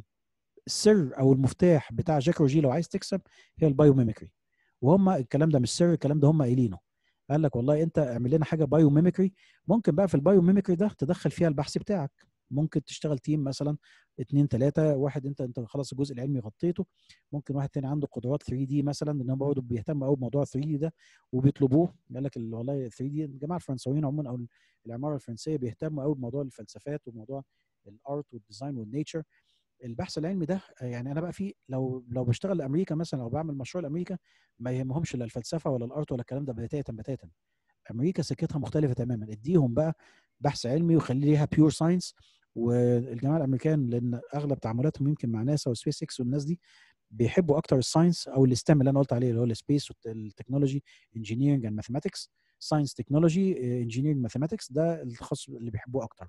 السر او المفتاح بتاع جاك روجي لو عايز تكسب هي البايوميميكري وهم الكلام ده مش سر الكلام ده هم قايلينه قال لك والله انت اعمل لنا حاجه بايوميميكري ممكن بقى في البايوميميكري ده تدخل فيها البحث بتاعك ممكن تشتغل تيم مثلا اثنين ثلاثه واحد انت انت خلاص الجزء العلمي غطيته ممكن واحد تاني عنده قدرات 3 دي مثلا ان هم برضه بيهتموا قوي بموضوع 3 دي ده وبيطلبوه قال لك ال- والله 3 دي الجماعه الفرنساويين عموما او العماره الفرنسيه بيهتموا قوي بموضوع الفلسفات وموضوع الارت والديزاين والنيتشر البحث العلمي ده آه، يعني انا بقى في لو لو بشتغل لامريكا مثلا او بعمل مشروع لامريكا ما يهمهمش لا الفلسفه ولا الارت ولا الكلام ده بتاتا بتاتا امريكا سكتها مختلفه تماما اديهم بقى بحث علمي وخلي ليها بيور ساينس والجماعه الامريكان لان اغلب تعاملاتهم يمكن مع ناسا وسبيس اكس والناس دي بيحبوا اكتر الساينس او الستيم اللي انا قلت عليه اللي هو السبيس والتكنولوجي انجينيرنج اند ماثيماتكس ساينس تكنولوجي انجينيرنج ماثيماتكس ده التخصص اللي بيحبوه اكتر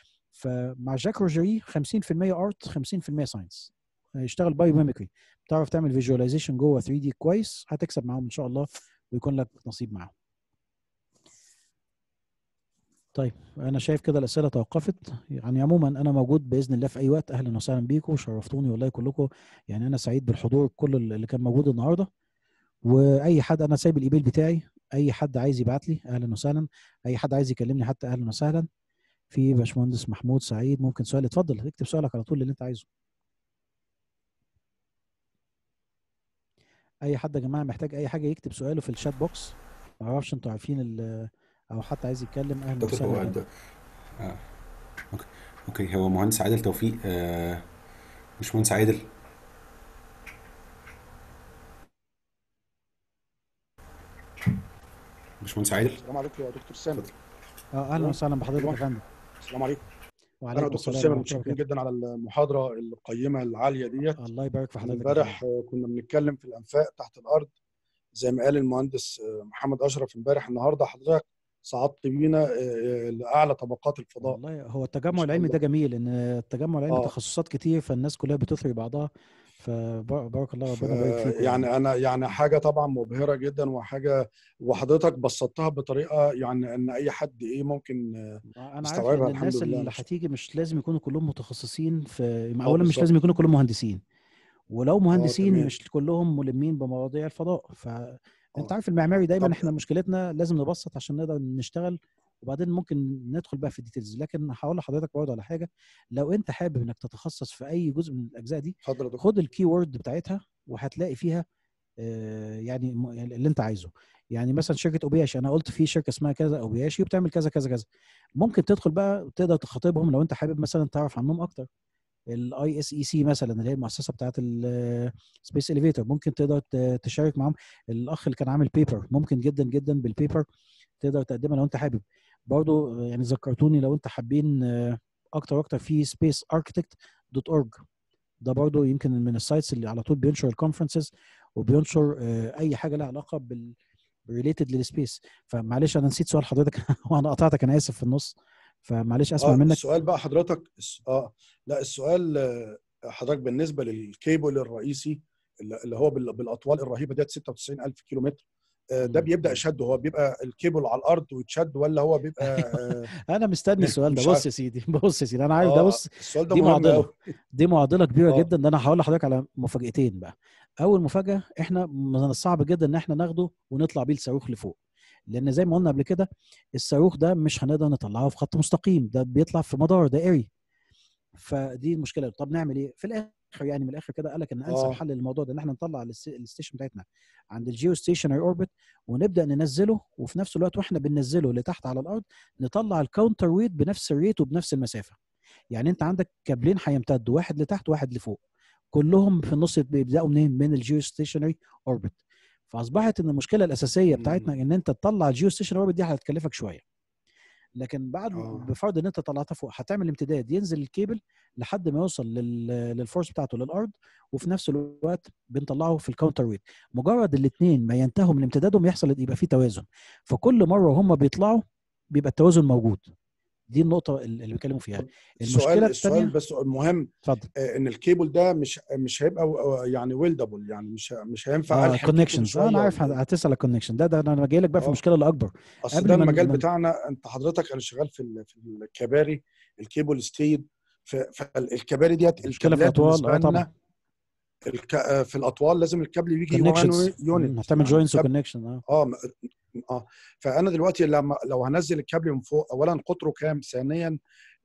فمع جاك روجيري 50% ارت 50% ساينس يشتغل بايو ميميكري بتعرف تعمل فيجواليزيشن جوه 3 دي كويس هتكسب معاهم ان شاء الله ويكون لك نصيب معاهم طيب انا شايف كده الاسئله توقفت يعني عموما انا موجود باذن الله في اي وقت اهلا وسهلا بيكم شرفتوني والله كلكم يعني انا سعيد بالحضور كل اللي كان موجود النهارده واي حد انا سايب الايميل بتاعي اي حد عايز يبعت لي اهلا وسهلا اي حد عايز يكلمني حتى اهلا وسهلا في باشمهندس محمود سعيد ممكن سؤال اتفضل اكتب سؤالك على طول اللي انت عايزه اي حد يا جماعه محتاج اي حاجه يكتب سؤاله في الشات بوكس ما اعرفش انتوا عارفين ال- او حتى عايز يتكلم اهلا دكتور هو وسهلا عند... آه. اوكي اوكي هو مهندس عادل توفيق آه. مش مهندس عادل مش مهندس عادل السلام عليكم يا دكتور سامي اتفضل اه اهلا وسهلا بحضرتك يا فندم السلام عليكم انا وعليكم دكتور السلام سامر ورحمه الله متشكرين وبركاته جدا على المحاضره القيمه العاليه ديت الله يبارك في احنا حضرتك يا فندم امبارح آه، كنا بنتكلم في الانفاق تحت الارض زي ما قال المهندس آه، محمد اشرف امبارح النهارده حضرتك صعدت بينا آه، آه، لاعلى طبقات الفضاء والله هو ما التجمع شاء العلمي الله ده جميل ان التجمع العلمي اه تخصصات كتير فالناس كلها بتثري بعضها فبارك الله ف ربنا يبارك فيكم يعني يعني انا يعني حاجه طبعا مبهره جدا وحاجه وحضرتك بسطتها بطريقه يعني ان اي حد ايه ممكن آه، انا عارف ان يستوعبها الحمد الناس لله اللي ما شاء هتيجي مش لازم يكونوا كلهم متخصصين في اه اولا مش لازم بالظبط يكونوا كلهم مهندسين ولو اه مهندسين تمام مش كلهم ملمين بمواضيع الفضاء فانت اه عارف المعماري دايما طب احنا مشكلتنا لازم نبسط عشان نقدر نشتغل وبعدين ممكن ندخل بقى في الديتيلز لكن هقول لحضرتك برضه على حاجه لو انت حابب انك تتخصص في اي جزء من الاجزاء دي اتفضل يا دكتور خد الكي وورد بتاعتها وهتلاقي فيها آه، يعني م- يعني اللي انت عايزه يعني مثلا شركه اوبياشي انا قلت في شركه اسمها كذا اوبياشي وبتعمل كذا كذا كذا ممكن تدخل بقى تقدر تخاطبهم لو انت حابب مثلا تعرف عنهم اكتر الاي اس اي سي مثلا اللي هي المؤسسه بتاعت السبيس اليفيتور ممكن تقدر ت- تشارك معاهم الاخ اللي كان عامل بيبر ممكن جدا جدا بالبيبر تقدر تقدمها لو انت حابب برضو آه، يعني ذكرتوني لو انت حابين آه، اكتر واكتر في سبيس اركتكت دوت اورج ده برضو يمكن من السايتس اللي على طول بينشر الكونفرنسز وبينشر آه، اي حاجه لها علاقه بال ريليتد للسبيس فمعلش انا نسيت سؤال حضرتك وانا قطعتك انا اسف في النص فمعلش اسمع اه منك السؤال بقى حضرتك الس- اه لا السؤال آه، حضرتك بالنسبه للكيبل الرئيسي اللي اللي هو بال- بالاطوال الرهيبه ديت 96000 كيلو متر آه، ده مم. بيبدا مم. يشد هو بيبقى الكيبل على الارض ويتشد ولا هو بيبقى ايوه آه، انا مستني السؤال ده مش بص عارف يا سيدي بص يا سيدي انا عارف ده اه بص السؤال ده دي مهم معضله قوي دي معضله كبيره اه جدا ده انا هقول لحضرتك على مفاجاتين بقى اول مفاجاه احنا من الصعب جدا ان احنا ناخده ونطلع بيه الصاروخ لفوق لان زي ما قلنا قبل كده الصاروخ ده مش هنقدر نطلعه في خط مستقيم ده بيطلع في مدار دائري فدي المشكله طب نعمل ايه في الاخر يعني من الاخر كده قال لك ان انسب اه حل للموضوع ده ان احنا نطلع الس- الستيشن بتاعتنا عند الجيو ستيشنري اوربت ونبدا ننزله وفي نفس الوقت واحنا بننزله لتحت على الارض نطلع الكاونتر ويت بنفس الريت وبنفس المسافه يعني انت عندك كابلين هيمتدوا واحد لتحت وواحد لفوق كلهم في النص بيبداوا منين من الجيو ستيشنري اوربت فاصبحت ان المشكله الاساسيه بتاعتنا مم. ان انت تطلع الجيو ستيشنري اوربت دي هتكلفك شويه لكن بعد اه بفرض ان انت طلعتها فوق هتعمل امتداد ينزل الكيبل لحد ما يوصل لل... للفورس بتاعته للارض وفي نفس الوقت بنطلعه في الكاونتر ويت مجرد الاثنين ما ينتهوا من امتدادهم يحصل يبقى في توازن فكل مره هم بيطلعوا بيبقى التوازن موجود دي النقطه اللي اللي بيتكلموا فيها طب المشكله السؤال السؤال الثانيه بس المهم اتفضل آه، ان الكيبل ده مش مش هيبقى آه، يعني ويلدبل يعني مش مش هينفع اه الحم الكيبل كونكشنز اه انا شويه عارف ولا ايه؟ هتسال على الكونكشن ده ده انا جاي لك بقى في اه المشكله اللي اكبر اصل قبل ده ما المجال من بتاعنا انت حضرتك انا شغال في ال- في الكباري الكيبل ستيد فالكباري ديت المشكله في الكابلات الاطوال بالنسبه اه طبعا لنا الك... آه، في الاطوال لازم الكابل يجي كونكشنز 1 يونت هتعمل يعني جوينتس الكابل وكونكشن اه اه م- اه فانا دلوقتي لما لو هنزل الكابل من فوق اولا قطره كام ثانيا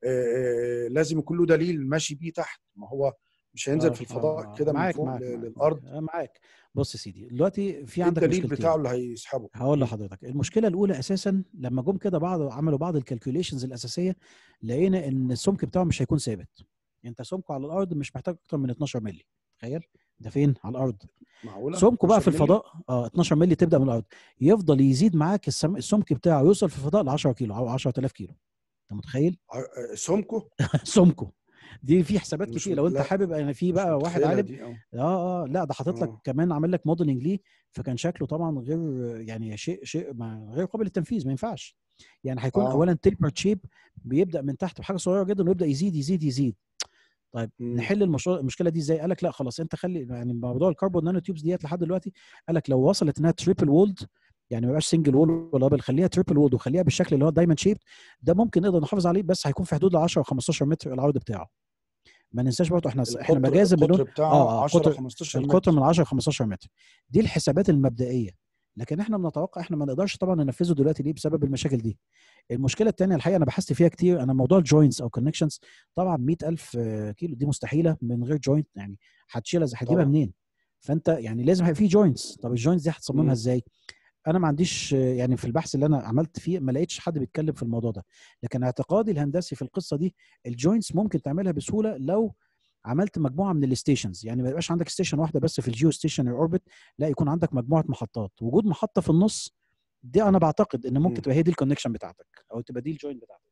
آه آه، لازم يكون له دليل ماشي بيه تحت ما هو مش هينزل اه في اه الفضاء اه كده من معاك فوق معاك ل- معاك معاك للارض آه معاك بص يا سيدي دلوقتي في ايه عندك الدليل بتاعه مشكلتين اللي هيسحبه هقول مم. لحضرتك المشكله الاولى اساسا لما جم كده بعض عملوا بعض الكالكوليشنز الاساسيه لقينا ان السمك بتاعه مش هيكون ثابت انت سمكه على الارض مش محتاج اكتر من 12 مللي تخيل ده فين على الارض معقوله سمكه بقى في 12 مللي الفضاء اه 12 مللي تبدا من الارض يفضل يزيد معاك السم... السمك بتاعه يوصل في الفضاء ل 10 كيلو او 10000 كيلو انت متخيل ع- آه، سمكه سمكه دي في حسابات مش كتير م... لو انت لا حابب يعني في مش بقى واحد متخيلها عالم دي اه اه اه لا ده حاطط لك اه كمان عامل لك موديلنج ليه فكان شكله طبعا غير يعني شيء شيء ما غير قابل للتنفيذ ما ينفعش يعني هيكون اه اولا تيبر شيب بيبدا من تحت بحاجه صغيره جدا ويبدا يزيد يزيد يزيد طيب مم. نحل المشروع المشكله دي ازاي؟ قال لك لا خلاص انت خلي يعني موضوع الكربون نانو تيوبز ديت لحد دلوقتي قال لك لو وصلت انها تريبل وولد يعني ما يبقاش سنجل وول ولا دبل خليها تريبل وولد وخليها بالشكل اللي هو دايموند شيب ده ممكن نقدر نحافظ عليه بس هيكون في حدود ال 10 و15 متر العرض بتاعه ما ننساش برضه احنا احنا القطر مجازا القطر بنقول بتاعه اه اه 10 قطر 15 القطر متر من 10 ل 15 متر دي الحسابات المبدئيه لكن احنا بنتوقع احنا ما نقدرش طبعا ننفذه دلوقتي ليه بسبب المشاكل دي المشكله الثانيه الحقيقه انا بحثت فيها كتير انا موضوع الجوينتس او كونكشنز طبعا 100000 كيلو دي مستحيله من غير جوينت يعني هتشيلها هتجيبها طبعا منين فانت يعني لازم هيبقى في جوينتس طب الجوينتس دي هتصممها مم. ازاي انا ما عنديش آه، يعني في البحث اللي انا عملت فيه ما لقيتش حد بيتكلم في الموضوع ده لكن اعتقادي الهندسي في القصه دي الجوينتس ممكن تعملها بسهوله لو عملت مجموعه من الستيشنز يعني ما يبقاش عندك ستيشن واحده بس في الجيو ستيشن اوربت لا يكون عندك مجموعه محطات وجود محطه في النص دي انا بعتقد ان ممكن مم. تبقى هي دي الكونكشن بتاعتك او تبقى دي الجوين بتاعتك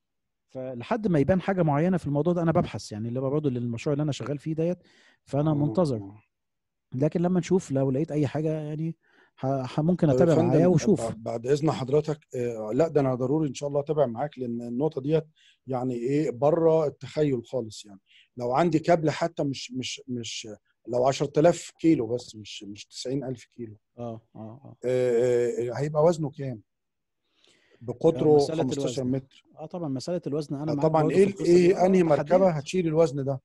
فلحد ما يبان حاجه معينه في الموضوع ده انا ببحث يعني اللي هو برضه للمشروع اللي انا شغال فيه ديت فانا منتظر لكن لما نشوف لو لقيت اي حاجه يعني ح- ح- ممكن طيب يا اتابع معايا فندم واشوف ب- بعد اذن حضرتك آه، لا ده انا ضروري ان شاء الله اتابع معاك لان النقطه ديت يعني ايه بره التخيل خالص يعني لو عندي كابل حتى مش مش مش لو 10000 كيلو بس مش مش 90000 كيلو اه اه اه آه، آه، هيبقى وزنه كام؟ بقطره مسألة 15 الوزن. متر اه طبعا مساله الوزن انا آه، معاك طبعا برضه ايه في القصه دي ايه آه، انهي مركبه تحديات هتشيل الوزن ده؟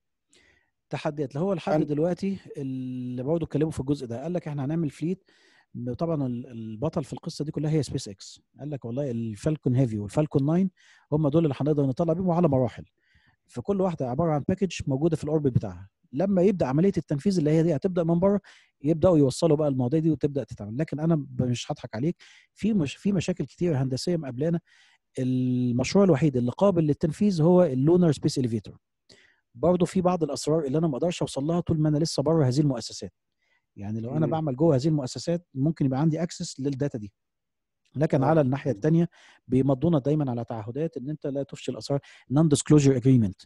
تحديات اللي هو لحد أن- دلوقتي اللي برضه اتكلموا في الجزء ده قال لك احنا هنعمل فليت طبعا ال- البطل في القصه دي كلها هي سبيس اكس قال لك والله الفالكون هيفي والفالكون 9 هم دول اللي هنقدر نطلع بيهم على مراحل فكل واحده عباره عن باكج موجوده في الاوربت بتاعها لما يبدا عمليه التنفيذ اللي هي دي هتبدا من بره يبداوا يوصلوا بقى المواضيع دي وتبدا تتعمل لكن انا ب- مش هضحك عليك في مش في مشاكل كتير هندسيه مقابلانا المشروع الوحيد اللي قابل للتنفيذ هو اللونر سبيس اليفيتور برضه في بعض الاسرار اللي انا ما اقدرش اوصل لها طول ما انا لسه بره هذه المؤسسات يعني لو انا مم. بعمل جوه هذه المؤسسات ممكن يبقى عندي اكسس للداتا دي لكن آه. على الناحيه الثانيه بيمضونا دايما على تعهدات ان انت لا تفشي الاسرار نون ديسكلوجر اجريمنت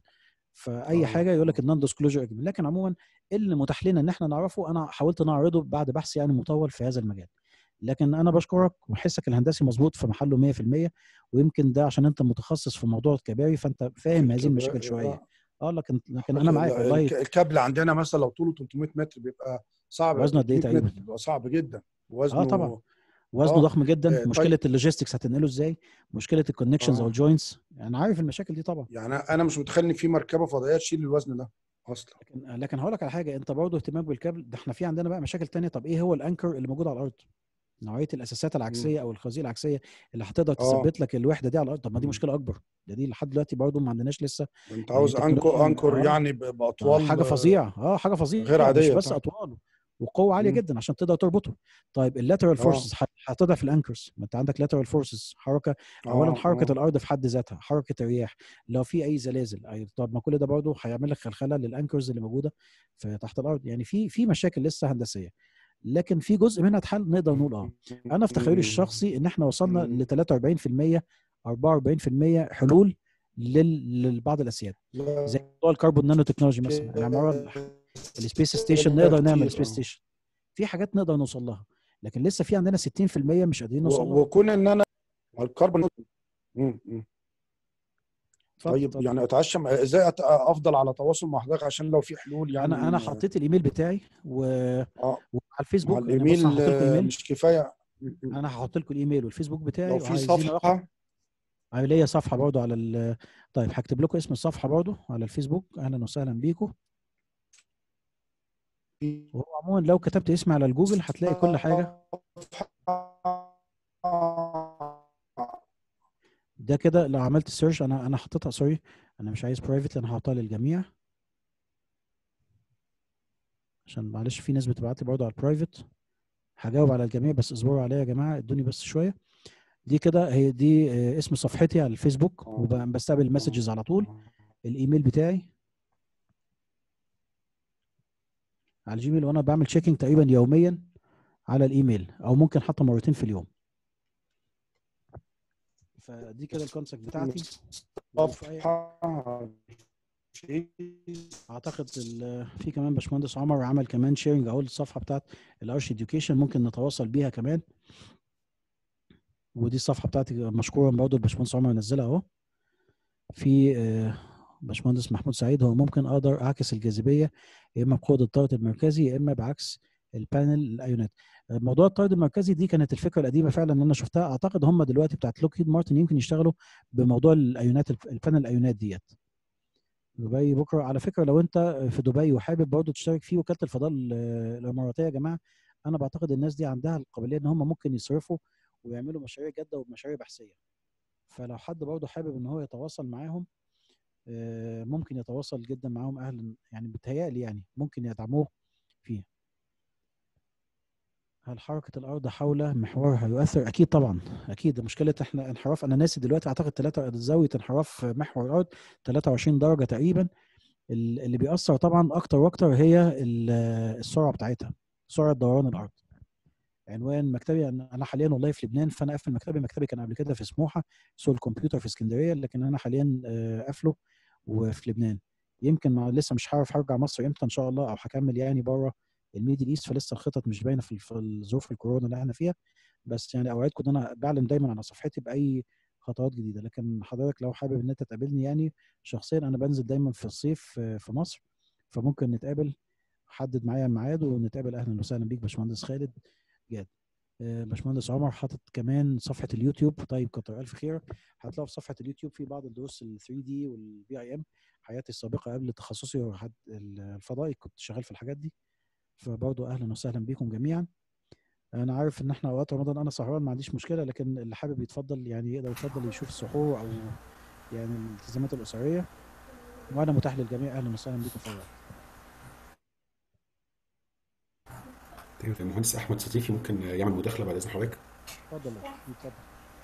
فاي آه. حاجه يقول لك النون ديسكلوجر اجريمنت لكن عموما اللي متاح لنا ان احنا نعرفه انا حاولت نعرضه بعد بحث يعني مطول في هذا المجال لكن انا بشكرك وحسك الهندسي مظبوط في محله 100% ويمكن ده عشان انت متخصص في موضوع الكباري فانت فاهم هذه المشاكل شويه اه لكن لكن انا معاك ال- والله الك- الكابل عندنا مثلا لو طوله 300 متر بيبقى صعب وزنه قد ايه 300 متر تقريبا؟ بيبقى صعب جدا وزنه طبعا. وزنه آه. ضخم جدا آه، طيب. مشكله اللوجيستكس هتنقله ازاي مشكله الكونكشنز آه. او الجوينتس انا عارف المشاكل دي طبعا يعني انا مش متخيل ان في مركبه فضائيه تشيل الوزن ده اصلا لكن لكن هقول لك على حاجه انت برضه اهتمامك بالكابل ده احنا في عندنا بقى مشاكل تانية طب ايه هو الانكر اللي موجود على الارض نوعيه الاساسات العكسيه او الخوازيق العكسيه اللي هتقدر تثبت لك الوحده دي على الارض طب ما دي مم. مشكله اكبر ده دي لحد دلوقتي برضه ما عندناش لسه انت عاوز التكنولوجيا انكر انكر آه. يعني ب- باطوال حاجه فظيعه اه حاجه فظيعه غير مش عادية بس طبعا. اطوال وقوه عاليه مم. جدا عشان تقدر تربطه طيب اللاترال آه. فورسز هتضعف الانكرز ما انت عندك لاترال فورسز حركه اولا آه، حركه آه. الارض في حد ذاتها حركه الرياح لو في اي زلازل أي- طب ما كل ده برضه هيعمل لك خلخله للانكرز اللي موجوده في تحت الارض يعني في في مشاكل لسه هندسيه لكن في جزء منها اتحل نقدر نقول اه انا في تخيلي الشخصي ان احنا وصلنا مم. ل 43% 44% حلول لل- لبعض الاسياد لا، زي موضوع الكربون نانو تكنولوجي مثلا العماره السبيس ستيشن نقدر نعمل كتير، سبيس آه. ستيشن في حاجات نقدر نوصل لها لكن لسه في عندنا 60% مش قادرين نوصل و- لها وكون ان انا الكربون مم، مم. اتفضل، طيب اتفضل. يعني اتعشم ازاي أت- افضل على تواصل مع حضرتك عشان لو في حلول يعني انا انا حطيت الايميل بتاعي و... اه وعلى مع الفيسبوك أنا بص الايميل هحط لكم آه، ايميل مش كفايه انا هحط لكم الايميل والفيسبوك بتاعي لو في وعايزين رقم صفحه ليا صفحه برضو على ال... طيب هكتب لكم اسم الصفحه برضو على الفيسبوك اهلا وسهلا بيكم وهو عموما لو كتبت اسمي على الجوجل هتلاقي كل حاجه ده كده لو عملت سيرش انا انا حطيتها سوري انا مش عايز برايفت انا هحطها للجميع عشان معلش في ناس بتبعت لي برضه على البرايفت هجاوب على الجميع بس اصبروا عليا يا جماعه ادوني بس شويه دي كده هي دي آه، اسم صفحتي على الفيسبوك وبستقبل المسجز على طول الايميل بتاعي على الجيميل وانا بعمل تشيكينج تقريبا يوميا على الايميل او ممكن حتى مرتين في اليوم فدي كده الكونسبت بتاعتي لو في أي- صفحه اعتقد ال- في كمان باشمهندس عمر عمل كمان شيرنج اهو الصفحه بتاعت الارش اديوكيشن ممكن نتواصل بيها كمان ودي الصفحه بتاعتي مشكورا برضه الباشمهندس عمر نزلها اهو في آه، باشمهندس محمود سعيد هو ممكن اقدر اعكس الجاذبيه يا اما بقوه الطارد المركزي يا اما بعكس البانل الايونات آه، موضوع الطارد المركزي دي كانت الفكره القديمه فعلا اللي انا شفتها اعتقد هم دلوقتي بتاعت لوكهيد مارتن يمكن يشتغلوا بموضوع الايونات البانل الايونات ديت دبي بكره على فكره لو انت في دبي وحابب برضه تشترك في وكاله الفضاء ال- الاماراتيه يا جماعه انا بعتقد الناس دي عندها القابليه ان هم ممكن يصرفوا ويعملوا مشاريع جاده ومشاريع بحثيه فلو حد برضه حابب ان هو يتواصل معاهم آه، ممكن يتواصل جدا معاهم اهلا يعني بتهيألي يعني ممكن يدعموه فيه هل حركة الأرض حول محورها يؤثر؟ أكيد طبعا أكيد مشكلة إحنا انحراف أنا ناسي دلوقتي أعتقد ثلاثة زاوية انحراف محور الأرض 23 درجة تقريبا ال- اللي بيأثر طبعا أكتر وأكتر هي ال- السرعة بتاعتها سرعة دوران الأرض عنوان مكتبي انا أنا حاليا والله في لبنان فانا قافل مكتبي مكتبي كان قبل كده في سموحه سوق الكمبيوتر في اسكندريه لكن انا حاليا آه، قافله وفي لبنان يمكن مع لسه مش عارف هرجع مصر امتى ان شاء الله او هكمل يعني بره الميدل ايست فلسه الخطط مش باينه في في الظروف الكورونا اللي احنا فيها بس يعني اوعدكم ان انا بعلن دايما على صفحتي باي خطوات جديده لكن حضرتك لو حابب ان انت تقابلني يعني شخصيا انا بنزل دايما في الصيف في في مصر فممكن نتقابل حدد معايا ميعاد ونتقابل اهلا وسهلا بيك باشمهندس خالد جاد آه، باشمهندس عمر حاطط كمان صفحه اليوتيوب طيب كتر الف خير هتلاقوا في صفحه اليوتيوب في بعض الدروس ال 3 دي والبي اي ام حياتي السابقه قبل تخصصي وحد- الفضائي كنت شغال في الحاجات دي فبرضه اهلا وسهلا بيكم جميعا انا عارف ان احنا اوقات رمضان انا سهران ما عنديش مشكله لكن اللي حابب يتفضل يعني يقدر يتفضل يشوف السحور او يعني الالتزامات الاسريه وانا متاح للجميع اهلا وسهلا بيكم في أي وقت. طيب المهندس احمد سطيفي ممكن يعمل مداخله بعد اذن حضرتك اتفضل اتفضل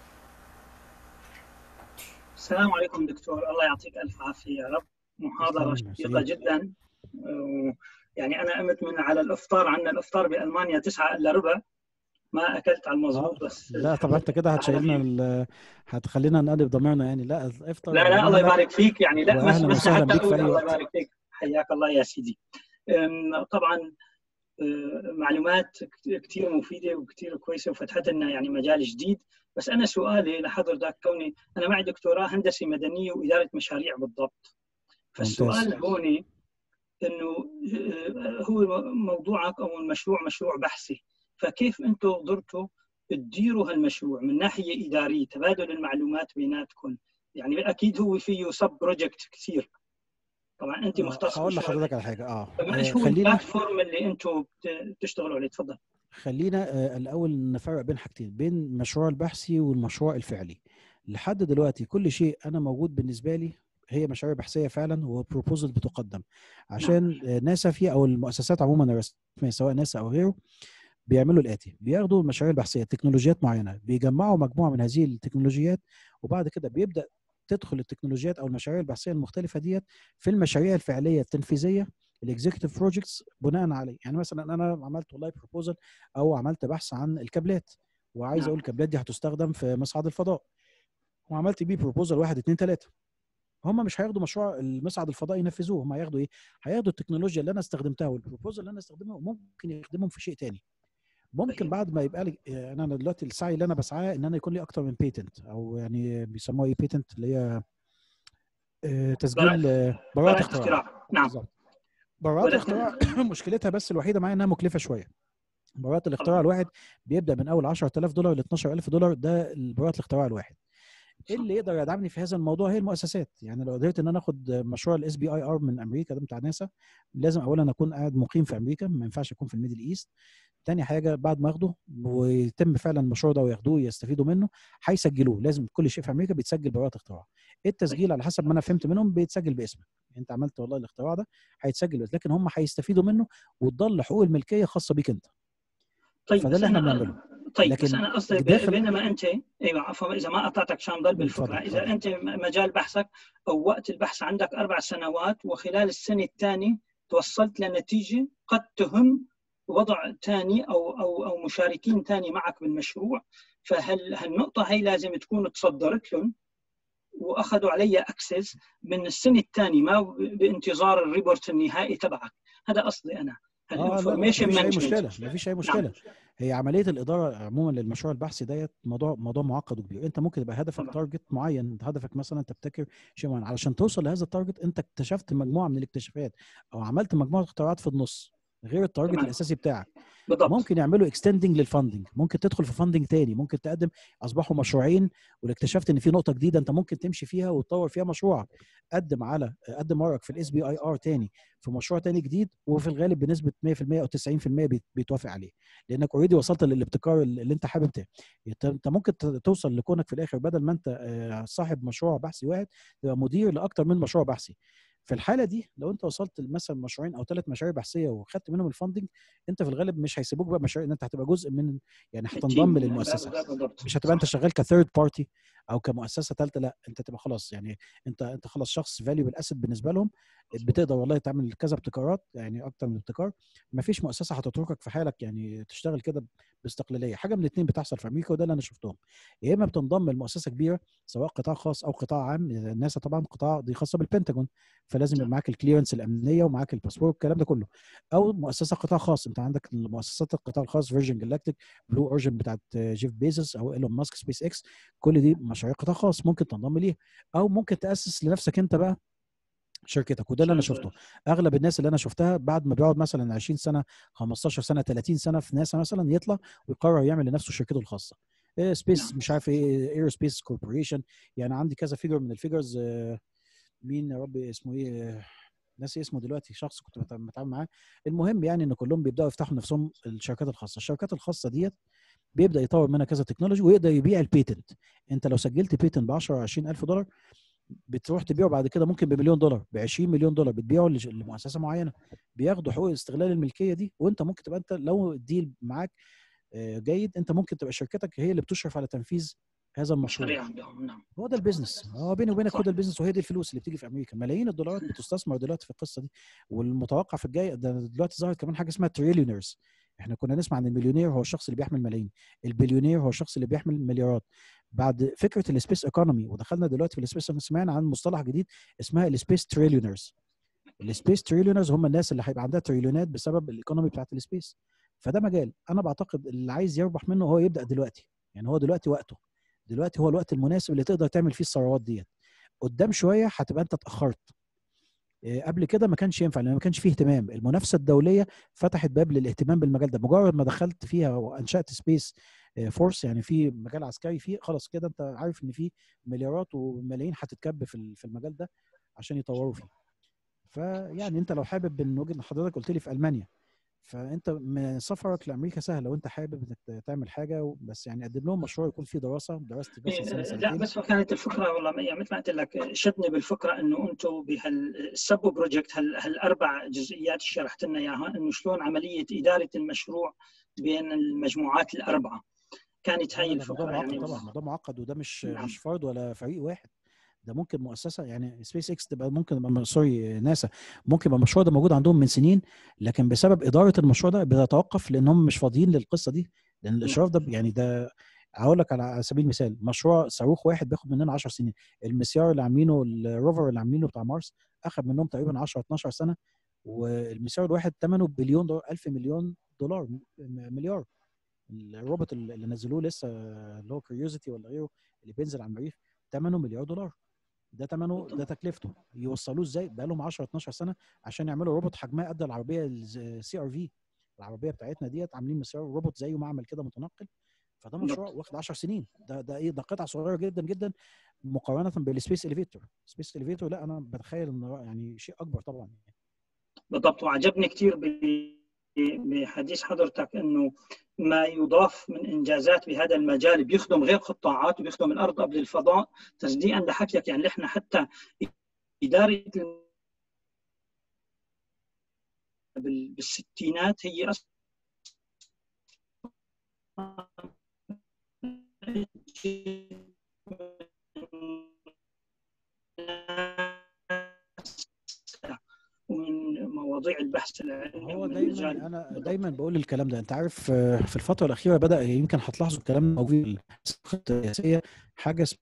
السلام عليكم دكتور الله يعطيك الف عافيه يا رب محاضره تسلم يا شيقه سيدي. جدا و- يعني انا قمت من على الافطار عندنا الافطار بالمانيا تسعة الا ربع ما اكلت على المضبوط بس لا طب انت كده هتشيلنا ال- هتخلينا نقلب ضميرنا يعني لا افطر لا لا الله يبارك فيك يعني لا بس وأهلاً بس وسهلاً حتى بيك في اقول أي الله وقت. يبارك فيك حياك الله يا سيدي أم، طبعا أه، معلومات كثير مفيده وكثير كويسه وفتحت لنا يعني مجال جديد بس انا سؤالي لحضرتك كوني انا معي دكتوراه هندسه مدنيه واداره مشاريع بالضبط فالسؤال هون انه آه، هو موضوعك او المشروع مشروع بحثي فكيف انتم قدرتوا تديروا هالمشروع من ناحيه اداريه تبادل المعلومات بيناتكم يعني اكيد هو فيه سب بروجكت كثير طبعا انت مختص هقول بالشغل. لحضرتك على حاجه اه فايش آه، هو خلينا البلاتفورم اللي انتم بت- بتشتغلوا عليه تفضل خلينا آه، الاول نفرق بين حاجتين بين المشروع البحثي والمشروع الفعلي لحد دلوقتي كل شيء انا موجود بالنسبه لي هي مشاريع بحثيه فعلا وبروبوزل بتقدم عشان آه، ناسا فيه او المؤسسات عموما الرسميه سواء ناسا او غيره بيعملوا الاتي بياخدوا المشاريع البحثيه تكنولوجيات معينه بيجمعوا مجموعه من هذه التكنولوجيات وبعد كده بيبدا تدخل التكنولوجيات او المشاريع البحثيه المختلفه ديت في المشاريع الفعليه التنفيذيه الاكزيكتيف بروجكتس بناء عليه يعني مثلا انا عملت والله بروبوزل او عملت بحث عن الكابلات وعايز نعم. اقول الكابلات دي هتستخدم في مصعد الفضاء وعملت بيه بروبوزل واحد اتنين تلاته هم مش هياخدوا مشروع المصعد الفضائي ينفذوه هم هياخدوا ايه؟ هياخدوا التكنولوجيا اللي انا استخدمتها والبروبوزل اللي انا استخدمه ممكن يخدمهم في شيء تاني ممكن طيب. بعد ما يبقى لي يعني انا دلوقتي السعي اللي انا بسعاه ان انا يكون لي اكتر من بيتنت او يعني بيسموها ايه بيتنت اللي هي آه، تسجيل آه، براءة براءة اختراع اختراع نعم بالظبط براءة ولكن- الاختراع مشكلتها بس الوحيده معايا انها مكلفه شويه براءة الاختراع الواحد بيبدا من اول 10000 دولار ل 12000 دولار ده براءة الاختراع الواحد اللي يقدر يدعمني في هذا الموضوع هي المؤسسات يعني لو قدرت ان انا اخد مشروع الاس بي اي ار من امريكا ده بتاع ناسا لازم اولا اكون قاعد مقيم في امريكا ما ينفعش اكون في الميدل ايست تاني حاجه بعد ما اخده ويتم فعلا المشروع ده وياخدوه ويستفيدوا منه هيسجلوه لازم كل شيء في امريكا بيتسجل براءه اختراع التسجيل على حسب ما انا فهمت منهم بيتسجل باسمك انت عملت والله الاختراع ده هيتسجل باسمك لكن هم هيستفيدوا منه وتضل حقوق الملكيه خاصه بيك انت طيب فده بس اللي احنا أنا- بنعمله. طيب لكن بس انا قصدي داخل- بينما انت ايوه عفوا اذا ما قطعتك عشان ضل بالفكره اتفضل، اذا انت مجال بحثك او وقت البحث عندك اربع سنوات وخلال السنه الثانيه توصلت لنتيجه قد تهم وضع ثاني او او او مشاركين ثاني معك بالمشروع فهل هالنقطه هي لازم تكون تصدرت لهم واخذوا علي اكسس من السنه الثانيه ما بانتظار الريبورت النهائي تبعك هذا قصدي انا اه لا لا هالانفورميشن مفيش اي مانجمنت مشكله مفيش اي مشكله هي عمليه الاداره عموما للمشروع البحثي ديت موضوع موضوع معقد وكبير انت ممكن يبقى هدفك طبعا. تارجت معين انت هدفك مثلا تبتكر شيء معين علشان توصل لهذا التارجت انت اكتشفت مجموعه من الاكتشافات او عملت مجموعه اختراعات في النص غير التارجت تمام. الاساسي بتاعك بالضبط ممكن يعملوا اكستندنج للفاندنج ممكن تدخل في فاندنج تاني ممكن تقدم اصبحوا مشروعين واكتشفت ان في نقطه جديده انت ممكن تمشي فيها وتطور فيها مشروعك قدم على قدم ورقك في الاس بي اي ار تاني في مشروع تاني جديد وفي الغالب بنسبه 100% او 90% بيت- بيتوافق عليه لانك اوريدي وصلت للابتكار اللي انت حابب تعمله انت انت ممكن ت- توصل لكونك في الاخر بدل ما انت آه، صاحب مشروع بحثي واحد تبقى مدير لاكتر من مشروع بحثي في الحاله دي لو انت وصلت مثلا مشروعين او ثلاث مشاريع بحثيه وخدت منهم الفاندنج انت في الغالب مش هيسيبوك بقى مشاريع ان انت هتبقى جزء من يعني هتنضم التيم. للمؤسسه بالضبط مش هتبقى انت شغال كثيرد بارتي او كمؤسسه ثالثه لا انت تبقى خلاص يعني انت انت خلاص شخص فاليوبل اسيت بالنسبه لهم بتقدر والله تعمل كذا ابتكارات يعني اكتر من ابتكار ما فيش مؤسسه هتتركك في حالك يعني تشتغل كده باستقلاليه حاجه من الاثنين بتحصل في امريكا وده اللي انا شفتهم يا اما بتنضم لمؤسسه كبيره سواء قطاع خاص او قطاع عام الناس طبعا قطاع دي خاصه بالبنتاجون فلازم يبقى معاك الكليرنس الامنيه ومعاك الباسبور الكلام ده كله او مؤسسه قطاع خاص انت عندك مؤسسات القطاع الخاص فيرجن جلاكتيك بلو اورجن بتاعت جيف بيزوس او ايلون ماسك سبيس اكس كل دي مشاريع قطاع خاص ممكن تنضم ليها او ممكن تاسس لنفسك انت بقى شركتك وده اللي انا شفته اغلب الناس اللي انا شفتها بعد ما بيقعد مثلا 20 سنه 15 سنه 30 سنه في ناسا مثلا يطلع ويقرر يعمل لنفسه شركته الخاصه سبيس مش عارف ايه ايرو سبيس كوربوريشن يعني عندي كذا فيجر من الفيجرز مين يا رب اسمه ايه ناسي اسمه دلوقتي شخص كنت بتعامل معاه المهم يعني ان كلهم بيبداوا يفتحوا نفسهم الشركات الخاصه الشركات الخاصه ديت بيبدا يطور منها كذا تكنولوجي ويقدر يبيع البيتنت انت لو سجلت بيتنت ب 10 20 الف دولار بتروح تبيعه بعد كده ممكن بمليون دولار ب 20 مليون دولار بتبيعه لمؤسسه معينه بياخدوا حقوق استغلال الملكيه دي وانت ممكن تبقى انت لو الديل معاك جيد انت ممكن تبقى شركتك هي اللي بتشرف على تنفيذ هذا المشروع نعم هو ده البيزنس هو بيني وبينك هو ده البيزنس وهي دي الفلوس اللي بتيجي في امريكا ملايين الدولارات بتستثمر دلوقتي في القصه دي والمتوقع في الجاي ده دلوقتي ظهرت كمان حاجه اسمها تريليونرز احنا كنا نسمع عن المليونير هو الشخص اللي بيحمل ملايين البليونير هو الشخص اللي بيحمل مليارات بعد فكره السبيس ايكونومي ودخلنا دلوقتي في السبيس سمعنا عن مصطلح جديد اسمها السبيس تريليونرز السبيس تريليونرز هم الناس اللي هيبقى عندها تريليونات بسبب الايكونومي بتاعت السبيس فده مجال انا بعتقد اللي عايز يربح منه هو يبدا دلوقتي يعني هو دلوقتي وقته دلوقتي هو الوقت المناسب اللي تقدر تعمل فيه الثروات ديت قدام شويه هتبقى انت اتاخرت قبل كده ما كانش ينفع لان ما كانش فيه اهتمام المنافسه الدوليه فتحت باب للاهتمام بالمجال ده مجرد ما دخلت فيها وانشات سبيس فورس يعني في مجال عسكري فيه خلاص كده انت عارف ان في مليارات وملايين هتتكب في في المجال ده عشان يطوروا فيه فيعني انت لو حابب من وجهه حضرتك قلت لي في المانيا فانت من سفرك لامريكا سهل لو انت حابب انك تعمل حاجه بس يعني قدم لهم مشروع يكون فيه دراسه دراسه بس سنه سنتين لا بس كانت الفكره والله يعني مثل ما قلت لك شدني بالفكره انه انتم بهالسب بروجكت هالاربع جزئيات اللي شرحت لنا اياها انه شلون عمليه اداره المشروع بين المجموعات الاربعه كانت هاي الفكره الموضوع معقد يعني طبعا الموضوع معقد وده مش نعم. مش فرد ولا فريق واحد ده ممكن مؤسسه يعني سبيس اكس تبقى ممكن يبقى سوري ناسا ممكن يبقى المشروع ده موجود عندهم من سنين لكن بسبب اداره المشروع ده بيتوقف لانهم مش فاضيين للقصه دي لان الاشراف ده يعني ده هقول لك على سبيل المثال مشروع صاروخ واحد بياخد مننا 10 سنين المسيار اللي عاملينه الروفر اللي عاملينه بتاع مارس اخذ منهم تقريبا 10 12 سنه والمسيار الواحد ثمنه بليون دولار 1000 مليون دولار مليار الروبوت اللي نزلوه لسه اللي هو كيوريوزيتي ولا غيره اللي بينزل على المريخ ثمنه مليار دولار ده ثمنه ده تكلفته يوصلوه ازاي بقى لهم 10 12 سنه عشان يعملوا روبوت حجمها قد العربيه السي ار في العربيه بتاعتنا ديت عاملين مسيار روبوت زيه معمل كده متنقل فده مشروع واخد 10 سنين ده ده ايه ده قطعه صغيره جدا جدا مقارنه بالسبيس اليفيتور سبيس اليفيتور لا انا بتخيل ان يعني شيء اكبر طبعا بالضبط وعجبني كثير بحديث حضرتك انه ما يضاف من انجازات بهذا المجال بيخدم غير قطاعات وبيخدم الارض قبل الفضاء تصديقا لحكيك يعني احنا حتى اداره بالستينات هي اصلا ومن مواضيع البحث العلمي هو ومن دايما مجال انا دايما بقول الكلام ده انت عارف آه، في الفتره الاخيره بدا يمكن هتلاحظوا الكلام ده موجود في الخطه السياسيه حاجه اسمها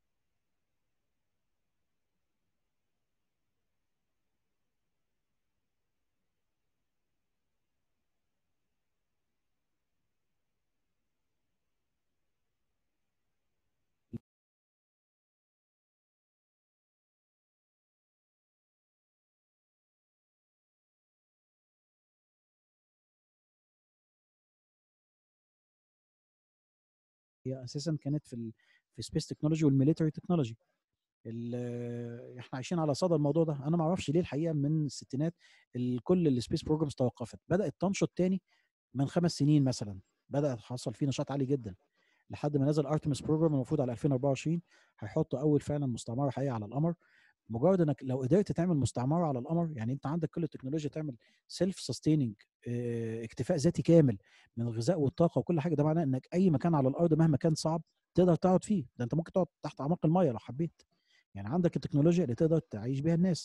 هي اساسا كانت في ال في سبيس تكنولوجي والميليتري تكنولوجي احنا عايشين على صدى الموضوع ده انا ما اعرفش ليه الحقيقه من الستينات ال- كل السبيس بروجرامز توقفت بدات تنشط تاني من خمس سنين مثلا بدا حصل فيه نشاط عالي جدا لحد ما نزل ارتمس بروجرام المفروض على 2024 هيحطوا اول فعلا مستعمره حقيقيه على القمر مجرد انك لو قدرت تعمل مستعمره على القمر يعني انت عندك كل التكنولوجيا تعمل سيلف سستيننج اكتفاء ذاتي كامل من الغذاء والطاقه وكل حاجه ده معناه انك اي مكان على الارض مهما كان صعب تقدر تقعد فيه ده انت ممكن تقعد تحت اعماق الميه لو حبيت يعني عندك التكنولوجيا اللي تقدر تعيش بيها الناس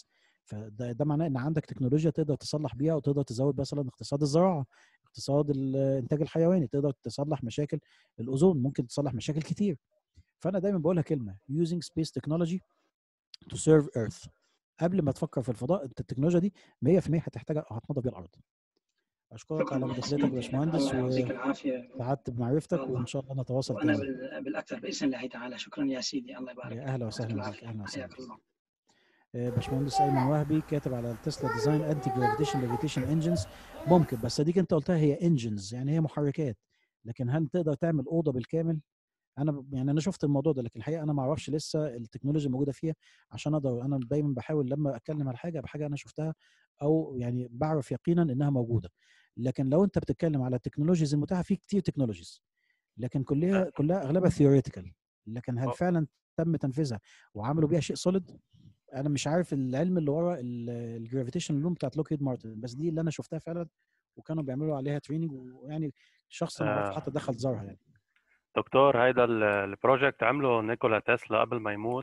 فده ده معناه ان عندك تكنولوجيا تقدر تصلح بيها وتقدر تزود مثلا اقتصاد الزراعه اقتصاد الانتاج الحيواني تقدر تصلح مشاكل الاوزون ممكن تصلح مشاكل كتير فانا دايما بقولها كلمه using space technology to serve earth قبل ما تفكر في الفضاء انت التكنولوجيا دي 100% هتحتاجها هتنظف بيها الارض اشكرك شكرا على يا مداخلتك يا سيدي باشمهندس الله يعطيك العافيه وسعدت بمعرفتك الله. وان شاء الله نتواصل وانا تاني بال- بالاكثر باذن الله تعالى شكرا يا سيدي الله يبارك يا اهلا وسهلا يعطيك بك العافيه اهلا وسهلا حياك الله آه، باشمهندس ايمن وهبي كاتب على التسلا ديزاين انتي جرافيتيشن ليفيتيشن انجنز ممكن بس اديك انت قلتها هي انجنز يعني هي محركات لكن هل تقدر تعمل اوضه بالكامل انا ب- يعني انا شفت الموضوع ده لكن الحقيقه انا ما اعرفش لسه التكنولوجيا الموجوده فيها عشان اقدر انا دايما بحاول لما اتكلم على حاجه بحاجه انا شفتها او يعني بعرف يقينا انها موجوده لكن لو انت بتتكلم على التكنولوجيز المتاحه في كتير تكنولوجيز لكن كلها كلها اغلبها ثيوريتيكال لكن هل أه. فعلا تم تنفيذها وعملوا بيها شيء سوليد انا مش عارف العلم اللي ورا الجرافيتيشن لوم بتاعت لوكهيد مارتن بس دي اللي انا شفتها فعلا وكانوا بيعملوا عليها تريننج ويعني شخص معروف آه. حتى دخل زارها يعني دكتور هيدا ال- البروجكت عمله نيكولا تسلا قبل ما يموت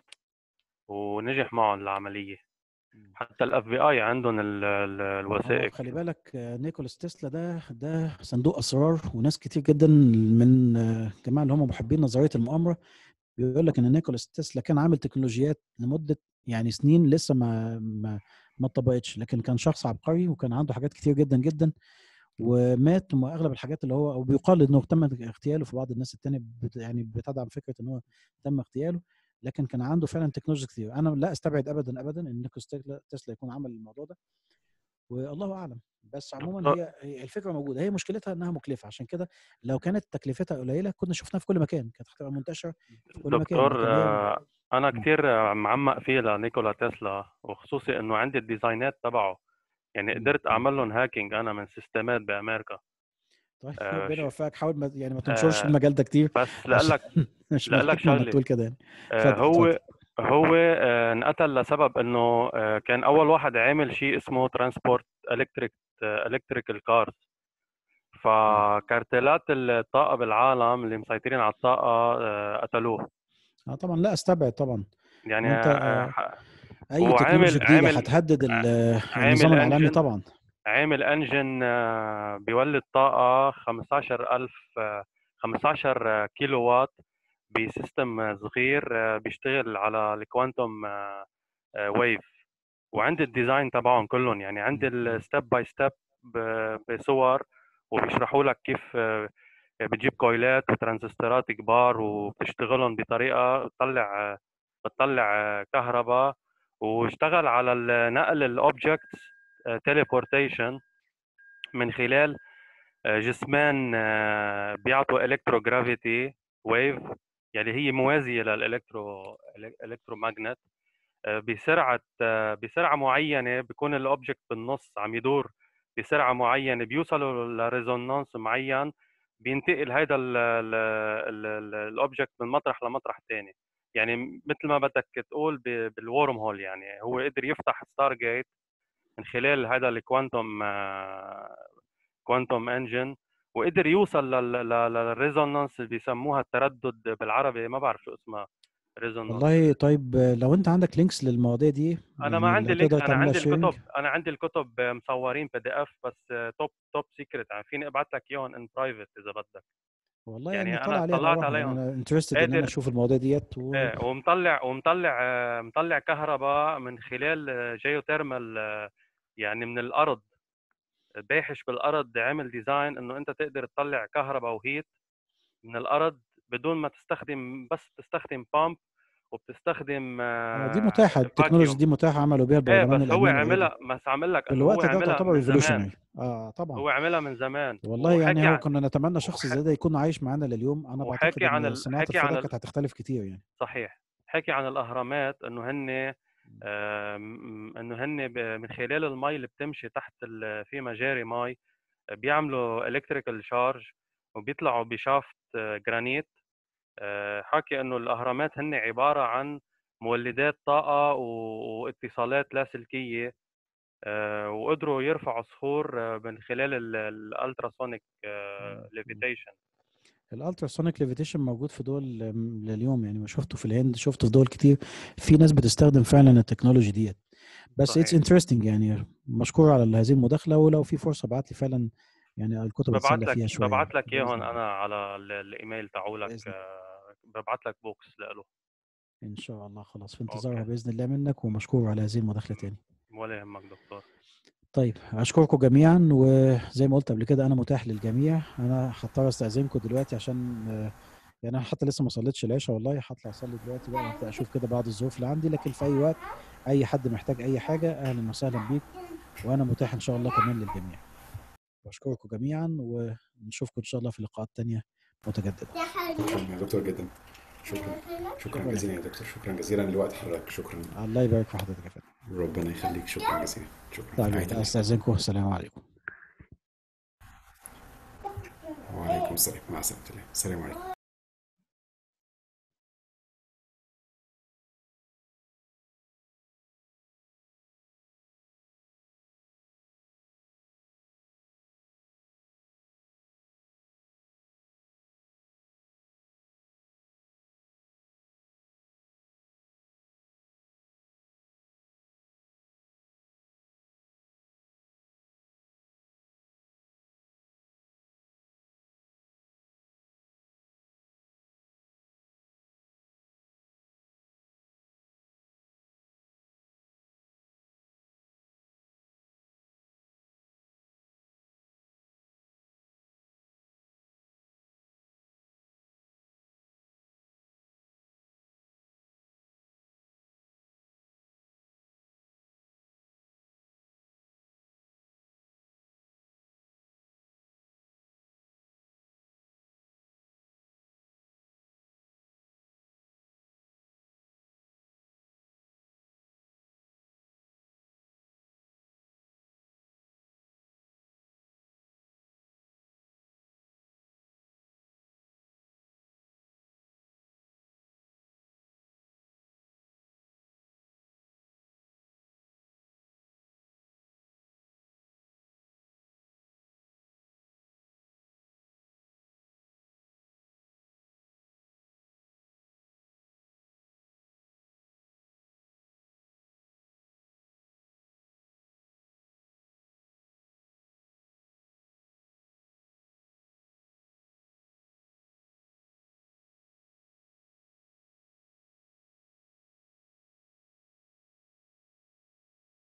ونجح معه العملية حتى الاف بي اي عندهم ال- ال- هو الوثائق خلي بالك آه، نيكولاس تسلا ده ده صندوق اسرار وناس كتير جدا من آه، الجماعه اللي هم محبين نظريه المؤامره بيقول لك ان نيكولاس تسلا كان عامل تكنولوجيات لمده يعني سنين لسه ما ما ما اتطبقتش لكن كان شخص عبقري وكان عنده حاجات كتير جدا جدا ومات واغلب الحاجات اللي هو او بيقال انه تم اغتياله في بعض الناس التانية بت يعني بتدعم فكره ان هو تم اغتياله لكن كان عنده فعلا تكنولوجيا كتير انا لا استبعد ابدا ابدا ان نيكولاس تسلا تسلا يكون عمل الموضوع ده والله اعلم بس عموما دكتور- هي هي الفكره موجوده هي مشكلتها انها مكلفه عشان كده لو كانت تكلفتها قليله كنا شفناها في كل مكان كانت هتبقى منتشره في كل مكان دكتور لكن هي آه، انا مم. كثير آه، معمق فيه لنيكولا تسلا وخصوصي انه عندي الديزاينات تبعه يعني مم. قدرت اعمل لهم هاكينج انا من سيستمات بامريكا طيب آه، ربنا ش- يوفقك حاول ما يعني ما تنشرش آه، المجال ده كتير بس لأقول لك عشان مش من لأقول لك الحكمه انك شغله تقول كده يعني آه، اتفضل هو اتفضل هو آه، انقتل لسبب انه آه، كان اول واحد عامل شيء اسمه ترانسبورت الكتريك الكتريكال كارز مم. فكارتيلات الطاقه بالعالم اللي مسيطرين على الطاقه آه، قتلوه اه طبعا لا استبعد طبعا يعني وانت آه، آه، ح- اي هو تكنولوجيا عامل جديده عامل هتهدد ال- عامل النظام العالمي انجن طبعا عامل انجن آه، بيولد طاقة 15000 آه، 15 كيلو وات بسيستم آه، صغير آه، بيشتغل على الكوانتوم ويف وعندي الديزاين تبعهم كلهم يعني عندي مم. الستيب باي ستيب بصور وبيشرحوا لك كيف آه، بتجيب كويلات وترانزستورات كبار وبتشتغلهم بطريقة بتطلع آه، بتطلع آه، كهرباء واشتغل على ال- نقل الاوبجكتس تيليبورتيشن من خلال آه، جسمان آه، بيعطوا الكتروجرافيتي ويف يعني هي موازيه للالكترو الكترومagnet آه، بسرعه آه، بسرعه معينه بيكون الاوبجكت بالنص عم يدور بسرعه معينه بيوصلوا لريزونانس معين بينتقل هيدا الاوبجكت من مطرح لمطرح ثاني يعني مثل ما بدك تقول ب- بالورم هول يعني هو قدر يفتح ستار جيت من خلال هذا الكوانتوم كوانتوم انجن وقدر يوصل للريزونانس اللي بيسموها التردد بالعربي ما بعرف شو اسمها ريزونانس والله طيب آه، لو انت عندك لينكس للمواضيع دي انا ما يعني عندي لو لينك تقدر انا تعملها عندي شيرنج الكتب انا عندي الكتب مصورين بي دي اف بس توب توب سيكريت يعني فيني ابعث لك اياهم ان برايفت اذا بدك والله يعني يعني انا نطلع عليها اطلعت نقراها يعني عليهم انا انترستد ان انا قادر اشوف المواضيع ديت و... ايه ومطلع ومطلع آه، مطلع كهرباء من خلال جيوتيرمال يعني من الارض باحش بالارض عامل ديزاين انه انت تقدر تطلع كهرباء وهيت من الارض بدون ما تستخدم بس تستخدم بامب وبتستخدم آه، دي متاحه التكنولوجي فاكيوم دي متاحه عملوا بيها ايه البرلمان بس هو الالماني اوريدي عملها بس عمل لك في انه هو الوقت ده عملها تعتبر من زمان ريفولوشنري اه طبعا هو عملها من زمان والله يعني وحكي هو عن كنا نتمنى شخص وح- زي ده يكون عايش معانا لليوم انا بعتقد وحكي عن ان ال... صناعه حكي عن الفضاء ال... كانت هتختلف كتير يعني صحيح حكي عن الاهرامات انه هن آم، انه هن ب- من خلال المي اللي بتمشي تحت ال... في مجاري مي بيعملوا الكتريكال شارج وبيطلعوا بشافت آه، جرانيت آه، حكي انه الاهرامات هن عباره عن مولدات طاقه و- واتصالات لاسلكيه آه، وقدروا يرفعوا صخور آه، من خلال الالتراسونيك ليفيتيشن الالتراسونيك ليفيتيشن موجود في دول م- لليوم يعني ما شفته في الهند شفته في دول كتير في ناس بتستخدم فعلا التكنولوجي ديت بس اتس صحيح انترستنج يعني مشكور على هذه المداخله ولو في فرصه ابعت لي فعلا يعني الكتب ببعت اتسلى لك فيها شويه ببعت لك باذن اياهم الله انا على ال- الايميل تاعولك باذن آه، ببعت لك بوكس له ان شاء الله خلاص في اوكي انتظارها باذن الله منك ومشكور على هذه المداخله تاني ولا يهمك دكتور طيب اشكركم جميعا وزي ما قلت قبل كده انا متاح للجميع انا هضطر استاذنكم دلوقتي عشان آه، يعني انا حتى لسه ما صليتش العشاء والله هطلع اصلي دلوقتي بقى وأبدأ اشوف كده بعض الظروف اللي عندي لكن في اي وقت اي حد محتاج اي حاجه اهلا وسهلا بيك وانا متاح ان شاء الله كمان للجميع بشكركم جميعا ونشوفكم ان شاء الله في لقاءات تانية متجدده شكرا يا دكتور جدا شكرا شكرا شكرا يا جزيلا فندم يا دكتور شكرا جزيلا لوقت حضرتك شكرا الله يبارك في حضرتك يا فندم ربنا يخليك شكرا جزيلا شكرا في طيب رعاية الله استاذنكم السلام عليكم وعليكم السلام مع السلامة الله السلام عليكم